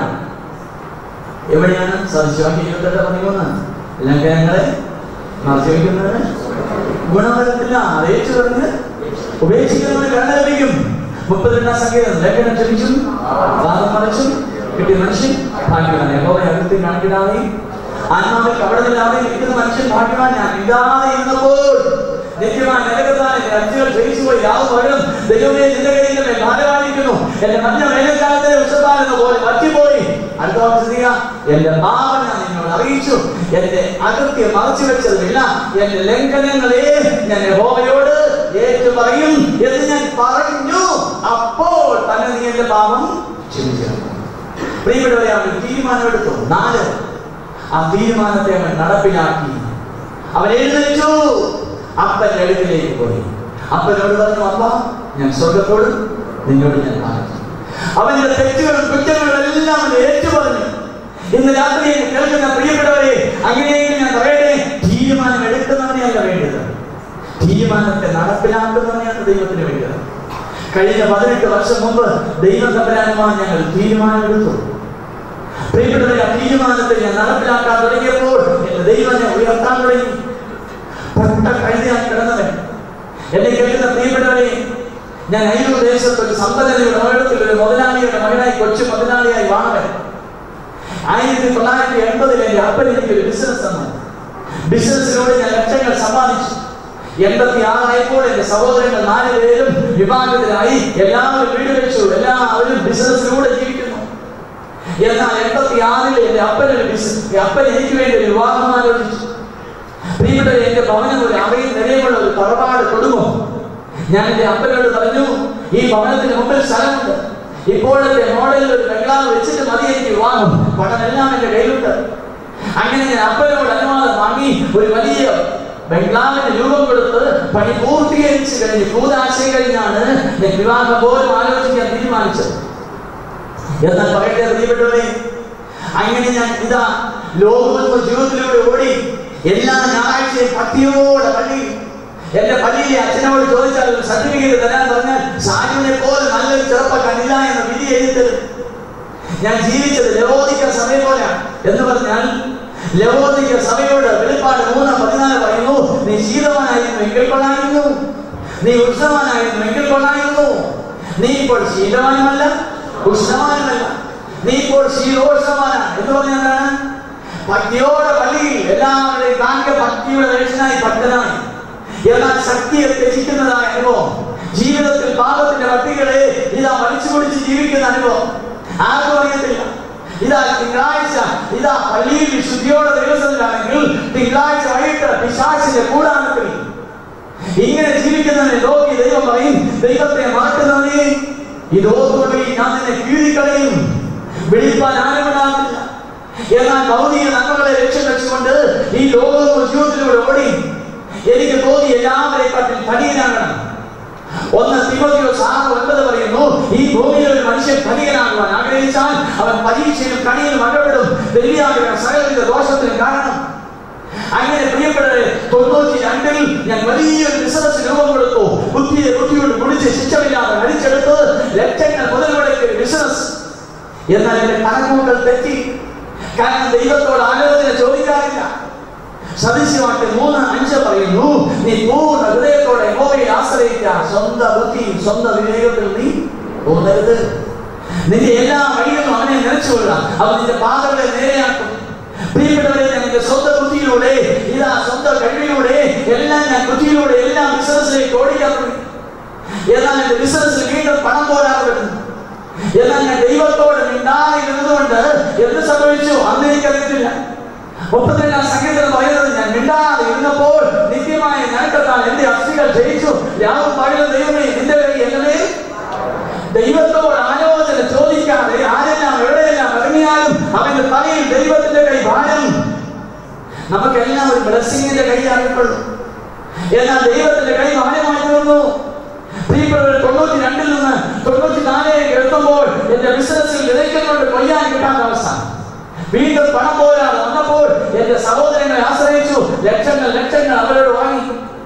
എവിടെയാണ് സദസ്യവാക്യം ഇരുപത്തെട്ട് പതിമൂന്ന് ലംഘനങ്ങളെ മറച്ചുവെക്കുന്നതിന് ഗുണം വരത്തില്ല അതേച്ചു പറഞ്ഞ് ഉപേക്ഷിക്കുന്നതിന് കണ്ട ലഭിക്കും മുപ്പത്തിരണ്ടാം സംഗീതം ലംഘനം ക്ഷമിച്ചും വാദം മറിച്ചും കിട്ടിയ മനുഷ്യൻ ഭാഗ്യവാൻ യഹോവ അകത്തിൽ കാണിക്കിടാതെ ആത്മാവിൽ കവടമില്ലാതെ ഇരിക്കുന്ന മനുഷ്യൻ ഭാഗ്യവാൻ ഞാൻ ഇല്ലാതെ ഇരുന്നപ്പോൾ നിത്യമായ നരകത്താൽ എന്റെ അഞ്ചുകൾ ക്ഷയിച്ചു പോയി യാതൊരു പകരം ദൈവമേ നിന്റെ കയ്യിൽ എന്നെ ഭാരമായിരിക്കുന്നു എന്റെ മഞ്ഞ വേനൽക്കാലത്തെ ഉഷത്താൽ എന്ന പോലെ പറ്റിപ്പോയി അടുത്ത വാക്യം എന്റെ പാപം ഞാൻ നിന്നോട് അറിയിച്ചു എന്റെ അകൃത്യം മറച്ചു വെച്ചതുമില്ല എന്റെ ലംഘനങ്ങളെ ഞാൻ യഹോവയോട് ഏറ്റു പറയും എന്ന് ഞാൻ പറഞ്ഞു അപ്പോൾ തന്നെ നീ എന്റെ പാപം ക്ഷമിക്കണം പ്രിയപ്പെട്ടവരെ അവൻ ഒരു തീരുമാനമെടുത്തു നാല് ആ തീരുമാനത്തെ അവൻ നടപ്പിലാക്കി അവൻ എഴുന്നേറ്റു അപ്പന്റെ അടുക്കിലേക്ക് പോയി അപ്പനോട് പറഞ്ഞു അപ്പ ഞാൻ സ്വർഗത്തോട് നിന്നോട് ഞാൻ പറഞ്ഞു അവന്റെ തെറ്റുകളും കുറ്റങ്ങളും എല്ലാം അവൻ ഏറ്റു പറഞ്ഞു ഇന്ന് രാത്രി എന്നെ കേൾക്കുന്ന പ്രിയപ്പെട്ടവരെ അങ്ങനെയെങ്കിൽ ഞാൻ പറയട്ടെ തീരുമാനം എടുക്കുന്നവനെയല്ല വേണ്ടത് തീരുമാനത്തെ നടപ്പിലാക്കുന്നവനെയാണ് ദൈവത്തിന് വേണ്ടത് കഴിഞ്ഞ പതിനെട്ട് വർഷം മുമ്പ് ദൈവം തമ്പരാനുമാണ് ഞങ്ങൾ തീരുമാനമെടുത്തു പ്രിയപ്പെട്ടവരെ ആ തീരുമാനത്തെ ഞാൻ നടപ്പിലാക്കാൻ തുടങ്ങിയപ്പോൾ എന്റെ ദൈവം എന്നെ ഉയർത്താൻ തുടങ്ങി പൊട്ട കഴുതിയാൻ കിടന്നവൻ എന്നെ കേൾക്കുന്ന പ്രിയപ്പെട്ടവരെ ഞാൻ അയ്യൂർ ദേശത്ത് ഒരു സമ്പന്നതയുടെ മകളത്തിൽ ഒരു മുതലാളിയുടെ മകനായി കൊച്ചു മുതലാളിയായി വാങ്ങവൻ ആയിരത്തി തൊള്ളായിരത്തി എൺപതിൽ എന്റെ അപ്പൻ എനിക്ക് ഒരു ബിസിനസ് തന്നു ബിസിനസ്സിലൂടെ ഞാൻ ലക്ഷങ്ങൾ സമ്പാദിച്ചു എൺപത്തി ആറായപ്പോൾ എന്റെ സഹോദരങ്ങൾ നാല് പേരും വിഭാഗത്തിലായി എല്ലാവരും വീട് വെച്ചു എല്ലാവരും ബിസിനസ്സിലൂടെ ജീവിക്കുന്നു എന്നാൽ എൺപത്തി ആറിൽ എന്റെ അപ്പൻ ഒരു ബിസിനസ് അപ്പൻ എനിക്ക് വേണ്ടി ഒരു വിവാഹം ആലോചിച്ചു പ്രിയപ്പെട്ട എന്റെ ഭവനം ഒരു അവയും നിലയുമുള്ള ഒരു തറവാട് കുടുംബം ഞാൻ എന്റെ അപ്പനോട് പറഞ്ഞു ഈ ഭവനത്തിന് മുമ്പിൽ സ്ഥലമുണ്ട് ഇപ്പോഴത്തെ മോഡലിൽ ഒരു ബംഗ്ലാവ് വെച്ചിട്ട് മതി എനിക്ക് വിവാഹം പണം എല്ലാം എന്റെ കയ്യിലുണ്ട് അങ്ങനെ ഞാൻ അപ്പനോട് അനുവാദം വാങ്ങി ഒരു വലിയ ബംഗ്ലാവിന് രൂപം കൊടുത്ത് പണി പൂർത്തീകരിച്ച് കഴിഞ്ഞ് പൂതാശയം കഴിഞ്ഞാണ് ഞാൻ വിവാഹം പോലും ആലോചിക്കാൻ തീരുമാനിച്ചത് എന്നാൽ പറയട്ടെ പ്രിയപ്പെട്ടവരെ അങ്ങനെ ഞാൻ ഇതാ ലോകമെന്ന ജീവിതത്തിലൂടെ ഓടി എല്ലാ ഞായറാഴ്ചയും പട്ടിയോടെ പള്ളി എന്റെ പള്ളിയിലെ അച്ഛനോട് ചോദിച്ചാൽ ഒരു സർട്ടിഫിക്കറ്റ് തരാൻ പറഞ്ഞാൽ സാജുവിനെ പോലെ നല്ലൊരു ചെറുപ്പക്കാരില്ല എന്ന വിധി എഴുത്തത് ഞാൻ ജീവിച്ചത് ലവോദിക്ക സഭയെ പോലെയാണ് എന്ന് പറഞ്ഞാൽ ലവോദിക്ക സഭയോട് വെളിപ്പാട് മൂന്ന് പതിനാല് പറയുന്നു നീ ശീതവാനായിരുന്നു എങ്കിൽ കൊള്ളായിരുന്നു നീ ഉത്സവനായിരുന്നു എങ്കിൽ കൊള്ളായിരുന്നു നീ ഇപ്പോൾ ശീലവാനുമല്ല ഉഷ്ണവാനുമല്ല നീ ഇപ്പോൾ ശീലോത്സവനാണ് എന്ന് പറഞ്ഞാൽ എന്താണ് ഭക്തിയോടെ പള്ളിയിൽ എല്ലാവരുടെയും താങ്ക ഭക്തിയുടെ വേഷനായി ഭക്തനായി എന്നാൽ ശക്തിയെ ത്യജിക്കുന്നതായ അനുഭവം ജീവിതത്തിൽ പാപത്തിന്റെ വട്ടികളെ ഇതാ വലിച്ചു കുടിച്ച് ജീവിക്കുന്ന അനുഭവം ആർക്കും അറിയത്തില്ല ഇതാ തിങ്കളാഴ്ച ഇതാ പള്ളിയിൽ വിശുദ്ധിയോടെ ദിവസത്തിലാണെങ്കിൽ തിങ്കളാഴ്ച വൈകിട്ട് പിശാചിന്റെ കൂടാനത്തിൽ ഇങ്ങനെ ജീവിക്കുന്നവനെ നോക്കി ദൈവം പറയും ദൈവത്തെ മാറ്റുന്നവനെ ഇതോടുകൂടി ഞാൻ നിന്നെ കീഴിക്കളയും വിളിപ്പാൻ ആരുമുണ്ടാകില്ല എന്നാൽ ഭൗതിക നന്മകളെ ലക്ഷ്യം വെച്ചുകൊണ്ട് ഈ ലോകവും ജീവിതത്തിലൂടെ ഓടി എനിക്ക് തോന്നി എല്ലാവരെക്കാട്ടിൽ ധനികനാകണം ഒന്ന് തിമോത്തിയോസ് ആറ് ഒൻപത് പറയുന്നു ഈ ഭൂമിയിൽ ഒരു മനുഷ്യൻ ധനികനാകുവാൻ ആഗ്രഹിച്ചാൽ അവൻ പരീക്ഷയിലും കണിയിലും അകപ്പെടും ദൈവ്യാഗ്രഹം സകലവിധ ദോഷത്തിനും കാരണം അങ്ങനെ പ്രിയപ്പെട്ടവരെ തൊണ്ണൂറ്റി രണ്ടിൽ ഞാൻ വലിയൊരു ബിസിനസ് രൂപം കൊടുത്തു ബുദ്ധിയെ ബുദ്ധിയോട് കുടിച്ച് ശിക്ഷമില്ലാതെ അടിച്ചെടുത്ത് ലക്ഷങ്ങൾ മുതൽ മുടക്കിയ ബിസിനസ് എന്നാൽ എന്റെ കണക്കുകൾ തെറ്റി കാരണം ദൈവത്തോട് ആലോചന ചോദിക്കാറില്ല സദസ്യമായിട്ട് മൂന്ന് അഞ്ച് പറയുന്നു നീ പൂർണ്ണ ഹൃദയത്തോടെ യഹോവയെ ആശ്രയിക്ക സ്വന്തം ബുദ്ധിയും സ്വന്തം വിവേകത്തിൽ നീ ഊന്നരുത് നിന്റെ എല്ലാ വഴികളും അവനെ നിലച്ചുകൊള്ളുക അവൻ നിന്റെ പാതകളെ നേരെയാക്കും പ്രിയപ്പെട്ടവരെ ഞാൻ എന്റെ സ്വന്തം ബുദ്ധിയിലൂടെ ഇതാ സ്വന്തം കഴിവിലൂടെ എല്ലാം ഞാൻ ബുദ്ധിയിലൂടെ എല്ലാം ബിസിനസ്സിലേക്ക് ഓടിക്കാൻ തുടങ്ങി എന്നാൽ എന്റെ ബിസിനസ്സിൽ വീണ്ടും പണം പോരാതെ വരുന്നു എന്നാൽ ഞാൻ ദൈവത്തോട് മിണ്ടാതെ ഇരുന്നുകൊണ്ട് എന്ത് സംഭവിച്ചു അന്ന് എനിക്കറിയത്തില്ല മുപ്പത്തിരണ്ടാം സംഗീതത്തിൽ പറയുന്നത് ഞാൻ മിണ്ടാതെ ഇരുന്നപ്പോൾ നിത്യമായ ഞരക്കത്താൽ എന്റെ അസ്ഥികൾ ജയിച്ചു രാവും പകലും ദൈവമേ നിന്റെ കൈ എന്റെ മേൽ ദൈവത്തോട് ആലോചന ചോദിക്കാതെ ആരെല്ലാം എവിടെയെല്ലാം ഇറങ്ങിയാലും അവന്റെ തലയിൽ ദൈവത്തിന്റെ കൈ ഭാരം നമുക്കെല്ലാം ഒരു ബ്ലസ്സിങ്ങിന്റെ കൈ അറിയപ്പെടും എന്നാൽ ദൈവത്തിന്റെ കൈ ഭാരമായി തീർന്നു പ്രിയപ്പെട്ടവർ തൊണ്ണൂറ്റി രണ്ടിൽ നിന്ന് തൊണ്ണൂറ്റി നാലിലേക്ക് എത്തുമ്പോൾ എന്റെ ബിസിനസ്സിൽ വിതയ്ക്കുന്നുണ്ട് കൊയ്യാൻ കിട്ടാത്ത അവസ്ഥ വീണ്ടും പണം പോരാതെ വന്നപ്പോൾ എന്റെ സഹോദരങ്ങളെ ആശ്രയിച്ചു ലക്ഷങ്ങൾ ലക്ഷങ്ങൾ അവരോട് വാങ്ങി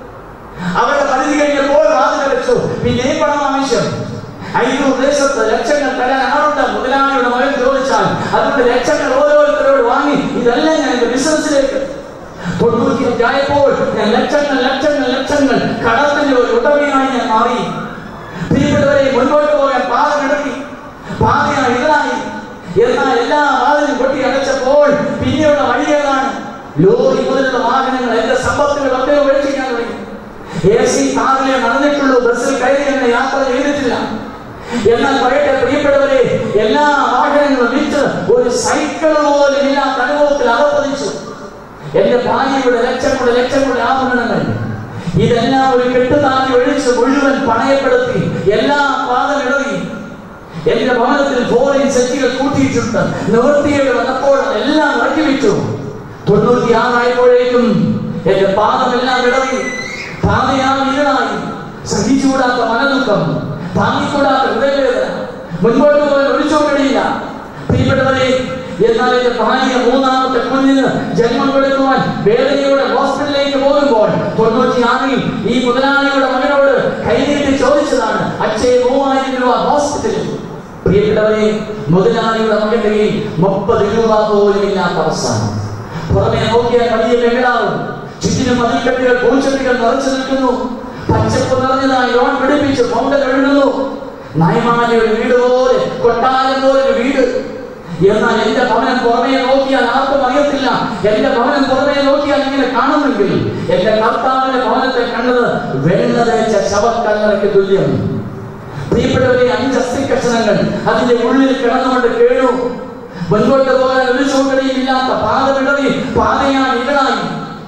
അവരുടെ പരിധി കഴിഞ്ഞപ്പോൾ വാതിൽ വെച്ചു പിന്നെയും പണം ആവശ്യം അയ്യൂർ ദേശത്ത് ലക്ഷങ്ങൾ തരാൻ ആളുണ്ട് മുതലാളിയുടെ മകൻ ചോദിച്ചാൽ അതുകൊണ്ട് ലക്ഷങ്ങൾ ഓരോരുത്തരോട് വാങ്ങി ഇതെല്ലാം ഞാൻ എന്റെ ബിസിനസ്സിലേക്ക് തൊണ്ണൂറ്റി അഞ്ചായപ്പോൾ ഞാൻ ലക്ഷങ്ങൾ ലക്ഷങ്ങൾ ലക്ഷങ്ങൾ കടത്തിന്റെ ഒരു ഉടമയായി ഞാൻ മാറി പ്രിയപ്പെട്ടവരെ മുൻപോട്ട് പോകാൻ പാത കിടക്കി പാതയായി ഇതായി എന്നാൽ എല്ലാ വാതിലും കൊട്ടി അടച്ചപ്പോൾ പിന്നെയുള്ള വഴി ഏതാണ് ലോറി മുതലുള്ള വാഹനങ്ങൾ എന്റെ സമ്പത്തുകളൊക്കെ ഉപേക്ഷിക്കാൻ തുടങ്ങി എ സി കാറിലെ നടന്നിട്ടുള്ളൂ ബസ്സിൽ കയറി എന്നെ യാത്ര ചെയ്തിട്ടില്ല എന്നാൽ പറയട്ടെ പ്രിയപ്പെട്ടവരെ എല്ലാ വാഹനങ്ങളും വിറ്റ് ഒരു സൈക്കിൾ പോലും ഇല്ലാത്ത അനുഭവത്തിൽ അകപ്പതിച്ചു എന്റെ ഭാര്യയുടെ ലക്ഷങ്ങളുടെ ലക്ഷങ്ങളുടെ ആഭരണങ്ങൾ ഇതെല്ലാം ഒരു കെട്ടുതാങ്ങി ഒഴിച്ച് മുഴുവൻ പണയപ്പെടുത്തി എല്ലാ പാദം ഇടറി എന്റെ ഭവനത്തിൽ ഫോറിൻ സെറ്റുകൾ കൂട്ടിയിട്ടുണ്ട് നിവൃത്തിയുടെ വന്നപ്പോൾ എല്ലാം മാറ്റിവെച്ചു തൊണ്ണൂറ്റി ആറായപ്പോഴേക്കും എന്റെ പാദമെല്ലാം ഇടറി പാതയാൽ ഇരുളായി സഹിച്ചുകൂടാത്ത മനദുഃഖം താങ്ങിക്കൂടാത്ത ഹൃദയവേദന മുൻപോട്ട് പോകാൻ ഒഴിച്ചോ കഴിയില്ല പ്രിയപ്പെട്ടവരെ എന്നാൽ എന്റെ ഭാര്യ മൂന്നാമത്തെ കുഞ്ഞിന് ജന്മം കൊടുക്കുവാൻ വേദനയോടെ ഹോസ്പിറ്റലിലേക്ക് പോകുമ്പോൾ തൊണ്ണൂറ്റിയാറിൽ ഈ മുതലാളിയുടെ മകനോട് കൈനീട്ടി ചോദിച്ചതാണ് അച്ഛയെ മൂവായിരം രൂപ ഹോസ്പിറ്റലിൽ പ്രിയപ്പെട്ടവരെ മുതലാളിയുടെ മകന്റെ കയ്യിൽ മുപ്പത് രൂപ പോലും ഇല്ലാത്ത അവസാനം പുറമെ നോക്കിയാൽ വലിയ ബംഗ്ലാവും ചുറ്റിനും മതിൽക്കെട്ടുകൾ പൂച്ചട്ടികൾ നിറച്ചു നിൽക്കുന്നു പച്ചപ്പ് നിറഞ്ഞതായി ലോൺ പിടിപ്പിച്ച് മൗണ്ടൻ ഒഴുകുന്നു നയമാലയുടെ വീട് പോലെ കൊട്ടാരം പോലെ ഒരു വീട് എന്നാൽ എന്റെ ഭവനം പുറമേ നോക്കിയാൽ ആർക്കും അറിയത്തില്ല എന്റെ ഭവനം പുറമേ നോക്കിയാൽ ഇങ്ങനെ കാണുമെങ്കിൽ എന്റെ കർത്താവിന്റെ ഭവനത്തെ കണ്ടത് വെള്ള തേച്ച ശവക്കല്ലറയ്ക്ക് തുല്യം പ്രിയപ്പെട്ടവരെ അഞ്ച് അസ്ഥിക്കഷണങ്ങൾ അതിന്റെ ഉള്ളിൽ കിടന്നുകൊണ്ട് കേഴു മുൻപോട്ട് പോകാൻ ഒരു ചൂടടിയും ഇല്ലാത്ത പാതമിടറി പാതയാൻ ഇടനായി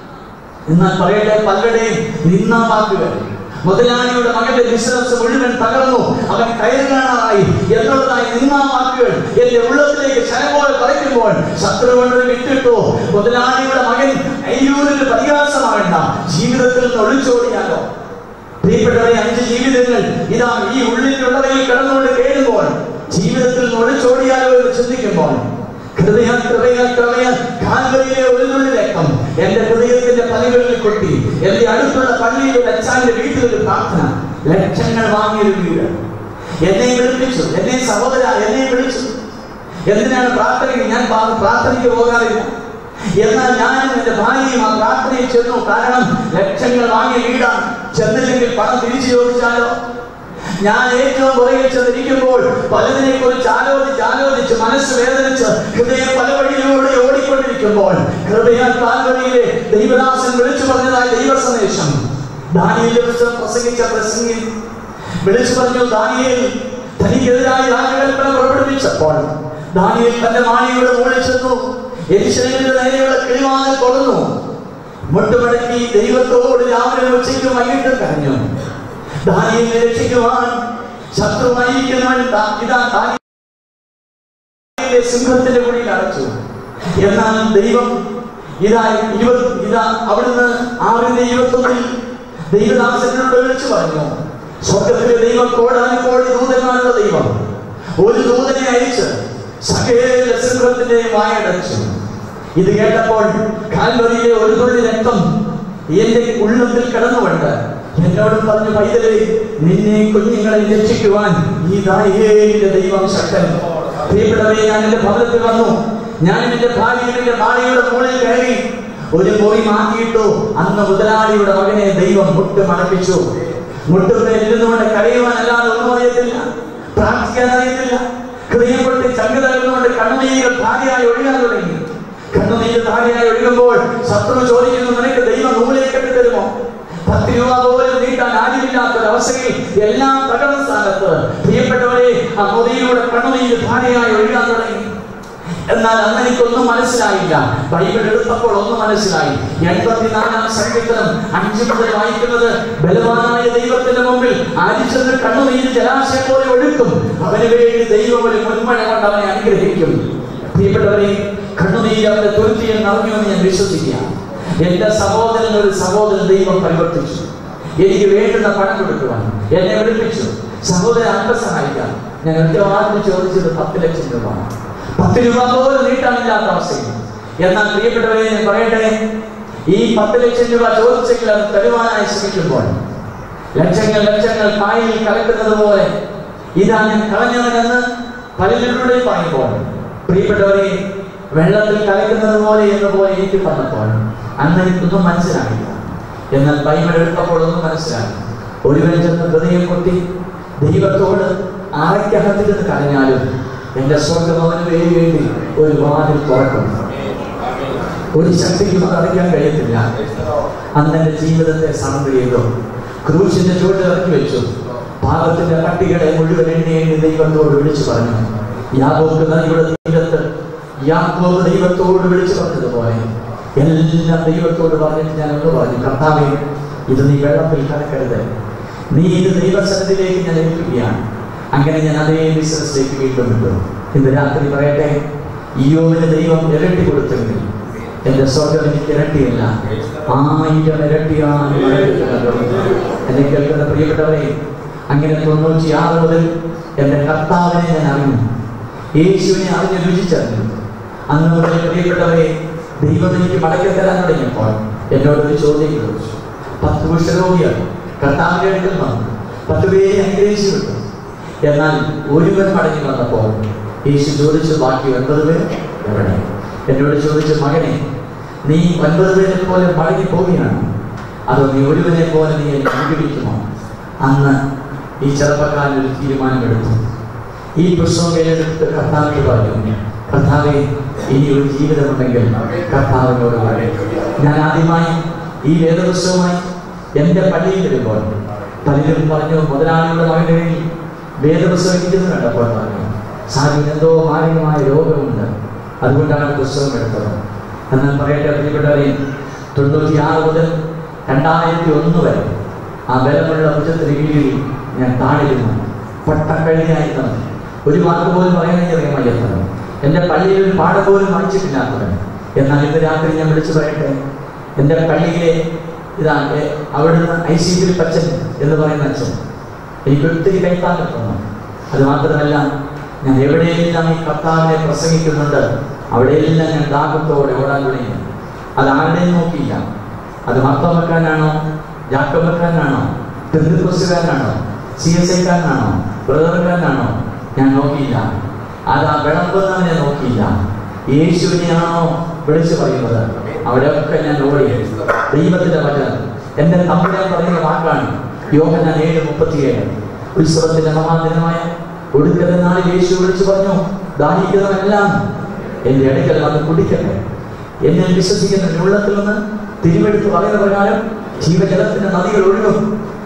എന്നാൽ പറയട്ടെ പലരുടെയും നിന്നാ വാക്കുകൾ മുതലാളിയുടെ മകന്റെ ബിസിനസ് മുഴുവൻ തകർന്നു അവൻ കയറുകാണായി എന്നുള്ളതായി നിന്നാ വാക്കുകൾ എന്റെ ഉള്ളത്തിലേക്ക് ശരപോലെ പറിക്കുമ്പോൾ ശത്രു കൊണ്ട് വിട്ടിട്ടു മുതലാളിയുടെ മകൻ അയ്യൂരിന് പരിഹാസമാകണ്ട ജീവിതത്തിൽ നിന്ന് ഒളിച്ചോടിയാലോ പ്രിയപ്പെട്ടവരെ അഞ്ച് ജീവിതങ്ങൾ ഇതാ ഈ ഉള്ളിലുള്ളവയിൽ കിടന്നുകൊണ്ട് കേഴുമ്പോൾ ജീവിതത്തിൽ നിന്ന് ഒളിച്ചോടിയാലോ എന്ന് ചിന്തിക്കുമ്പോൾ ഹൃദയ ഹൃദയ ഹൃദയ കാൽവരിയിലെ ഒരു തുള്ളി രക്തം എന്റെ ഹൃദയത്തിന്റെ പലകളിൽ കൊട്ടി എന്റെ അടുത്തുള്ള പള്ളിയിൽ ഒരു അച്ഛാന്റെ വീട്ടിൽ ഒരു പ്രാർത്ഥന ലക്ഷങ്ങൾ വാങ്ങിയൊരു വീട് എന്നെ വിളിപ്പിച്ചു എന്നെ സഹോദര എന്നെ വിളിച്ചു എന്തിനാണ് പ്രാർത്ഥനയ്ക്ക് ഞാൻ പാ- പ്രാർത്ഥനയ്ക്ക് പോകാറില്ല എന്നാൽ ഞാനും എന്റെ ഭാര്യയും ആ പ്രാർത്ഥനയിൽ ചെന്നു കാരണം ലക്ഷങ്ങൾ വാങ്ങിയ വീടാണ് ചെന്നില്ലെങ്കിൽ പണം തിരിച്ചു ചോദിച്ചാലോ ഞാൻ ഏറ്റവും പുറകിൽ ചെന്നിരിക്കുമ്പോൾ പലതിനെ കുറിച്ച് ആലോചിച്ച് ആലോചിച്ച് മനസ്സ് വേദനിച്ച് ഹൃദയം പല വഴിയിലൂടെ ഓടിക്കൊണ്ടിരിക്കുമ്പോൾ ഹൃദയ കാൽവരിയിലെ ദൈവദാസൻ വിളിച്ചു പറഞ്ഞതായ ദൈവ സന്ദേശം ദാനിയേലിന്റെ പുസ്തകം പ്രസംഗിച്ച പ്രസംഗി വിളിച്ചു പറഞ്ഞു ദാനിയേൽ തനിക്കെതിരായി രാജകൽപ്പന പുറപ്പെടുവിച്ചപ്പോൾ ദാനിയേൽ തന്റെ മാളിയുടെ മുകളിൽ ചെന്നു എരിശലേമിന്റെ നേരെയുള്ള കിളിവാതിൽ കൊള്ളുന്നു മുട്ടുമടക്കി ദൈവത്തോട് രാവിലെ ഉച്ചയ്ക്ക് വൈകിട്ട് കരഞ്ഞു ദാനിയേലിനെ രക്ഷിക്കുവാൻ ശത്രു നയിക്കുന്നവൻ ദാ- ഇതാ ദാനിയേലിനെ സിംഹത്തിന്റെ കുഴിയിൽ അടച്ചു എന്നാൽ ദൈവം ഇതാ ഇരുപത് ഇതാ അവിടുന്ന് ആറിന്റെ ഇരുപത്തൊന്നിൽ ദൈവദാസനോട് വിളിച്ചു പറഞ്ഞു സ്വർഗത്തിലെ ദൈവം കോടാനുകോടി ദൂതന്മാരുടെ ദൈവം ഒരു ദൂതനെ അയച്ച് സകല സിംഹത്തിന്റെയും വായടച്ചു ഇത് കേട്ടപ്പോൾ കാൽവരിയിലെ ഒരു തുള്ളി രക്തം എന്റെ ഉള്ളത്തിൽ കിടന്നുകൊണ്ട് എന്നോട് പറഞ്ഞു പൈതലേ നിന്നെ കുഞ്ഞുങ്ങളെ രക്ഷിക്കുവാൻ ഈ ദാനിയേലിന്റെ ദൈവം ശക്തൻ പ്രിയപ്പെട്ടവരെ ഞാൻ എന്റെ ഭവനത്തിൽ വന്നു ഞാൻ എന്റെ ഭാര്യയുടെ മാളിയുടെ മുകളിൽ കയറി ഒരു മുറി മാറ്റിയിട്ടു അന്ന് മുതലാളിയുടെ മകനെ ദൈവം മുട്ട് മണപ്പിച്ചു മുട്ടുമേൽ ഇരുന്നുകൊണ്ട് കരയുവാനല്ലാതെ ഒന്നും അറിയത്തില്ല പ്രാർത്ഥിക്കാൻ അറിയത്തില്ല ഹൃദയം കൊണ്ട് ചങ്ക് തകർന്നുകൊണ്ട് കണ്ണുനീര് ധാരയായി ഒഴുകാൻ തുടങ്ങി കണ്ണുനീര് ധാരയായി ഒഴുകുമ്പോൾ ശത്രു ചോദിക്കുന്നു നിനക്ക് ദൈവം നൂലേക്കെട്ട് തരുമോ പത്ത് രൂപ പോലും നീട്ടാൻ ആരുമില്ലാത്ത ഒരവസ്ഥയിൽ എല്ലാം തകർന്ന സ്ഥാനത്ത് പ്രിയപ്പെട്ടവരെ ആ മുറിയിലൂടെ കണ്ണുനീര് ധാരയായി ഒഴുകാൻ തുടങ്ങി എന്നാൽ അന്ന് എനിക്കൊന്നും മനസ്സിലായില്ല ബൈബിൾ എടുത്തപ്പോൾ ഒന്നും മനസ്സിലായി എൺപത്തിനാലാം സംഗീതം അഞ്ചു മുതൽ വായിക്കുന്നത് ബലവാനായ ദൈവത്തിന്റെ മുമ്പിൽ ആരിച്ചെന്ന് കണ്ണുനീര് ജലാശയം പോലെ ഒഴുക്കും അവന് വേണ്ടി ദൈവം ഒരു മുൻമഴ കൊണ്ട് അവനെ അനുഗ്രഹിക്കും പ്രിയപ്പെട്ടവരെ കണ്ണുനീര് അവന്റെ തുരുത്തിയിൽ നിറഞ്ഞുവെന്ന് ഞാൻ വിശ്വസിക്കുകയാണ് എന്റെ സഹോദരൻ ഒരു സഹോദരൻ ദൈവം പരിവർത്തിച്ചു എനിക്ക് വേണ്ടുന്ന പണം കൊടുക്കുവാൻ എന്നെ വിളിപ്പിച്ചു സഹോദരൻ അല്പ സഹായിക്കാം ഞാൻ ഉത്തരവാദിത്വം ചോദിച്ചത് പത്ത് ലക്ഷം രൂപ പത്ത് രൂപ പോലും നീട്ടാനില്ലാത്ത അവസ്ഥയിൽ എന്നാൽ പ്രിയപ്പെട്ടവരെ ഞാൻ പറയട്ടെ ഈ പത്ത് ലക്ഷം രൂപ ചോദിച്ചെങ്കിൽ അത് തരുവാനായി ശ്രമിക്കുമ്പോൾ ലക്ഷങ്ങൾ ലക്ഷങ്ങൾ കായിൽ കലക്കുന്നത് പോലെ ഇതാ ഞാൻ കളഞ്ഞവനെന്ന് പലരിലൂടെ പറയുമ്പോൾ പ്രിയപ്പെട്ടവരെ വെള്ളത്തിൽ കലക്കുന്നത് പോലെ എന്ന് പോലെ എനിക്ക് പറഞ്ഞപ്പോൾ അന്ന് എനിക്കൊന്നും മനസ്സിലായില്ല എന്നാൽ ബൈബിൾ എടുത്തപ്പോൾ ഒന്നും മനസ്സിലായി ഒരുവൻ ചെന്ന് ഹൃദയം കൊട്ടി ദൈവത്തോട് അറയ്ക്കകത്തിരുന്ന് കരഞ്ഞാലും എന്റെ സ്വർഗം അവന് വേണ്ടി ഒരു വാതിൽ തുറക്കും ഒരു ശക്തിക്കും അത് അടയ്ക്കാൻ കഴിയത്തില്ല അന്ന് എന്റെ ജീവിതത്തെ സമന്ത് ചെയ്തു ക്രൂശിന്റെ ചുവട്ട് ഇറക്കി വെച്ചു പാപത്തിന്റെ പട്ടികളെ മുഴുവൻ എണ്ണി എണ്ണി ദൈവത്തോട് വിളിച്ചു പറഞ്ഞു യാബോക്ക് നദിയുടെ തീരത്ത് യാക്കോബ് ദൈവത്തോട് വിളിച്ചു പറഞ്ഞതുപോലെ എല്ലാം ദൈവത്തോട് പറഞ്ഞിട്ട് ഞാൻ ഒന്ന് പറഞ്ഞു കർത്താവേ ഇത് നീ വെള്ളത്തിൽ കലക്കരുത് നീ ഇത് ദൈവസനത്തിലേക്ക് ഞാൻ ഏൽപ്പിക്കുകയാണ് അങ്ങനെ ഞാൻ അതേ ബിസിനസ്സിലേക്ക് വീണ്ടും വിട്ടു ഇന്ന് രാത്രി പറയട്ടെ ഈയോവിന് ദൈവം ഇരട്ടി കൊടുത്തെങ്കിൽ എന്റെ സ്വർഗം എനിക്ക് ഇരട്ടിയല്ല ആയിരം ഇരട്ടിയാണ് എന്നെ കേൾക്കുന്ന പ്രിയപ്പെട്ടവരെ അങ്ങനെ തൊണ്ണൂറ്റി ആറ് മുതൽ എൻ്റെ കർത്താവിനെ ഞാൻ അറിഞ്ഞു യേശുവിനെ അറിഞ്ഞ് രുചിച്ചറിഞ്ഞു അന്ന് മുതൽ പ്രിയപ്പെട്ടവരെ ദൈവം എനിക്ക് മടക്കി തരാൻ തുടങ്ങിയപ്പോൾ എന്നോടൊരു ചോദ്യം ചോദിച്ചു പത്ത് കുഷ്ഠരോഗികൾ കർത്താവിന്റെ അടുക്കൽ വന്നു പത്ത് പേരെ അനുഗ്രഹിച്ചു വിട്ടു എന്നാൽ ഒരുവൻ മടങ്ങി വന്നപ്പോൾ യേശു ചോദിച്ചു ബാക്കി ഒൻപത് പേർ എവിടെ എന്നോട് ചോദിച്ചു മകനെ നീ ഒൻപത് പേരെ പോലെ മടങ്ങി പോവുകയാണ് അതോ നീ ഒരുവനെ പോലെ നീ എന്നെ അനുഗ്രഹിക്കുമോ അന്ന് ഈ ചെറുപ്പക്കാരൻ ഒരു തീരുമാനമെടുത്തു ഈ പുസ്തകം കയ്യിലെടുത്ത് കർത്താവിന് പറഞ്ഞു കർത്താവെ ഇനി ഒരു ജീവിതമുണ്ടെങ്കിൽ കർത്താവിനോട് പറയും ഞാൻ ആദ്യമായി ഈ വേദപുസ്തകമായി എൻ്റെ പള്ളിയിൽ വരുമ്പോൾ പലരും പറഞ്ഞു മുതലാളിയുടെ മകൻ്റെ കയ്യിൽ വേദപുസ്തകം ഇരിക്കുന്നത് കണ്ടപ്പോൾ പറഞ്ഞു സാധുവിന് എന്തോ മാരകമായ രോഗമുണ്ട് അതുകൊണ്ടാണ് പുസ്തകം എടുത്തത് എന്നാൽ പറയട്ടെ പ്രിയപ്പെട്ടവരെ തൊണ്ണൂറ്റി ആറ് മുതൽ രണ്ടായിരത്തി ഒന്ന് വരെ ആ ബലമുള്ള ഭുജത്തിന് കീഴിൽ ഞാൻ താണിരുന്നു പട്ടക്കഴിഞ്ഞായിരുന്നു ഒരു വാക്ക് പോലും പറയാനറിയാൻ വയ്യാത്തവൻ എൻ്റെ പള്ളിയിൽ ഒരു പാഠം പോലും വായിച്ചിട്ടില്ലാത്തവൻ എന്നാൽ ഇന്ന് രാത്രി ഞാൻ വിളിച്ചു പറയട്ടെ എൻ്റെ പള്ളിയിലെ ഇതാ എ, അവിടുന്ന് ഐ സി യുവിൽ പച്ചൻ എന്ന് പറയുന്ന അച്ഛൻ എനിക്ക് ഒത്തിരി കൈത്താങ്ങൽ തന്നു അത് മാത്രമല്ല ഞാൻ എവിടെയെല്ലാം ഈ കർത്താവിനെ പ്രസംഗിക്കുന്നുണ്ട് അവിടെയെല്ലാം ഞാൻ ദാഹത്തോടെ ഓടാൻ തുടങ്ങി അത് ആരുടെയും നോക്കിയില്ല അത് മാത്തമക്കാരനാണോ ജാക്കബക്കാരനാണോ തെന്തുക്കോസുകാരനാണോ സി എസ് ഐക്കാരനാണോ ബ്രദറുകാരനാണോ ഞാൻ നോക്കിയില്ല അത് ആ വിളമ്പുന്നവനെ നോക്കിയില്ല യേശുവിനെയാണോ വിളിച്ചു പറയുന്നത് അവിടെയൊക്കെ ഞാൻ ഓടി ദൈവത്തിന്റെ വചനം എന്റെ തമ്പുരാൻ പറയുന്ന വാക്കാണ് യോഹനാൻ ഏഴ് മുപ്പത്തിയേഴ് ഉത്സവത്തിന്റെ മഹാദിനമായ ഒടുക്കത്തെ നാളിൽ യേശു വിളിച്ചു പറഞ്ഞു ദാഹിക്കുന്നവനെല്ലാം എന്റെ അടുക്കൽ വന്ന് കുടിക്കട്ടെ എന്നെ വിശ്വസിക്കുന്ന ഉള്ളത്തിൽ നിന്ന് തിരുവെടുത്ത് പറയുന്ന പ്രകാരം ജീവജലത്തിന്റെ നദികൾ ഒഴുകും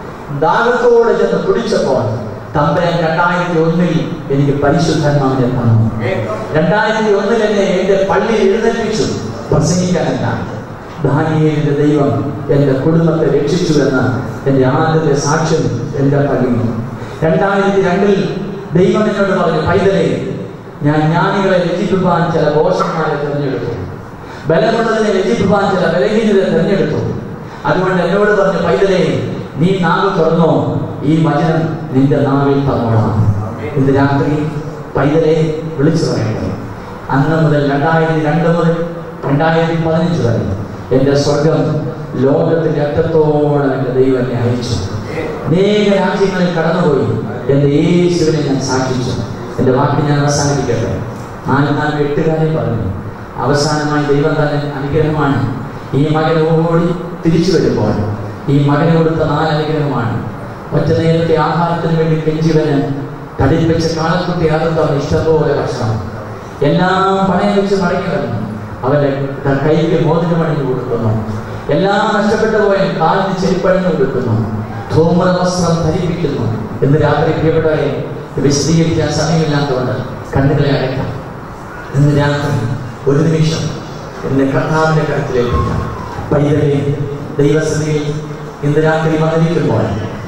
ദാഹത്തോടെ ചെന്ന് കുടിച്ചപ്പോൾ തമ്പരാൻ രണ്ടായിരത്തി ഒന്നിൽ എനിക്ക് പരിശുദ്ധന്മാവിനെ തന്നു രണ്ടായിരത്തി ഒന്നിൽ എന്നെ എന്റെ പള്ളിയിൽ എഴുന്നേൽപ്പിച്ചു പ്രസംഗിക്കാനല്ല ദാനിയേലിന്റെ ദൈവം എന്റെ കുടുംബത്തെ രക്ഷിച്ചു എന്ന എന്റെ ആദ്യത്തെ സാക്ഷ്യം എന്റെ പള്ളിയിൽ രണ്ടായിരത്തി രണ്ടിൽ ദൈവം എന്നോട് പറഞ്ഞു പൈതലേ ഞാൻ ജ്ഞാനികളെ രചിപ്പിക്കാൻ ചില ദോഷന്മാരെ തിരഞ്ഞെടുത്തു ബലമുള്ളതിനെ രചിപ്പിക്കാൻ ചില ബലഹീനരെ തിരഞ്ഞെടുത്തു അതുകൊണ്ട് എന്നോട് പറഞ്ഞു പൈതലേ നീ നാവ് തുറന്നോ ഈ വചനം നിന്റെ നാവിൽ തന്നോളാം ഇന്ന് രാത്രി പൈതലെ വിളിച്ചു പറയട്ടെ അന്ന് മുതൽ രണ്ടായിരത്തി രണ്ട് മുതൽ രണ്ടായിരത്തി പതിനഞ്ച് വരെ എൻ്റെ സ്വർഗം ലോകത്തിന്റെ അറ്റത്തോളം എൻ്റെ ദൈവം എന്നെ അയച്ചു അനേക രാജ്യങ്ങളിൽ കടന്നുപോയി എൻ്റെ യേശുവിനെ ഞാൻ സാക്ഷിച്ചു എൻ്റെ വാക്ക് ഞാൻ അവസാനിപ്പിക്കട്ടെ നാല് നാല് എട്ടുകാരെ പറഞ്ഞു അവസാനമായി ദൈവം തന്നെ അനുഗ്രഹമാണ് ഈ മകൻ ഓടി തിരിച്ചു വരുമ്പോൾ ഈ മകന് കൊടുത്ത നാല് അനുഗ്രഹമാണ് ഒറ്റ നേരത്തെ ആഹാരത്തിന് വേണ്ടി കെഞ്ചിവന് തടിപ്പിച്ച കാളക്കുട്ടി അകത്തവൻ ഇഷ്ടംപോലെ ഭക്ഷണം എല്ലാം പണയം വെച്ച് മടങ്ങി വരുന്നു അവന്റെ ക- കൈക്ക് മോതിരമണിഞ്ഞു കൊടുക്കുന്നു എല്ലാം നഷ്ടപ്പെട്ടു പോയ കാലിന് ചെരുപ്പണിഞ്ഞു കൊടുക്കുന്നു ധൂമ്ര വസ്ത്രം ധരിപ്പിക്കുന്നു എന്ന് രാത്രി പ്രിയപ്പെട്ടവരെ വിശദീകരിക്കാൻ സമയമില്ലാത്തതുകൊണ്ട് കണ്ണുകളെ അടയ്ക്കാം ഇന്ന് രാത്രി ഒരു നിമിഷം എന്നെ കർത്താവിന്റെ കരുത്തിലേൽപ്പിക്കാം പൈതലെ ദൈവസ്ഥിതിയിൽ ഇന്ന് രാത്രി വന്നിരിക്കുമ്പോൾ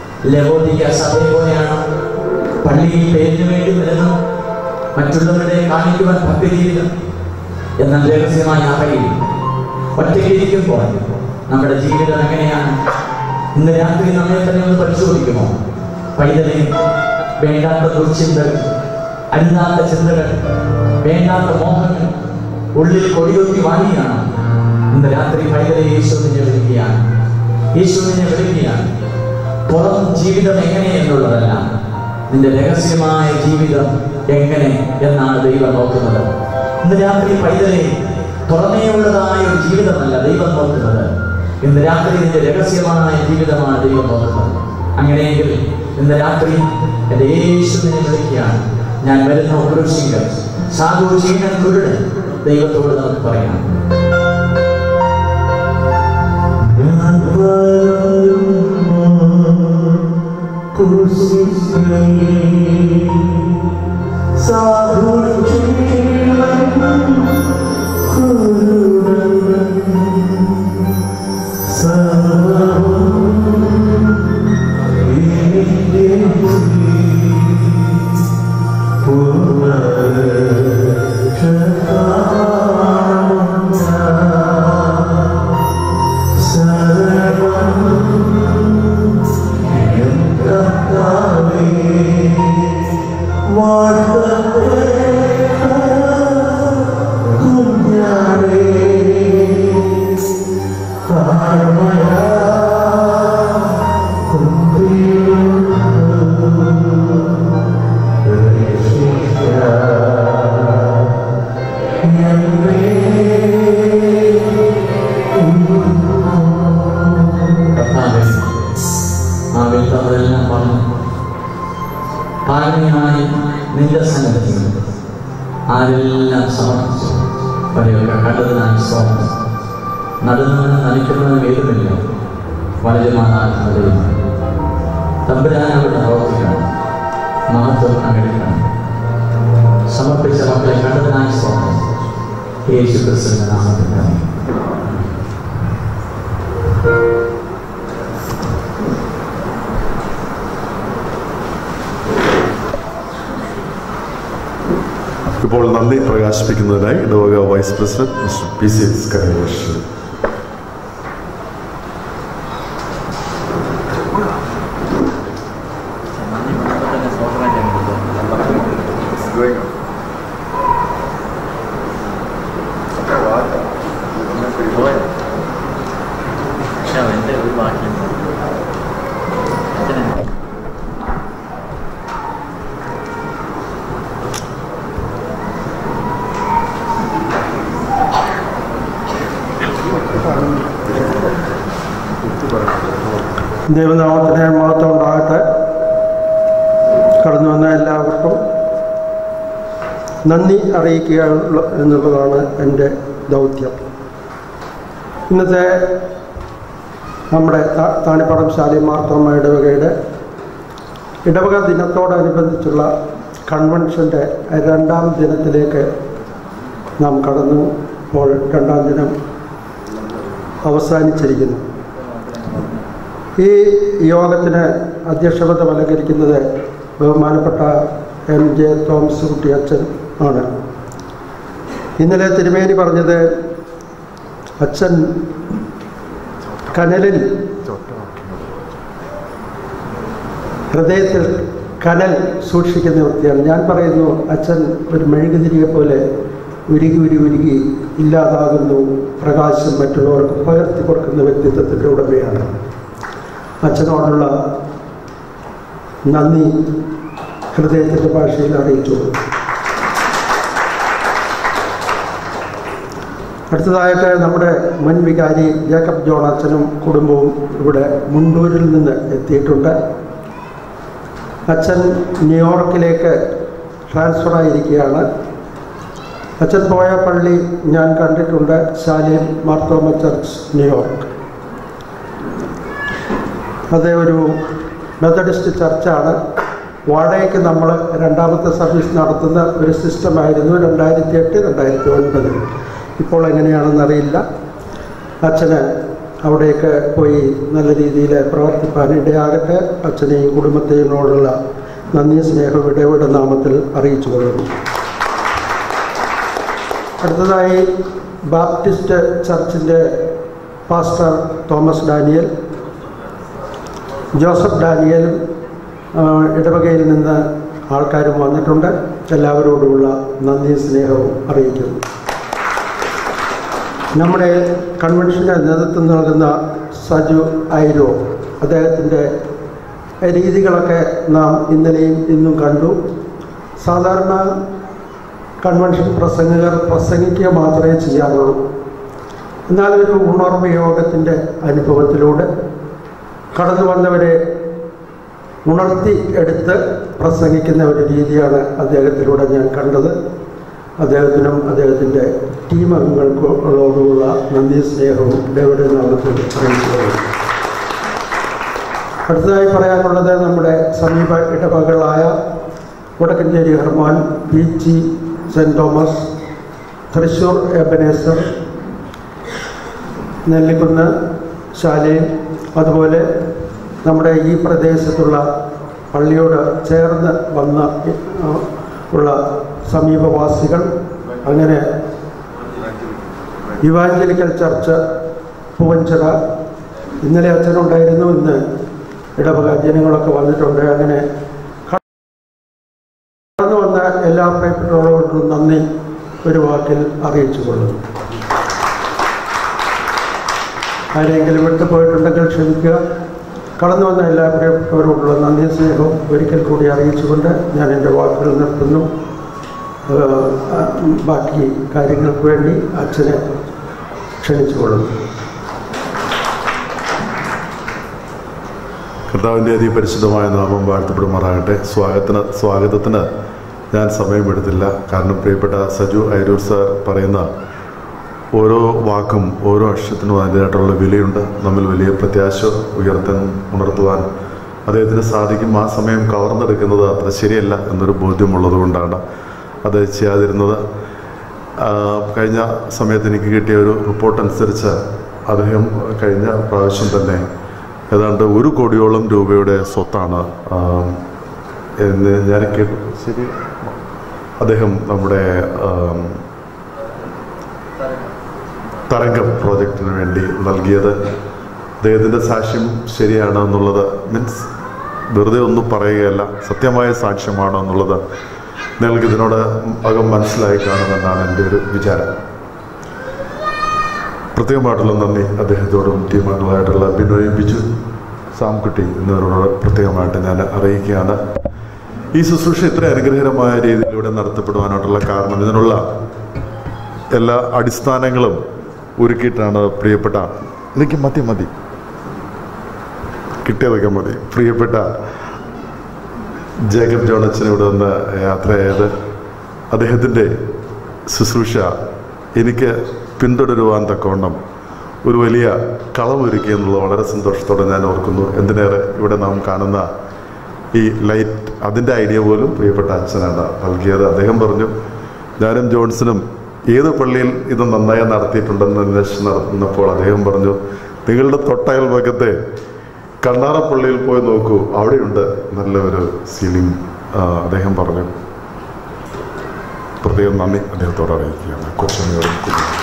ലവോദിക സഭയെ പോലെയാണ് പള്ളിയിൽ പേരിന് വേണ്ടി വരുന്നു മറ്റുള്ളവരുടെ കാണിക്കുവാൻ ഭക്തി ജീവിതം എന്നാൽ രഹസ്യമായ അറയിൽ ഒറ്റയ്ക്ക് ഇരിക്കുമ്പോൾ നമ്മുടെ ജീവിതം എങ്ങനെയാണ് ഇന്ന് രാത്രി നമ്മെ തന്നെ ഒന്ന് പരിശോധിക്കുമോ പൈതലെ വേണ്ടാത്ത ദുർചിന്തകൾ അരുതാത്ത ചിന്തകൾ വേണ്ടാത്ത മോഹങ്ങൾ ഉള്ളിൽ കൊടിയൊത്തി വാങ്ങിയാണ് ഇന്ന് രാത്രി പൈതലെ യേശു നിന്നെ വിളിക്കുകയാണ് യേശു നിന്നെ വിളിക്കുകയാണ് പുറം ജീവിതം എങ്ങനെ എന്നുള്ളതല്ല നിന്റെ രഹസ്യമായ ജീവിതം എങ്ങനെ എന്നാണ് ദൈവം നോക്കുന്നത് ഇന്ന് രാത്രി പൈതലെ പുറമേ ഉള്ളതായ ഒരു ജീവിതമല്ല ദൈവം നോക്കുന്നത് ഇന്ന് രാത്രി നിന്റെ രഹസ്യമായ ജീവിതമാണ് ദൈവം നോക്കുന്നത് അങ്ങനെയെങ്കിൽ ഇന്ന് രാത്രി എന്റെ യേശു നിന്നെ വിളിക്കുകയാണ് ഞാൻ വരുന്ന ഉപദേശികൾ സാധു ക്ഷീണൻ കുരുടൻ ദൈവത്തോട് നമുക്ക് പറയാം ഞാൻ പൂർണ്ണ കർത്താവേ, ആ വിൽപ്പതെല്ലാം വന്നു താഴ്മയായി നിന്റെ സന്നദ്ധി ആരെല്ലാം സമർപ്പിച്ചു വരെയൊക്കെ കണ്ടതിനായി സ്വാഗതം നടുന്നവനും നനയ്ക്കുന്നവനും ഏതുമില്ല വളരെ മാതാപിതാക്കളെയും തമ്പുരാനോട് പ്രവർത്തിക്കണം മഹത്വം പങ്കെടുക്കണം സമർപ്പിച്ച മക്കളെ കണ്ടതിനായി സ്വാഗതം യേശു ക്രിസ്തുവിന്റെ നാമത്തിൽ തന്നെ ഇപ്പോൾ നന്ദി പ്രകാശിപ്പിക്കുന്നതിനായി ഇടവക vice president mister P C S Karakesan എന്റെ ഒരു വാക്യം അച്ഛനെ ദൈവനാമത്തിന് മഹത്വം ഉണ്ടാകട്ടെ കടന്നു വന്ന എല്ലാവർക്കും നന്ദി അറിയിക്കുക ഉള്ള- എന്നുള്ളതാണ് എൻ്റെ ദൗത്യം ഇന്നത്തെ നമ്മുടെ താ- താണിപ്പടം ശാലി മാർത്തോമ ഇടവകയുടെ ഇടവക ദിനത്തോടനുബന്ധിച്ചുള്ള കൺവെൻഷൻ്റെ രണ്ടാം ദിനത്തിലേക്ക് നാം കടന്നു ഇപ്പോൾ രണ്ടാം ദിനം അവസാനിച്ചിരിക്കുന്നു ഈ യോഗത്തിന് അധ്യക്ഷത അലങ്കരിക്കുന്നത് ബഹുമാനപ്പെട്ട എം ജെ തോമസ് കുട്ടി അച്ഛൻ ആണ് ഇന്നലെ തിരുമേനി പറഞ്ഞത് അച്ഛൻ കനലിൽ ഹൃദയത്തിൽ കനൽ സൂക്ഷിക്കുന്ന വ്യക്തിയാണ് ഞാൻ പറയുന്നു അച്ഛൻ ഒരു മെഴുകുതിരിയെ പോലെ ഉരുകി ഉരുകി ഉരുകി ഇല്ലാതാകുന്നു പ്രകാശം മറ്റുള്ളവർക്ക് പകർത്തി കൊടുക്കുന്ന വ്യക്തിത്വത്തിൻ്റെ ഉടമയാണ് അച്ഛനോടുള്ള നന്ദി ഹൃദയത്തിൻ്റെ ഭാഷയിൽ അറിയിച്ചു അടുത്തതായിട്ട് നമ്മുടെ മുൻ വികാരി ജേക്കബ് ജോൺ അച്ഛനും കുടുംബവും ഇവിടെ മുണ്ടൂരിൽ നിന്ന് എത്തിയിട്ടുണ്ട് അച്ഛൻ ന്യൂയോർക്കിലേക്ക് ട്രാൻസ്ഫർ ആയിരിക്കുകയാണ് അച്ഛൻ പോയ പള്ളി ഞാൻ കണ്ടിട്ടുണ്ട് ശാലേം മാർത്തോമ ചർച്ച് ന്യൂയോർക്ക് അത് ഒരു മെത്തഡിസ്റ്റ് ചർച്ചാണ് വാടകയ്ക്ക് നമ്മൾ രണ്ടാമത്തെ സർവീസ് നടത്തുന്ന ഒരു സിസ്റ്റമായിരുന്നു രണ്ടായിരത്തി എട്ട് രണ്ടായിരത്തി ഒൻപത് ഇപ്പോൾ എങ്ങനെയാണെന്നറിയില്ല അച്ഛന് അവിടേക്ക് പോയി നല്ല രീതിയിൽ പ്രവർത്തിപ്പാൻ ഇടയാകട്ടെ അച്ഛനെയും കുടുംബത്തെയോടുള്ള നന്ദി സ്നേഹം ഇടയുടെ നാമത്തിൽ അറിയിച്ചു കൊള്ളുന്നു അടുത്തതായി ബാപ്റ്റിസ്റ്റ് ചർച്ചിൻ്റെ പാസ്റ്റർ തോമസ് ഡാനിയൽ ജോസഫ് ഡാനിയലും ആ, ഇടവകയിൽ നിന്ന് ആൾക്കാരും വന്നിട്ടുണ്ട് എല്ലാവരോടുമുള്ള നന്ദി സ്നേഹവും അറിയിക്കുന്നു നമ്മുടെ കൺവെൻഷൻ്റെ നേതൃത്വം നൽകുന്ന സജു ഐരോ അദ്ദേഹത്തിൻ്റെ രീതികളൊക്കെ നാം ഇന്നലെയും ഇന്നും കണ്ടു സാധാരണ കൺവെൻഷൻ പ്രസംഗകർ പ്രസംഗിക്കുക മാത്രമേ ചെയ്യാറുള്ളൂ എന്നാൽ ഒരു ഉണർവ് യോഗത്തിൻ്റെ അനുഭവത്തിലൂടെ കടന്നു വന്നവരെ ഉണർത്തി എടുത്ത് പ്രസംഗിക്കുന്ന ഒരു രീതിയാണ് അദ്ദേഹത്തിലൂടെ ഞാൻ കണ്ടത് അദ്ദേഹത്തിനും അദ്ദേഹത്തിൻ്റെ ടീം അംഗങ്ങൾക്കുള്ളോടുള്ള നന്ദി സ്നേഹവും ഡേവിഡ് നാമത്തിൽ അറിയിച്ചു അടുത്തതായി പറയാനുള്ളത് നമ്മുടെ സമീപ ഇടവകളായ വടക്കഞ്ചേരി ഹർമാൻ P G saint Thomas Thrissur Ebenezer Nellikunnu ശാലയും അതുപോലെ നമ്മുടെ ഈ പ്രദേശത്തുള്ള പള്ളിയോട് ചേർന്ന് വന്ന ആ, ഉള്ള സമീപവാസികൾ അങ്ങനെ ഇവാഞ്ചലിക്കൽ ചർച്ച് പൂവഞ്ചിറ ഇന്നലെ അച്ഛനുണ്ടായിരുന്നു ഇന്ന് ഇടവക ജനങ്ങളൊക്കെ വന്നിട്ടുണ്ട് അങ്ങനെ കടന്നു വന്ന എല്ലാ പ്രിയപ്പെട്ടവരോടും നന്ദി ഒരു വാക്കിൽ അറിയിച്ചു കൊള്ളുന്നു ആരെങ്കിലും വിട്ടുപോയിട്ടുണ്ടെങ്കിൽ ക്ഷമിക്കുക കടന്നു വന്ന എല്ലാ പ്രിയപ്പെട്ടവരോടുള്ള നന്ദി സ്നേഹവും ഒരിക്കൽ കൂടി അറിയിച്ചുകൊണ്ട് ഞാൻ എൻ്റെ വാക്കുകൾ നിർത്തുന്നു ഏഹ്, ആ, ബാക്കി കാര്യങ്ങൾക്ക് വേണ്ടി അച്ഛനെ ക്ഷണിച്ചുകൊള്ളുന്നു കർത്താവിൻ്റെ അതിപരിശുദ്ധമായ നാമം വാഴ്ത്തപ്പെടുമാറാകട്ടെ സ്വാഗതത്തിന് സ്വാഗതത്തിന് ഞാൻ സമയമെടുത്തില്ല കാരണം പ്രിയപ്പെട്ട സജു അയരൂർ സാർ പറയുന്ന ഓരോ വാക്കും ഓരോ അക്ഷരത്തിനും അതിൻ്റെതായിട്ടുള്ള വിലയുണ്ട് നമ്മൾ വലിയ പ്രത്യാശ ഉയർത്താൻ ഉണർത്തുവാൻ അദ്ദേഹത്തിന് സാധിക്കും ആ സമയം കവർന്നെടുക്കുന്നത് അത്ര ശരിയല്ല എന്നൊരു ബോധ്യമുള്ളത് കൊണ്ടാണ് അത് ചെയ്യാതിരുന്നത് ആ, കഴിഞ്ഞ സമയത്ത് എനിക്ക് കിട്ടിയ ഒരു റിപ്പോർട്ട് അനുസരിച്ച് അദ്ദേഹം കഴിഞ്ഞ പ്രാവശ്യം തന്നെ ഏതാണ്ട് ഒരു കോടിയോളം രൂപയുടെ സ്വത്താണ് ആ, എന്ന് ഞാൻ കേട്ടു ശരി അദ്ദേഹം നമ്മുടെ ആം, തരംഗം പ്രോജക്റ്റിന് വേണ്ടി നൽകിയത് അദ്ദേഹത്തിൻ്റെ സാക്ഷ്യം ശരിയാണ് എന്നുള്ളത് മീൻസ് വെറുതെ ഒന്നും പറയുകയല്ല സത്യമായ സാക്ഷ്യമാണ് എന്നുള്ളത് നിങ്ങൾക്ക് ഇതിനോട് അകം മനസ്സിലായി കാണുമെന്നാണ് എൻ്റെ ഒരു വിചാരം പ്രത്യേകമായിട്ടുള്ള നന്ദി അദ്ദേഹത്തോടും ടീമംഗങ്ങളായിട്ടുള്ള ബിനോയ് ബിജു സാംകുട്ടി എന്നിവരോട് പ്രത്യേകമായിട്ട് ഞാൻ അറിയിക്കുകയാണ് ഈ ശുശ്രൂഷ ഇത്ര അനുഗ്രഹകരമായ രീതിയിലൂടെ നടത്തപ്പെടുവാനായിട്ടുള്ള കാരണം ഇതിനുള്ള എല്ലാ അടിസ്ഥാനങ്ങളും ഒരുക്കിയിട്ടാണ് പ്രിയപ്പെട്ട എനിക്ക് മതി മതി കിട്ടിയതൊക്കെ മതി പ്രിയപ്പെട്ട ജേക്കബ് ജോണച്ചൻ ഇവിടെ നിന്ന് യാത്രയായത് അദ്ദേഹത്തിൻ്റെ ശുശ്രൂഷ എനിക്ക് പിന്തുടരുവാൻ തക്കവണ്ണം ഒരു വലിയ കളമൊരുക്കി എന്നുള്ളത് വളരെ സന്തോഷത്തോടെ ഞാൻ ഓർക്കുന്നു എന്തിനേറെ ഇവിടെ നാം കാണുന്ന ഈ ലൈറ്റ് അതിൻ്റെ ഐഡിയ പോലും പ്രിയപ്പെട്ട അച്ഛനാണ് നൽകിയത് അദ്ദേഹം പറഞ്ഞു ഞാനും ജോൺസണും ഏത് പള്ളിയിൽ ഇത് നന്നായി നടത്തിയിട്ടുണ്ടെന്ന് അന്വേഷണം നടത്തുന്നപ്പോൾ അദ്ദേഹം പറഞ്ഞു നിങ്ങളുടെ തൊട്ടയൽവകത്തെ കണ്ണാറ പള്ളിയിൽ പോയി നോക്കൂ അവിടെയുണ്ട് നല്ല ഒരു സീലിംഗ് അദ്ദേഹം പറഞ്ഞു പ്രത്യേകം നന്ദി അദ്ദേഹത്തോട് അറിയിക്കുകയാണ് കൊച്ചുമണിയോടും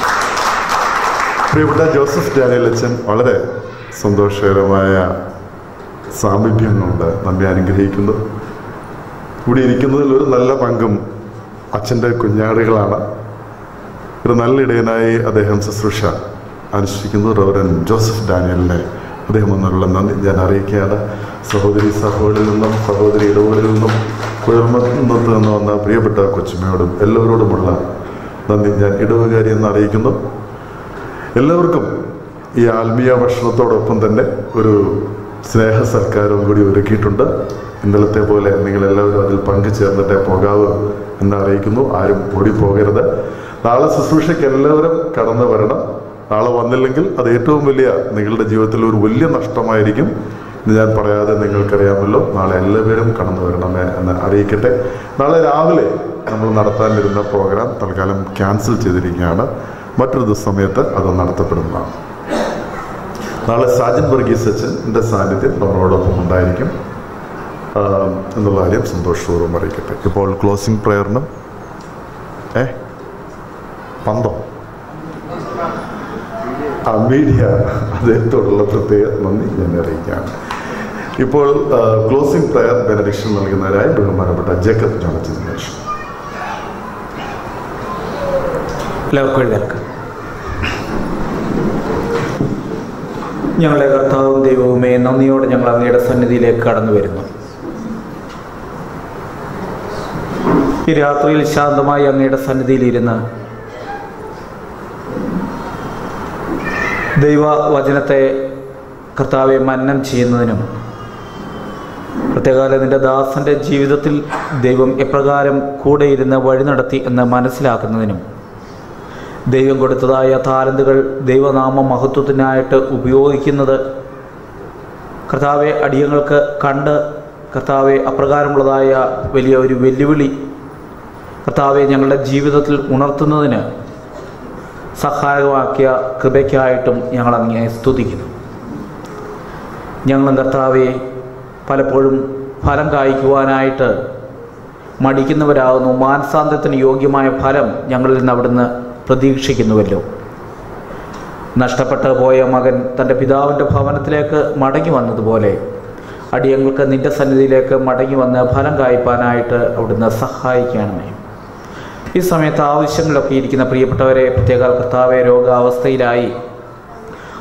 പ്രിയപ്പെട്ട ജോസഫ് ഡാനിയൽ അച്ഛൻ വളരെ സന്തോഷകരമായ സാമീപ്യം കൊണ്ട് നമ്മെ അനുഗ്രഹിക്കുന്നു ഇവിടെ ഇരിക്കുന്നതിൽ ഒരു നല്ല പങ്കും അച്ഛൻ്റെ കുഞ്ഞാടുകളാണ് ഒരു നല്ല ഇടയനായി അദ്ദേഹം ശുശ്രൂഷ അനുഷ്ഠിക്കുന്നു റവറൻ ജോസഫ് ഡാനിയലിനെ അദ്ദേഹം എന്നുള്ള നന്ദി ഞാൻ അറിയിക്കുകയാണ് സഹോദരി സഹോദരിൽ നിന്നും സഹോദരി ഇടവുകളിൽ നിന്നും കുഴൽമന്നത്ത് നിന്ന് വന്ന പ്രിയപ്പെട്ട കൊച്ചുമ്മയോടും എല്ലാവരോടുമുള്ള നന്ദി ഞാൻ ഇടവുകാരി എന്ന് അറിയിക്കുന്നു എല്ലാവർക്കും ഈ ആത്മീയ ഭക്ഷണത്തോടൊപ്പം തന്നെ ഒരു സ്നേഹ സൽക്കാരവും കൂടി ഒരുക്കിയിട്ടുണ്ട് ഇന്നലത്തെ പോലെ നിങ്ങളെല്ലാവരും അതിൽ പങ്കുചേർന്നിട്ടേ പോകാവൂ എന്ന് അറിയിക്കുന്നു ആരും ഓടിപ്പോകരുത് നാളെ ശുശ്രൂഷയ്ക്ക് എല്ലാവരും കടന്നു വരണം നാളെ വന്നില്ലെങ്കിൽ അത് ഏറ്റവും വലിയ നിങ്ങളുടെ ജീവിതത്തിൽ ഒരു വലിയ നഷ്ടമായിരിക്കും ഇത് ഞാൻ പറയാതെ നിങ്ങൾക്കറിയാമല്ലോ നാളെ എല്ലാവരും കടന്നു വരണമേ എന്ന് അറിയിക്കട്ടെ നാളെ രാവിലെ നമ്മൾ നടത്താനിരുന്ന പ്രോഗ്രാം തൽക്കാലം ക്യാൻസൽ ചെയ്തിരിക്കുകയാണ് മറ്റൊരു സമയത്ത് അത് നടത്തപ്പെടുന്നതാണ് നാളെ സാജൻ വർഗീസ് അച്ഛൻ്റെ സാന്നിധ്യം നമ്മളോടൊപ്പം ഉണ്ടായിരിക്കും ആ, എന്നുള്ള കാര്യം സന്തോഷപൂർവ്വം അറിയിക്കട്ടെ ഇപ്പോൾ ക്ലോസിംഗ് പ്രയറിനും ഏ പന്തോ ആ മീഡിയ അദ്ദേഹത്തോടുള്ള പ്രത്യേക നന്ദി ഞാൻ അറിയിക്കുകയാണ് ഇപ്പോൾ ക്ലോസിംഗ് പ്രയർ ബെനഡിക്ഷൻ നൽകുന്നവരായി ബഹുമാനപ്പെട്ട ജേക്കബ് ജോണച്ചൻ ദിനേശ് എല്ലാവർക്കും എഴുന്നേൽക്കാം ഞങ്ങളെ കർത്താവും ദൈവവുമേ നന്ദിയോടെ ഞങ്ങൾ അങ്ങയുടെ സന്നിധിയിലേക്ക് കടന്നു വരുന്നു ഈ രാത്രിയിൽ ശാന്തമായി അങ്ങയുടെ സന്നിധിയിൽ ഇരുന്ന് ദൈവവചനത്തെ കർത്താവെ മന്നം ചെയ്യുന്നതിനും പ്രത്യേകാല നിന്റെ ദാസന്റെ ജീവിതത്തിൽ ദൈവം എപ്രകാരം കൂടെ ഇരുന്ന് വഴി നടത്തി എന്ന് മനസ്സിലാക്കുന്നതിനും ദൈവം കൊടുത്തതായ താലന്തുകൾ ദൈവനാമ മഹത്വത്തിനായിട്ട് ഉപയോഗിക്കുന്നത് കർത്താവെ അടിയങ്ങൾക്ക് കണ്ട് കർത്താവെ അപ്രകാരമുള്ളതായ വലിയ ഒരു വെല്ലുവിളി കർത്താവെ ഞങ്ങളുടെ ജീവിതത്തിൽ ഉണർത്തുന്നതിന് സഹായകമാക്കിയ കൃപയ്ക്കായിട്ടും ഞങ്ങൾ അങ്ങേ സ്തുതിക്കുന്നു ഞങ്ങളും കർത്താവെ പലപ്പോഴും ഫലം കായ്ക്കുവാനായിട്ട് മടിക്കുന്നവരാകുന്നു മാനസാന്തത്തിന് യോഗ്യമായ ഫലം ഞങ്ങളിൽ നിന്ന് അവിടുന്ന് പ്രതീക്ഷിക്കുന്നുവല്ലോ നഷ്ടപ്പെട്ടു പോയ മകൻ തൻ്റെ പിതാവിൻ്റെ ഭവനത്തിലേക്ക് മടങ്ങി വന്നതുപോലെ അടിയങ്ങൾക്ക് നിന്റെ സന്നിധിയിലേക്ക് മടങ്ങി വന്ന് ഫലം കായ്പാനായിട്ട് അവിടുന്ന് സഹായിക്കണമേ ഈ സമയത്ത് ആവശ്യങ്ങളിലൊക്കെ ഇരിക്കുന്ന പ്രിയപ്പെട്ടവരെ പ്രത്യേക കർത്താവെ രോഗാവസ്ഥയിലായി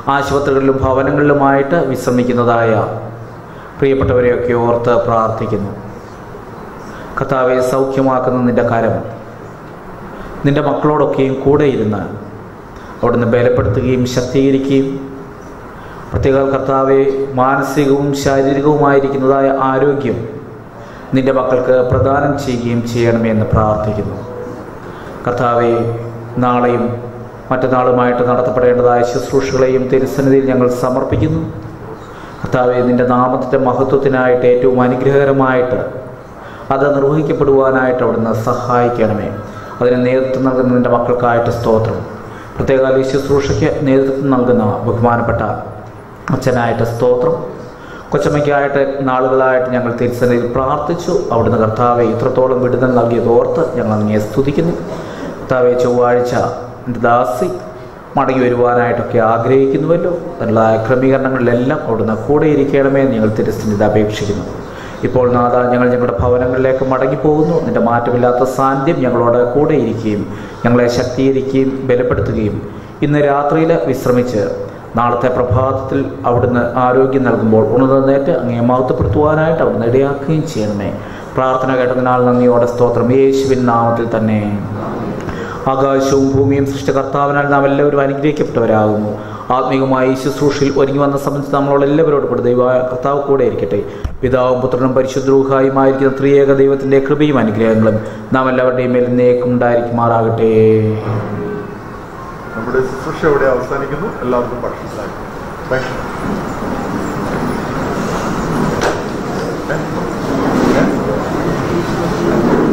ആശുപത്രികളിലും ഭവനങ്ങളിലുമായിട്ട് വിശ്രമിക്കുന്നതായ പ്രിയപ്പെട്ടവരെയൊക്കെ ഓർത്ത് പ്രാർത്ഥിക്കുന്നു കർത്താവെ സൗഖ്യമാക്കുന്ന നിന്റെ കരം നിന്റെ മക്കളോടൊക്കെയും കൂടെ ഇരുന്ന് അവിടുന്ന് ബലപ്പെടുത്തുകയും ശക്തീകരിക്കുകയും പ്രത്യേക കർത്താവെ മാനസികവും ശാരീരികവുമായിരിക്കുന്നതായ ആരോഗ്യം നിന്റെ മക്കൾക്ക് പ്രദാനം ചെയ്യുകയും ചെയ്യണമേ എന്ന് പ്രാർത്ഥിക്കുന്നു കർത്താവെ നാളെയും മറ്റന്നാളുമായിട്ട് നടത്തപ്പെടേണ്ടതായ ശുശ്രൂഷകളെയും തിരുസന്നിധിയിൽ ഞങ്ങൾ സമർപ്പിക്കുന്നു കർത്താവെ നിന്റെ നാമത്തിൻ്റെ മഹത്വത്തിനായിട്ട് ഏറ്റവും അനുഗ്രഹകരമായിട്ട് അത് നിർവഹിക്കപ്പെടുവാനായിട്ട് അവിടുന്ന് സഹായിക്കണമേ അതിന് നേതൃത്വം നൽകുന്ന നിന്റെ മക്കൾക്കായിട്ട് സ്തോത്രം പ്രത്യേക ഈ ശുശ്രൂഷയ്ക്ക് നേതൃത്വം നൽകുന്ന ബഹുമാനപ്പെട്ട അച്ഛനായിട്ട് സ്തോത്രം കൊച്ചമ്മയ്ക്കായിട്ട് നാളുകളായിട്ട് ഞങ്ങൾ തിരുസന്നിധിയിൽ പ്രാർത്ഥിച്ചു അവിടുന്ന് കർത്താവെ ഇത്രത്തോളം വിടുതൽ നൽകിയത് ഓർത്ത് ഞങ്ങൾ അങ്ങേ സ്തുതിക്കുന്നു കർത്താവെ ചൊവ്വാഴ്ച എൻ്റെ ദാസി മടങ്ങി വരുവാനായിട്ടൊക്കെ ആഗ്രഹിക്കുന്നുവല്ലോ അതിനുള്ള ക്രമീകരണങ്ങളിലെല്ലാം അവിടുന്ന് കൂടെ ഇരിക്കണമേ എന്ന് ഞങ്ങൾ തിരുസന്നിധി അപേക്ഷിക്കുന്നു ഇപ്പോൾ നാഥ ഞങ്ങൾ ഞങ്ങളുടെ ഭവനങ്ങളിലേക്ക് മടങ്ങിപ്പോകുന്നു നിന്റെ മാറ്റമില്ലാത്ത സാന്നിധ്യം ഞങ്ങളോട് കൂടെ ഇരിക്കുകയും ഞങ്ങളെ ശക്തീകരിക്കുകയും ബലപ്പെടുത്തുകയും ഇന്ന് രാത്രിയിൽ വിശ്രമിച്ച് നാളത്തെ പ്രഭാതത്തിൽ അവിടുന്ന് ആരോഗ്യം നൽകുമ്പോൾ ഉണർന്നേറ്റ് അങ്ങേ മഹത്വപ്പെടുത്തുവാനായിട്ട് അവിടുന്ന് ഇടയാക്കുകയും ചെയ്യണമേ പ്രാർത്ഥന കേട്ടതിനാൽ നന്ദിയോടെ സ്തോത്രം യേശുവിൻ നാമത്തിൽ തന്നെ ആകാശവും ഭൂമിയും സൃഷ്ടികർത്താവിനാൽ നാം എല്ലാവരും അനുഗ്രഹിക്കപ്പെട്ടവരാകുന്നു ആത്മീയമായി ഈ ശുശ്രൂഷയിൽ ഒരുങ്ങി വന്ന സംബന്ധിച്ച് നമ്മളോട് എല്ലാവരോടും കൂടെ ദൈവ കർത്താവ് കൂടെ ഇരിക്കട്ടെ പിതാവും പുത്രനും പരിശുദ്രൂഹായുമായിരിക്കുന്ന ത്രിയേക ദൈവത്തിൻ്റെ കൃപയും അനുഗ്രഹങ്ങളും നാം എല്ലാവരുടെയും മേൽ എന്നേക്കും ഉണ്ടായിരിക്കുമാറാകട്ടെ നമ്മുടെ ശുശ്രൂഷ ഇവിടെ അവസാനിക്കുന്നു എല്ലാവർക്കും ഭക്ഷണം താങ്ക് യു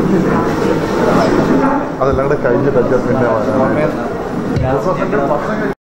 അതെല്ലാം കൂടെ കഴിഞ്ഞിട്ടൊക്കെ പിന്നെ വരാം.